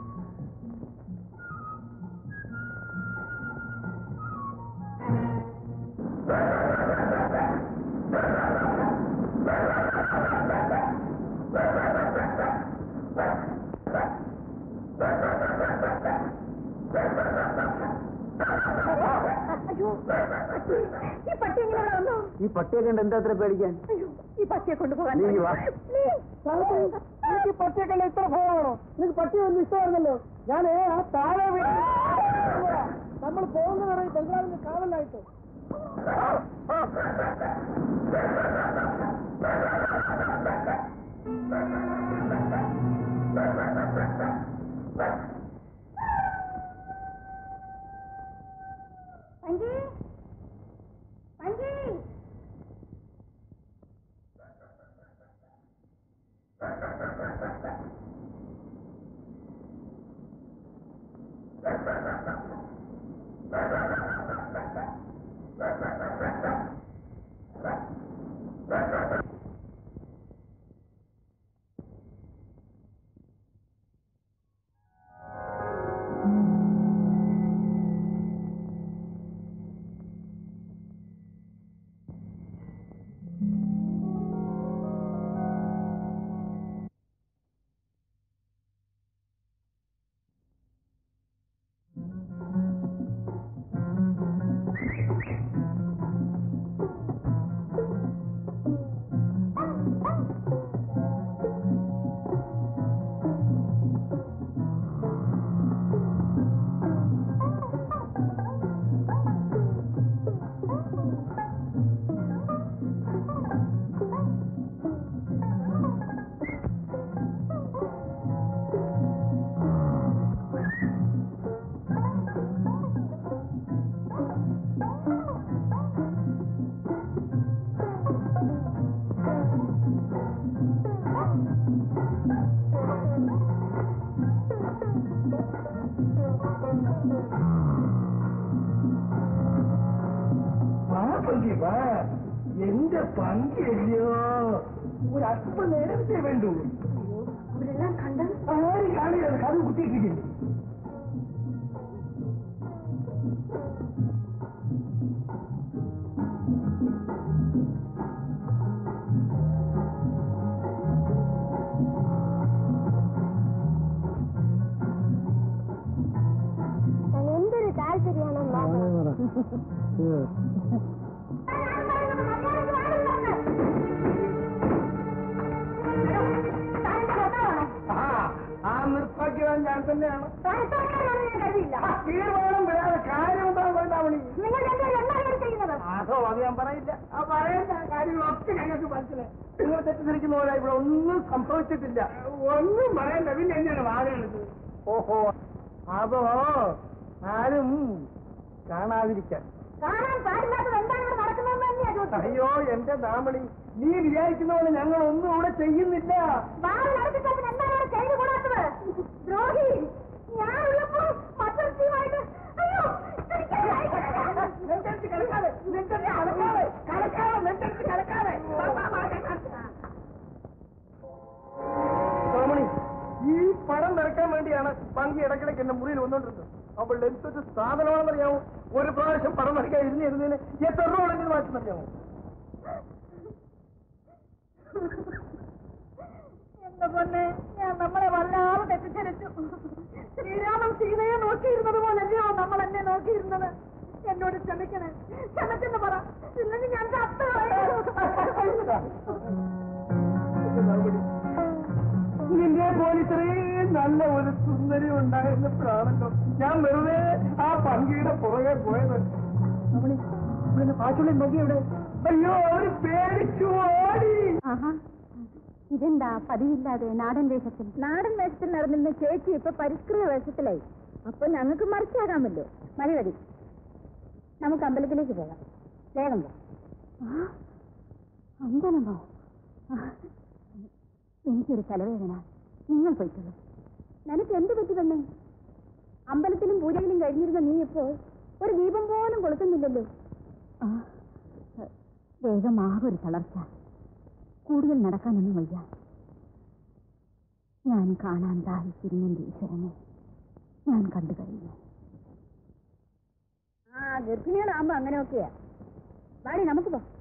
ഈ പട്ടി എങ്ങനെ ഇവിടെ വന്നു ഈ പട്ടിയെ കണ്ട് എന്താ അത്ര പേടിക്കാൻ അയ്യോ ഈ പട്ടിയെ കൊണ്ടുപോകാൻ നീ വാ. സാവിത്രി, നിനക്ക് ഈ പട്ടിയൊക്കെ ഇത്ര ഭയമാണോ നിനക്ക് പട്ടി ഒന്നും ഇഷ്ടമായിരുന്നല്ലോ ഞാൻ ആ താഴെ വീട്ടിൽ നമ്മൾ പോകുന്നതാണ് ഈ ബംഗ്ലാവിന്റെ കാവലായിട്ട് പങ്കി പങ്കി Thank പങ്കി വാ എന്റെ പങ്കിയല്ലയോ ഒരു അല്പം നേരത്തെ വേണ്ടു അവരെല്ലാം കണ്ട് ആരും കാണുകയാണ് കഥ കുത്തിയിട്ടില്ലേ എന്തൊരു താല്പര്യമാണെന്ന് ആ ആ നിർപ്പാക്കിയവൻ ഞാൻ തന്നെയാണ് ആ, തീരുമാനം വരാതെ കാര്യം എന്താണെന്ന് പറഞ്ഞാൽ മതി നിങ്ങൾ രണ്ടുപേരും എന്താണ് ചെയ്യുന്നത് അതോ അത് ഞാൻ പറയില്ല ആ പറയേണ്ട കാര്യങ്ങളൊക്കെ ഞങ്ങൾക്ക് മനസ്സിലായി നിങ്ങൾ തെറ്റിദ്ധരിക്കുന്ന പോലെ ഇവിടെ ഒന്നും സംഭവിച്ചിട്ടില്ല ഒന്നും പറയണ്ട പിന്നെ എന്നെയാണ് വാഴയുള്ളത് ഓഹോ അതോ ആരും കാണാതിരിക്കാൻ കാണാൻ പാടില്ലാത്തത് എന്താണ് ഇവിടെ നടക്കുന്നതെന്ന് തന്നെയാ ചോദിച്ചത് അയ്യോ എന്റെ നാമണി നീ വിചാരിക്കുന്ന പോലെ ഞങ്ങൾ ഒന്നും ഇവിടെ ചെയ്യുന്നില്ല വാഴ നടത്തിച്ചതിന് എന്താണ് ഇവിടെ ചെയ്തു കൂടാത്തത് ദ്രോഹി ഞാനുള്ളപ്പോൾ മറ്റൊരുത്തിയുമായിട്ട് അയ്യോ എനിക്ക് നെഞ്ചടിച്ച് കളിക്കാതെ നെഞ്ചടിച്ച് കളിക്കാതെ കളിക്കാതെ നെഞ്ചടിച്ച് കളിക്കാതെ വാ, വാ, വാ, വാ. സോമണി ഈ പടം നിറക്കാൻ വേണ്ടിയാണ് പങ്കി ഇടയ്ക്കിടയ്ക്ക് എന്റെ മുറിയിൽ വന്നോണ്ടിരുന്നത് അപ്പോൾ എന്തൊരു സാധനമാണെന്നറിയാമോ ഒരു പ്രാവശ്യം പടം നിറയ്ക്കാൻ ഇരുന്ന് ഇരുന്നതിന് എത്ര രൂപ ഉണ്ടെങ്കിൽ മാറ്റുന്നറിയാമോ എന്റെ പൊന്നെ ഞാൻ നമ്മളെ വല്ലാതെ തെറ്റിദ്ധരിച്ചു ശ്രീരാമൻ സീതയെ നോക്കിയിരുന്നത് പോലല്ലയോ നമ്മൾ എന്നെ നോക്കിയിരുന്നത് എന്നോട് ക്ഷമിക്കണേ ക്ഷമിച്ചെന്ന് പറ ഇല്ലെങ്കിൽ ഞാൻ ചത്ത് നിന്റെ പോലെ ഇത്രയും നല്ല ഒരു സുന്ദരി ഉണ്ടായിരുന്നപ്പോഴാണല്ലോ ഞാൻ വെറുതെ ആ പങ്കിയുടെ പുറകെ പോയത് അവള് അവളിന്റെ പാച്ചുള്ളി നോക്കി എവിടെ അയ്യോ അവര് പേടിച്ചു ഓടി ആഹാ ഇതെന്താ പതിവില്ലാതെ നാടൻ വേഷത്തിൽ നാടൻ വേഷത്തിൽ നടന്നിരുന്ന ചേച്ചി ഇപ്പൊ പരിഷ്കൃത വേഷത്തിലായി അപ്പൊ ഞങ്ങൾക്ക് മറിച്ചാകാമല്ലോ മതി മതി നമുക്ക് അമ്പലത്തിലേക്ക് പോകാം വേഗം പോ അമ്പലമോ ആ, എനിക്കൊരു തലവേദന നിങ്ങൾ പോയിക്കോളൂ നിനക്ക് എന്ത് പറ്റി തന്നെ അമ്പലത്തിലും പൂജയിലും കഴിഞ്ഞിരുന്ന നീ ഇപ്പോൾ ഒരു ദീപം പോലും കൊളുത്തുന്നില്ലല്ലോ ആ വേഗമാകൊരു തളർച്ച കൂടുതൽ നടക്കാനൊന്നും വയ്യ ഞാൻ കാണാൻ ദാഹിച്ചിരുന്നെന്റെ ഈശ്വരനെ ഞാൻ കണ്ടു കഴിഞ്ഞു ആ ഗർഭിണികളാകുമ്പോ അങ്ങനെയൊക്കെയാ വാടി നമുക്ക് പോ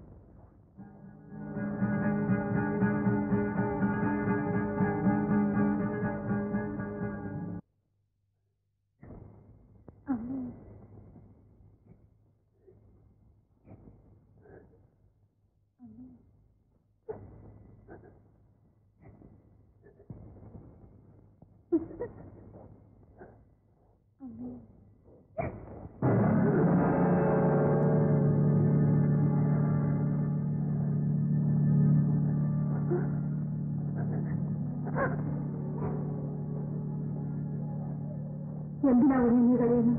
എന്തിനാ ഒരുങ്ങി കഴിയുന്നു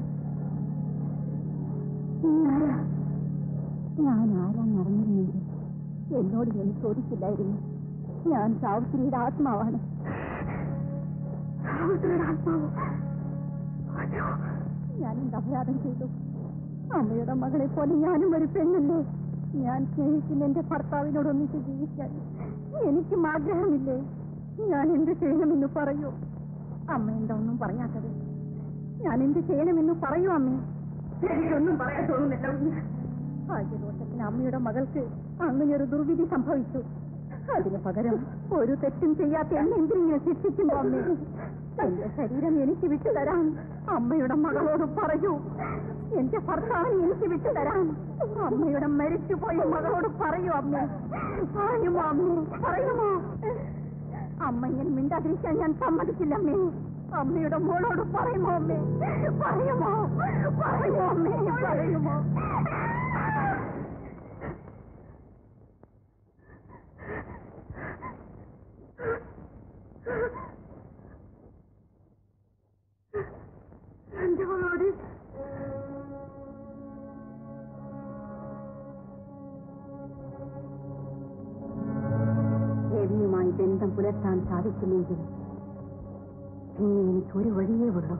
ആരാ ഞാൻ ആരാന്ന് അറിഞ്ഞിരുന്നെങ്കിൽ എന്നോട് ഞാൻ ചോദിച്ചില്ലായിരുന്നു ഞാൻ സാവിത്രിയുടെ ആത്മാവാണ് സാവിത്രിയുടെ ആത്മാവ് അയ്യോ, ഞാൻ എന്ത് അപരാധം ചെയ്തു അമ്മയുടെ മകളെ പോലെ ഞാനും ഒരു പെണ്ണല്ലേ ഞാൻ സ്നേഹിക്കുന്ന എന്റെ ഭർത്താവിനോടൊന്നിച്ച് ജീവിക്കാൻ എനിക്കും ആഗ്രഹമില്ലേ ഞാൻ എന്ത് ചെയ്യണമെന്ന് പറയൂ അമ്മ എന്താ ഒന്നും പറയാത്തത് ഞാൻ എന്ത് ചെയ്യണമെന്ന് പറയൂ അമ്മേ എനിക്കൊന്നും പറയാൻ തോന്നുന്നില്ല ഭാഗ്യദോഷത്തിന് അമ്മയുടെ മകൾക്ക് അങ്ങനെ ഒരു ദുർവിധി സംഭവിച്ചു അതിന് പകരം ഒരു തെറ്റും ചെയ്യാത്ത എന്നെ എന്തിനിങ്ങനെ ശിക്ഷിക്കുന്നു അമ്മേ എന്റെ ശരീരം എനിക്ക് വിട്ടുതരാൻ അമ്മയുടെ മകളോട് പറയൂ എന്റെ ഭർത്താവിനെ എനിക്ക് വിട്ടുതരാൻ അമ്മയുടെ മരിച്ചുപോയ മകളോട് പറയൂ അമ്മേ പറയുമോ അമ്മേ പറയുമോ അമ്മ ഇങ്ങനെ മിണ്ടാതിരിക്കാൻ ഞാൻ സമ്മതിക്കില്ല അമ്മേ അമ്മയുടെ മോളോട് പറയുമോ അമ്മേ പറയുമോ പറയുമോ അമ്മേ പറയുമോ എന്റെ മോളോട് ദേവിയുമായി ബന്ധം പുലർത്താൻ സാധിച്ചില്ലെങ്കിൽ പിന്നെ എനിക്ക് ഒരു വഴിയേ ഉള്ളൂ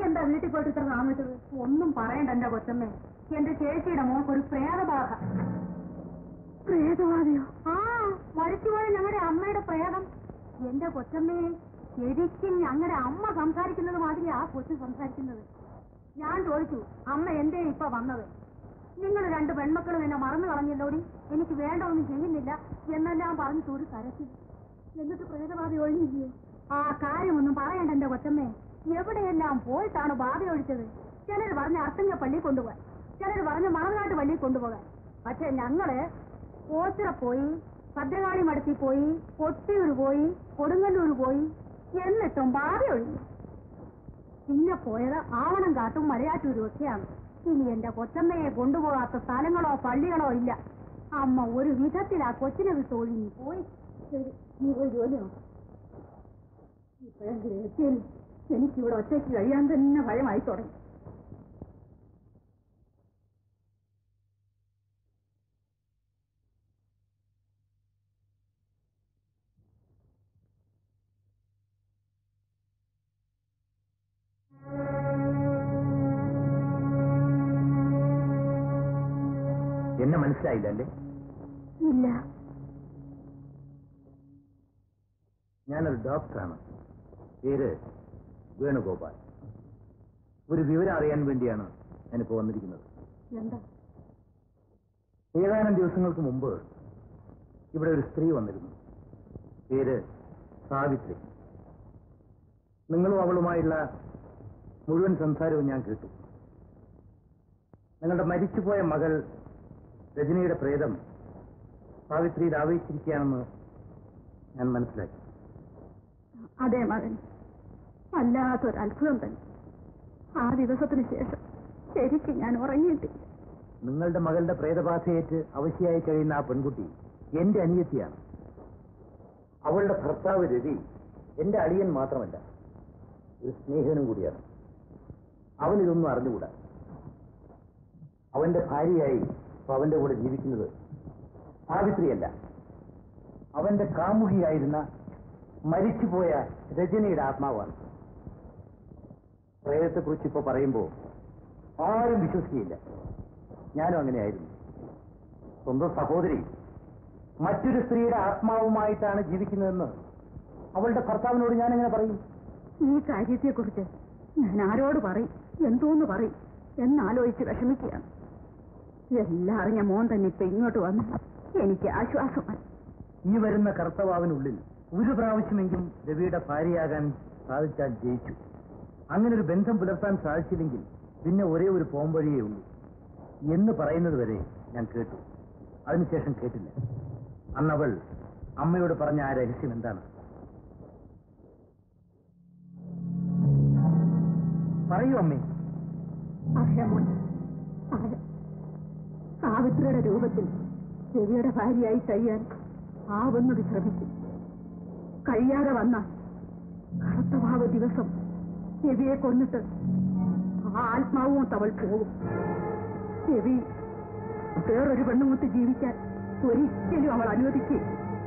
എന്താ വീട്ടിൽ പോയിട്ട് ഇത്ര താമസിച്ചത് ഒന്നും പറയണ്ട എന്റെ കൊച്ചമ്മേ എന്റെ ചേച്ചിയുടെ മോൾക്ക് ഒരു പ്രേതബാധ പ്രേതബാധയോ ആ മരിച്ചുപോയ ഞങ്ങളുടെ അമ്മയുടെ പ്രേതം എന്റെ കൊച്ചമ്മയെ ശരിക്കും ഞങ്ങളുടെ അമ്മ സംസാരിക്കുന്നത് മാതിരി ആ കൊച്ചു സംസാരിക്കുന്നത് ഞാൻ ചോദിച്ചു അമ്മ എന്തേ ഇപ്പൊ വന്നത് നിങ്ങൾ രണ്ട് പെൺമക്കളും എന്നെ മറന്നു കളഞ്ഞല്ലോടി എനിക്ക് വേണ്ടതൊന്നും ചെയ്യുന്നില്ല എന്നെല്ലാം പറഞ്ഞിട്ട് ഒരു കരച്ചിൽ എന്നിട്ട് പ്രേതബാധ ഒഴിഞ്ഞില്ലയോ ആ കാര്യമൊന്നും പറയണ്ട എന്റെ കൊച്ചമ്മേ എവിടെയെല്ലാം പോയിട്ടാണ് ബാധ ഒഴിച്ചത് ചിലർ പറഞ്ഞ അർത്തങ്ങ പള്ളി കൊണ്ടുപോകാൻ ചിലർ പറഞ്ഞ മണനാട്ട് പള്ളി കൊണ്ടുപോകാൻ പക്ഷെ ഞങ്ങള് ഓച്ചിറ പോയി ഭദ്രകാളി മടത്തി പോയി കൊട്ടിയൂർ പോയി കൊടുങ്ങല്ലൂർ പോയി എന്നിട്ടും ബാധ ഒഴിഞ്ഞു പിന്നെ പോയത് ആവണം കാട്ടും മലയാറ്റൂരും ഒക്കെയാണ് ഇനി എന്റെ കൊച്ചമ്മയെ കൊണ്ടുപോകാത്ത സ്ഥലങ്ങളോ പള്ളികളോ ഇല്ല അമ്മ ഒരു വിധത്തിൽ ആ കൊച്ചിനെ വിട്ട് ഒഴിഞ്ഞു പോയി ശരി നീ പോയി ജോലി നോക്കാം ഇപ്പോഴെങ്കിലും എത്തിയല്ലോ എനിക്കിവിടെ ഒറ്റയ്ക്ക് കഴിയാൻ തന്നെ ഭയമായി തുടങ്ങി എന്നെ മനസ്സിലായില്ല അല്ലേ ഇല്ല ഞാനൊരു ഡോക്ടറാണ് പേര് വേണുഗോപാൽ ഒരു വിവരം അറിയാൻ വേണ്ടിയാണ് ഞാനിപ്പോ വന്നിരിക്കുന്നത് എന്താ ഏതാനും ദിവസങ്ങൾക്ക് മുമ്പ് ഇവിടെ ഒരു സ്ത്രീ വന്നിരുന്നു പേര് സാവിത്രി നിങ്ങളും അവളുമായുള്ള മുഴുവൻ സംസാരവും ഞാൻ കേട്ടു നിങ്ങളുടെ മരിച്ചുപോയ മകൾ രജനിയുടെ പ്രേതം സാവിത്രിയിൽ ആവേശിച്ചിരിക്കുകയാണെന്ന് ഞാൻ മനസ്സിലാക്കി അതെ മകൻ വല്ലാത്തൊരു അത്ഭുതം തന്നെ ആ ദിവസത്തിന് ശേഷം ശരിക്കും ഞാൻ ഉറങ്ങിയിട്ടില്ല നിങ്ങളുടെ മകളുടെ പ്രേതബാധയേറ്റ് അവശയായി കഴിയുന്ന ആ പെൺകുട്ടി എന്റെ അനിയത്തിയാണ് അവളുടെ ഭർത്താവ് രവി എന്റെ അളിയൻ മാത്രമല്ല ഒരു സ്നേഹിതനും കൂടിയാണ് അവനിതൊന്നും അറിഞ്ഞുകൂടാ അവന്റെ ഭാര്യയായി ഇപ്പൊ അവന്റെ കൂടെ ജീവിക്കുന്നത് സാവിത്രിയല്ല അവന്റെ കാമുകിയായിരുന്ന മരിച്ചുപോയ രജനിയുടെ ആത്മാവാണ് പ്രേതത്തെക്കുറിച്ച് ഇപ്പൊ പറയുമ്പോൾ ആരും വിശ്വസിക്കില്ല ഞാനും അങ്ങനെയായിരുന്നു സ്വന്തം സഹോദരി മറ്റൊരു സ്ത്രീയുടെ ആത്മാവുമായിട്ടാണ് ജീവിക്കുന്നതെന്ന് അവളുടെ ഭർത്താവിനോട് ഞാൻ എങ്ങനെ പറയും ഈ കാര്യത്തെക്കുറിച്ച് ഞാൻ ആരോട് പറയും എന്തോന്ന് പറയും എന്നാലോചിച്ച് വിഷമിക്കുകയാണ് എല്ലാം അറിഞ്ഞ മോൻ തന്നെ ഇപ്പൊ ഇങ്ങോട്ട് വന്ന് എനിക്ക് ആശ്വാസമായി ഈ വരുന്ന കർത്തവാവിനുള്ളിൽ ഒരു പ്രാവശ്യമെങ്കിലും രവിയുടെ ഭാര്യയാകാൻ സാധിച്ചാൽ ജയിച്ചു അങ്ങനെ ഒരു ബന്ധം പുലർത്താൻ സാധിച്ചില്ലെങ്കിൽ പിന്നെ ഒരേ ഒരു പോംവഴിയേ ഉള്ളൂ എന്ന് പറയുന്നത് വരെ ഞാൻ കേട്ടു അതിനുശേഷം കേട്ടില്ല അന്നവൾ അമ്മയോട് പറഞ്ഞ ആ രഹസ്യം എന്താണ് പറയൂ അമ്മേ അറിയാം മോൻ അറിയാം സാവിത്രിയുടെ രൂപത്തിൽ രവിയുടെ ഭാര്യയായി കഴിയാൻ ആവുന്നത് ശ്രമിക്കും കഴിയാതെ വന്നാൽ കറുത്തഭാവ ദിവസം രവിയെ കൊന്നിട്ട് ആ ആത്മാവും അവൾ പോകും രവി വേറൊരു പെണ്ണുമൊത്ത് ജീവിക്കാൻ ഒരിക്കലും അവൾ അനുവദിക്കും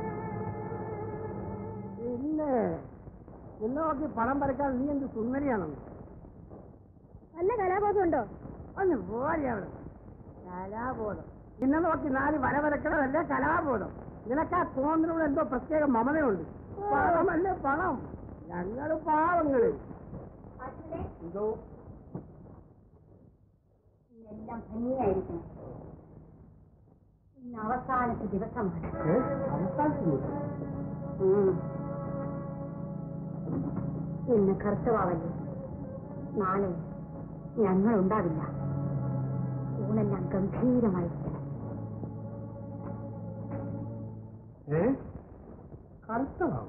പിന്നെ എന്നെ നോക്കി പടം വരയ്ക്കാൻ നീ എന്ത് സുന്ദരിയാണെന്ന് നല്ല കലാബോധം ഉണ്ടോ ഒന്ന് പോരി അവിടെ കലാബോധം നിന്നെ നോക്കി നാല് വര വരക്കണമല്ലേ കലാബോധം നിനക്ക് ആ തോന്നിനോട് എന്തോ പ്രത്യേക മമതയുണ്ട് പണമല്ലേ പണം ഞങ്ങള് പാവങ്ങള് എന്തോ എല്ലാം ഭംഗിയായിരിക്കണം ഇന്ന് അവസാനത്തെ ദിവസമാണ് ഏ? അവസാനിച്ചു. ഉം. ഇന്ന് കർത്തവാവല്ലേ നാളെ ഞങ്ങൾ ഉണ്ടാവില്ല ഊണെല്ലാം ഗംഭീരമായിരിക്കണം ഏ കറുത്തമാവും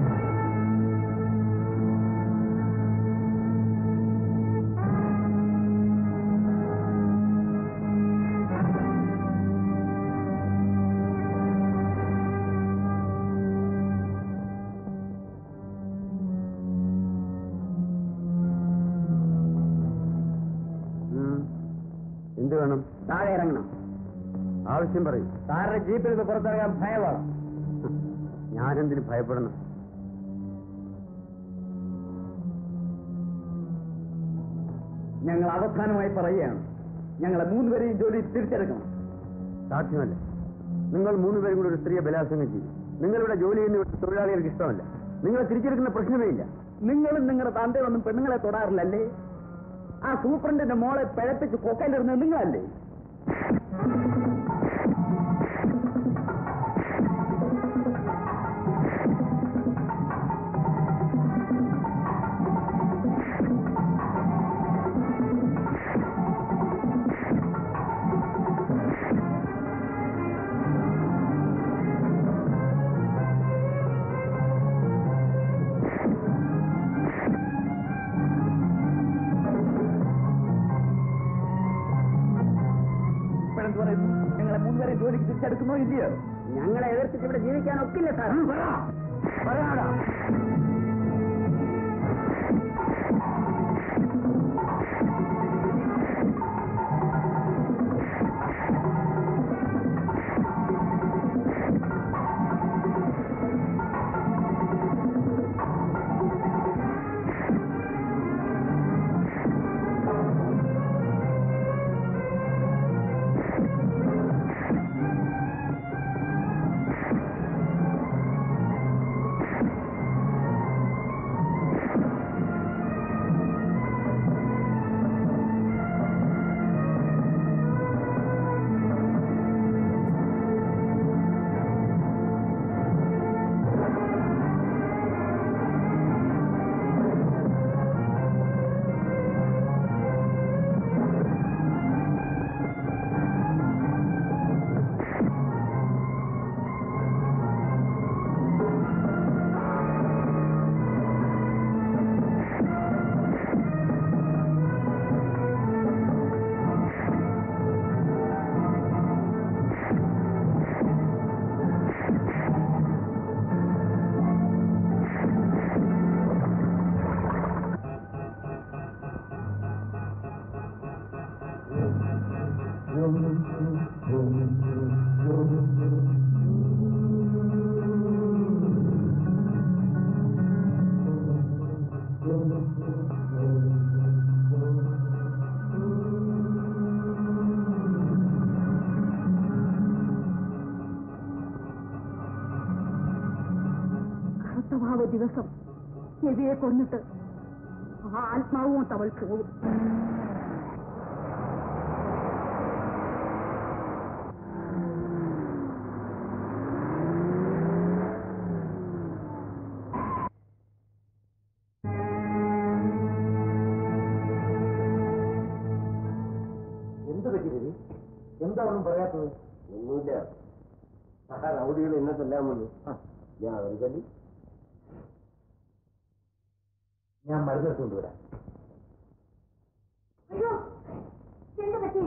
ആ വേണം താഴെ ഇറങ്ങണം ആവശ്യം പറയും സാറിന്റെ ജീപ്പിൽ നിന്ന് പുറത്തിറങ്ങാൻ ഭയമാണ് ഞാനെന്തിന് ഭയപ്പെടണം ഞങ്ങൾ അവസാനമായി പറയുകയാണ് ഞങ്ങളെ മൂന്നുപേരെയും ജോലി തിരിച്ചെടുക്കണം സാധ്യമല്ല നിങ്ങൾ മൂന്ന് പേരും കൂടി ഒരു സ്ത്രീയെ ബലാത്സംഗം ചെയ്തു നിങ്ങളിവിടെ ജോലി ചെയ്യുന്ന ഇവിടുത്തെ തൊഴിലാളികൾക്ക് ഇഷ്ടമല്ല നിങ്ങളെ തിരിച്ചെടുക്കുന്ന പ്രശ്നമേ ഇല്ല നിങ്ങളും നിങ്ങളുടെ തന്തയൊന്നും പെണ്ണുങ്ങളെ തൊടാറില്ലല്ലേ ആ സൂപ്രണ്ടിന്റെ മോളെ പിഴപ്പിച്ച് കൊക്കയിലിരുന്നത് നിങ്ങളല്ലേ ഇപ്പോഴെന്ത് പറയുന്നു ഞങ്ങളെ മൂന്നുപേരെ ജോലിക്ക് തിരിച്ചെടുക്കുന്നോ ഇല്ലയോ ഞങ്ങളെ എതിർത്തിട്ട് ഇവിടെ ജീവിക്കാൻ ഒക്കില്ല സാർ പറയാടാ കർത്തഭാവ ദിവസം ചെവിയെ കൊന്നിട്ട് ആ ആത്മാവും തവൾ പോകും എന്ത് പറ്റി രവി എന്താ ഒന്നും പറയാത്തത് ഒന്നുമില്ല ആ റൗഡികൾ എന്നെ കൊല്ലാൻ വന്നു ഞാൻ അവർ തല്ലി ഞാൻ മരുന്ന് കൊണ്ടുവരാം അയ്യോ എന്ത് പറ്റി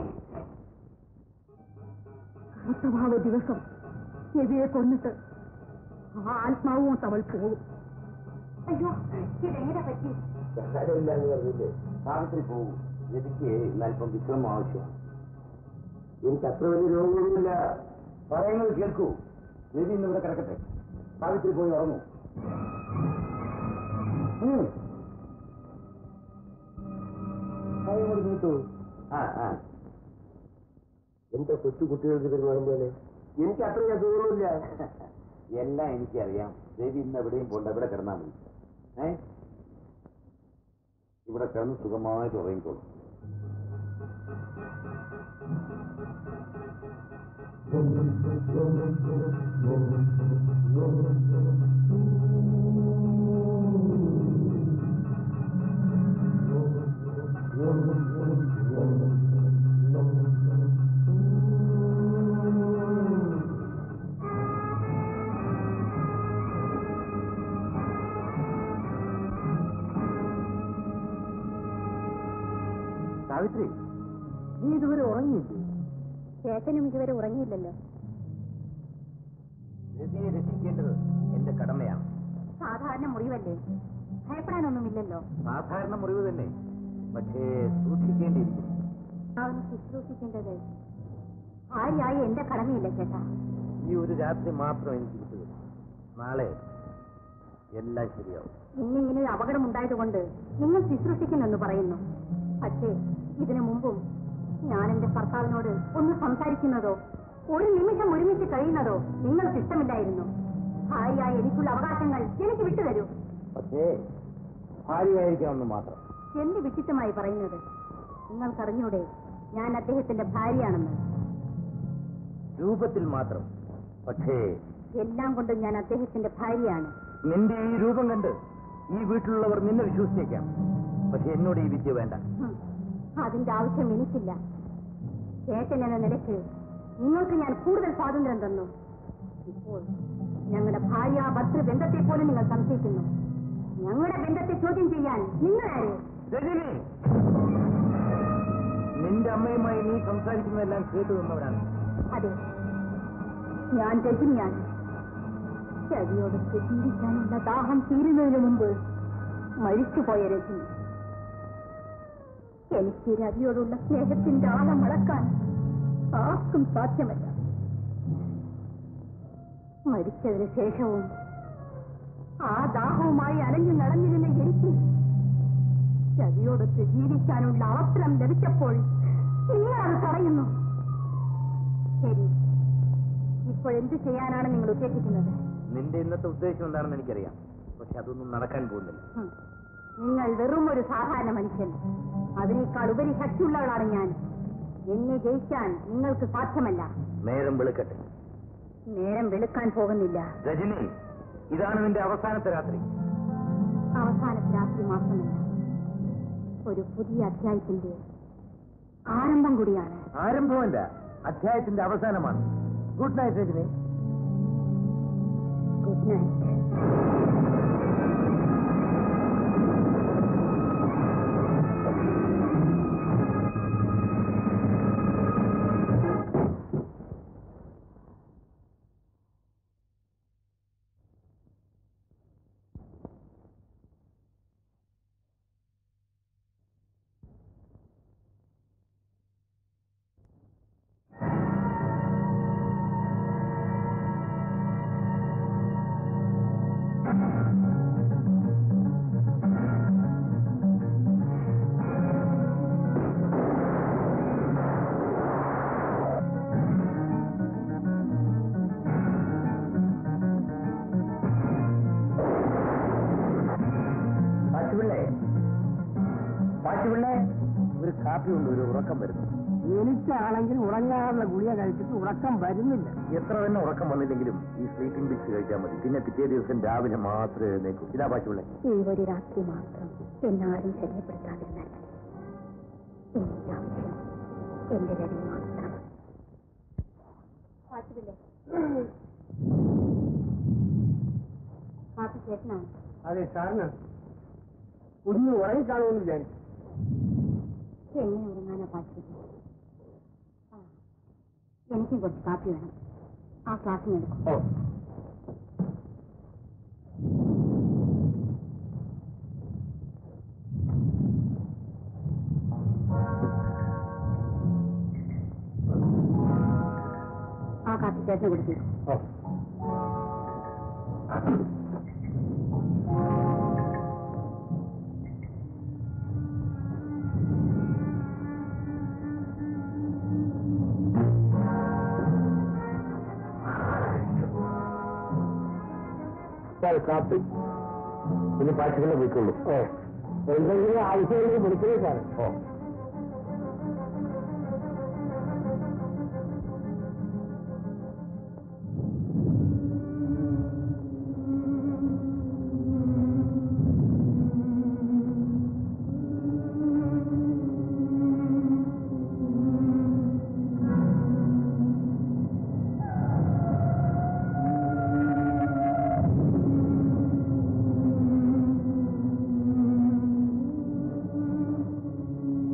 കർത്തഭാവ ദിവസം ചെവിയെ കൊന്നിട്ട് ആ ആത്മാവും തവൾ പോകും അയ്യോ ഇതെങ്ങനെ പറ്റി കാര്യമില്ല എന്ന് പറഞ്ഞില്ലേ സാവിത്രി പോകും എനിക്ക് ഇന്നല്പം വിശ്രമം ആവശ്യമാണ് എനിക്ക് അത്ര വലിയ രോഗമൊന്നുമില്ല പറയുന്നത് കേൾക്കൂ രവി ഇന്ന് ഇവിടെ കിടക്കട്ടെ സാവിത്രി പോയി ഉറങ്ങൂ ഉം. കൈ കൊണ്ട് നീട്ടു ആ ആ എന്താ കൊച്ചു കുട്ടികൾക്ക് പെരുമാറും പോലെ എനിക്ക് അത്ര അസുഖമൊന്നുമില്ല എല്ലാം എനിക്കറിയാം രവി ഇന്ന് എവിടെയും പോണ്ട ഇവിടെ കിടന്നാൽ മതി ഏ ഇവിടെ കിടന്ന് സുഖമായിട്ട് ഉറങ്ങിക്കോളും സാവിത്രി നീ ഇതുവരെ ഉറങ്ങിയില്ലേ ചേട്ടനും ഇതുവരെ ഉറങ്ങിയില്ലല്ലോ രവിയെ രക്ഷിക്കേണ്ടത് എന്റെ കടമയാണ് സാധാരണ മുറിവല്ലേ ഭയപ്പെടാനൊന്നുമില്ലല്ലോ സാധാരണ മുറിവ് തന്നെ പക്ഷേ സൂക്ഷിക്കേണ്ടിയിരിക്കുന്നു അവന് ശുശ്രൂഷിക്കേണ്ടത് ഭാര്യയായ എന്റെ കടമയില്ല ചേട്ടാ ഈ ഒരു രാത്രി മാത്രം എനിക്ക് കിട്ടുക നാളെ എല്ലാം ശരിയാവും ഇന്നിങ്ങനെ ഒരു അപകടം ഉണ്ടായതുകൊണ്ട് നിങ്ങൾ ശുശ്രൂഷിക്കുന്നെന്ന് പറയുന്നു പക്ഷേ ഇതിനു മുമ്പും ഞാൻ എന്റെ ഭർത്താവിനോട് ഒന്ന് സംസാരിക്കുന്നതോ ഒരു നിമിഷം ഒരുമിച്ച് കഴിയുന്നതോ നിങ്ങൾക്ക് ഇഷ്ടമില്ലായിരുന്നു ഭാര്യയായ എനിക്കുള്ള അവകാശങ്ങൾ എനിക്ക് വിട്ടുതരൂ പക്ഷേ ഭാര്യയായിരിക്കാമെന്ന് മാത്രം എന്ത് വിചിത്രമായി പറയുന്നത് നിങ്ങൾക്കറിഞ്ഞൂടെ ഞാൻ അദ്ദേഹത്തിന്റെ ഭാര്യയാണെന്ന് രൂപത്തിൽ മാത്രം പക്ഷേ എല്ലാം കൊണ്ടും ഞാൻ അദ്ദേഹത്തിന്റെ ഭാര്യയാണ് നിന്റെ ഈ രൂപം കണ്ട് ഈ വീട്ടിലുള്ളവർ നിന്നെ വിശ്വസിച്ചേക്കാം പക്ഷെ എന്നോട് ഈ വിദ്യ വേണ്ട ഹും, അതിന്റെ ആവശ്യം എനിക്കില്ല ചേട്ടൻ എന്ന നിലയ്ക്ക് നിങ്ങൾക്ക് ഞാൻ കൂടുതൽ സ്വാതന്ത്ര്യം തന്നു ഇപ്പോൾ ഞങ്ങളുടെ ഭാര്യ ഭർത്തൃ ബന്ധത്തെ പോലും നിങ്ങൾ സംശയിക്കുന്നു ഞങ്ങളുടെ ബന്ധത്തെ ചോദ്യം ചെയ്യാൻ നിങ്ങളാരെ രജനി നിന്റെ അമ്മയുമായി നീ സംസാരിക്കുന്നതെല്ലാം കേട്ടു നിന്നവരാണ് അതെ ഞാൻ രജനിയാണ് ചതിയോടൊത്ത് ജീവിക്കാനുള്ള ദാഹം തീരുന്നതിന് മുമ്പ് മരിച്ചുപോയ രജനി എനിക്ക് രവിയോടുള്ള സ്നേഹത്തിന്റെ ആഴം വളക്കാൻ ആർക്കും സാധ്യമല്ല മരിച്ചതിന് ശേഷവും ആ ദാഹവുമായി അലഞ്ഞു നടന്നിരുന്ന എനിക്ക് രവിയോടൊത്ത് ജീവിക്കാനുള്ള അവസരം ലഭിച്ചപ്പോൾ നിങ്ങളത് തടയുന്നു ശരി ഇപ്പോൾ എന്ത് ചെയ്യാനാണ് നിങ്ങൾ ഉദ്ദേശിക്കുന്നത് നിന്റെ ഇന്നത്തെ ഉദ്ദേശം എന്താണെന്ന് എനിക്കറിയാം പക്ഷെ അതൊന്നും നടക്കാൻ പോകുന്നില്ല ഹും. നിങ്ങൾ വെറും ഒരു സാധാരണ മനുഷ്യൻ അതിനേക്കാൾ ഉപരി ശക്തിയുള്ളവളാണ് ഞാൻ എന്നെ ജയിക്കാൻ നിങ്ങൾക്ക് സാധ്യമല്ല നേരം വെളുക്കട്ടെ നേരം വെളുക്കാൻ പോകുന്നില്ല രജനി ഇതാണ് നിന്റെ അവസാനത്തെ രാത്രി അവസാനത്തെ രാത്രി മാത്രമല്ല ഒരു പുതിയ അധ്യായത്തിന്റെ ആരംഭം കൂടിയാണ് ആരംഭമല്ല അധ്യായത്തിന്റെ അവസാനമാണ് good night Rajani good night പാച്ചുപിള്ളേ പാച്ചുപിള്ളേ ഒരു കാപ്പി കൊണ്ട് ഒരു ഉറക്കം വരുന്നു എനിക്കാണെങ്കിൽ ഉറങ്ങാനുള്ള ഗുളിക കഴിച്ചിട്ട് ഉറക്കം വരുന്നില്ല എത്ര തന്നെ ഉറക്കം വന്നില്ലെങ്കിലും ഈ സ്ലീപ്പിംഗ് പിക്സ് കഴിച്ചാൽ മതി പിന്നെ പിറ്റേ ദിവസം രാവിലെ മാത്രമേ എഴുന്നേക്കൂ ഇതാ പാച്ചുപിള്ളേ ഈ ഒരു രാത്രി മാത്രം എന്നാരും ശല്യപ്പെടുത്താതിരുന്നാൽ മതി എനിക്ക് ആവശ്യം എന്റെ രവി മാത്രം പാട്ടുപിള്ളേ കാപ്പി ചേട്ടനാണ് അതെ സാറിന് കുഞ്ഞു ഉറങ്ങിക്കാണുമെന്ന് വിചാരിച്ചു എങ്ങനെ ഉറങ്ങാനാ പാട്ടുപിള്ളേ ആ, എനിക്കും കുറച്ച് കാപ്പി വേണം ആ ക്ലാസ്സിന് എടുക്കും ഓ ആ കാപ്പി ചേട്ടന് കൊടുത്തേക്കും ഓ കാപ്പി ഇനി പാച്ചുപിള്ള പോയിക്കൊള്ളൂ ഓ എന്തെങ്കിലും ആവശ്യമുണ്ടെങ്കിൽ വിളിക്കണേ സാറ് ഓ ആ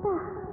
ചേട്ടാ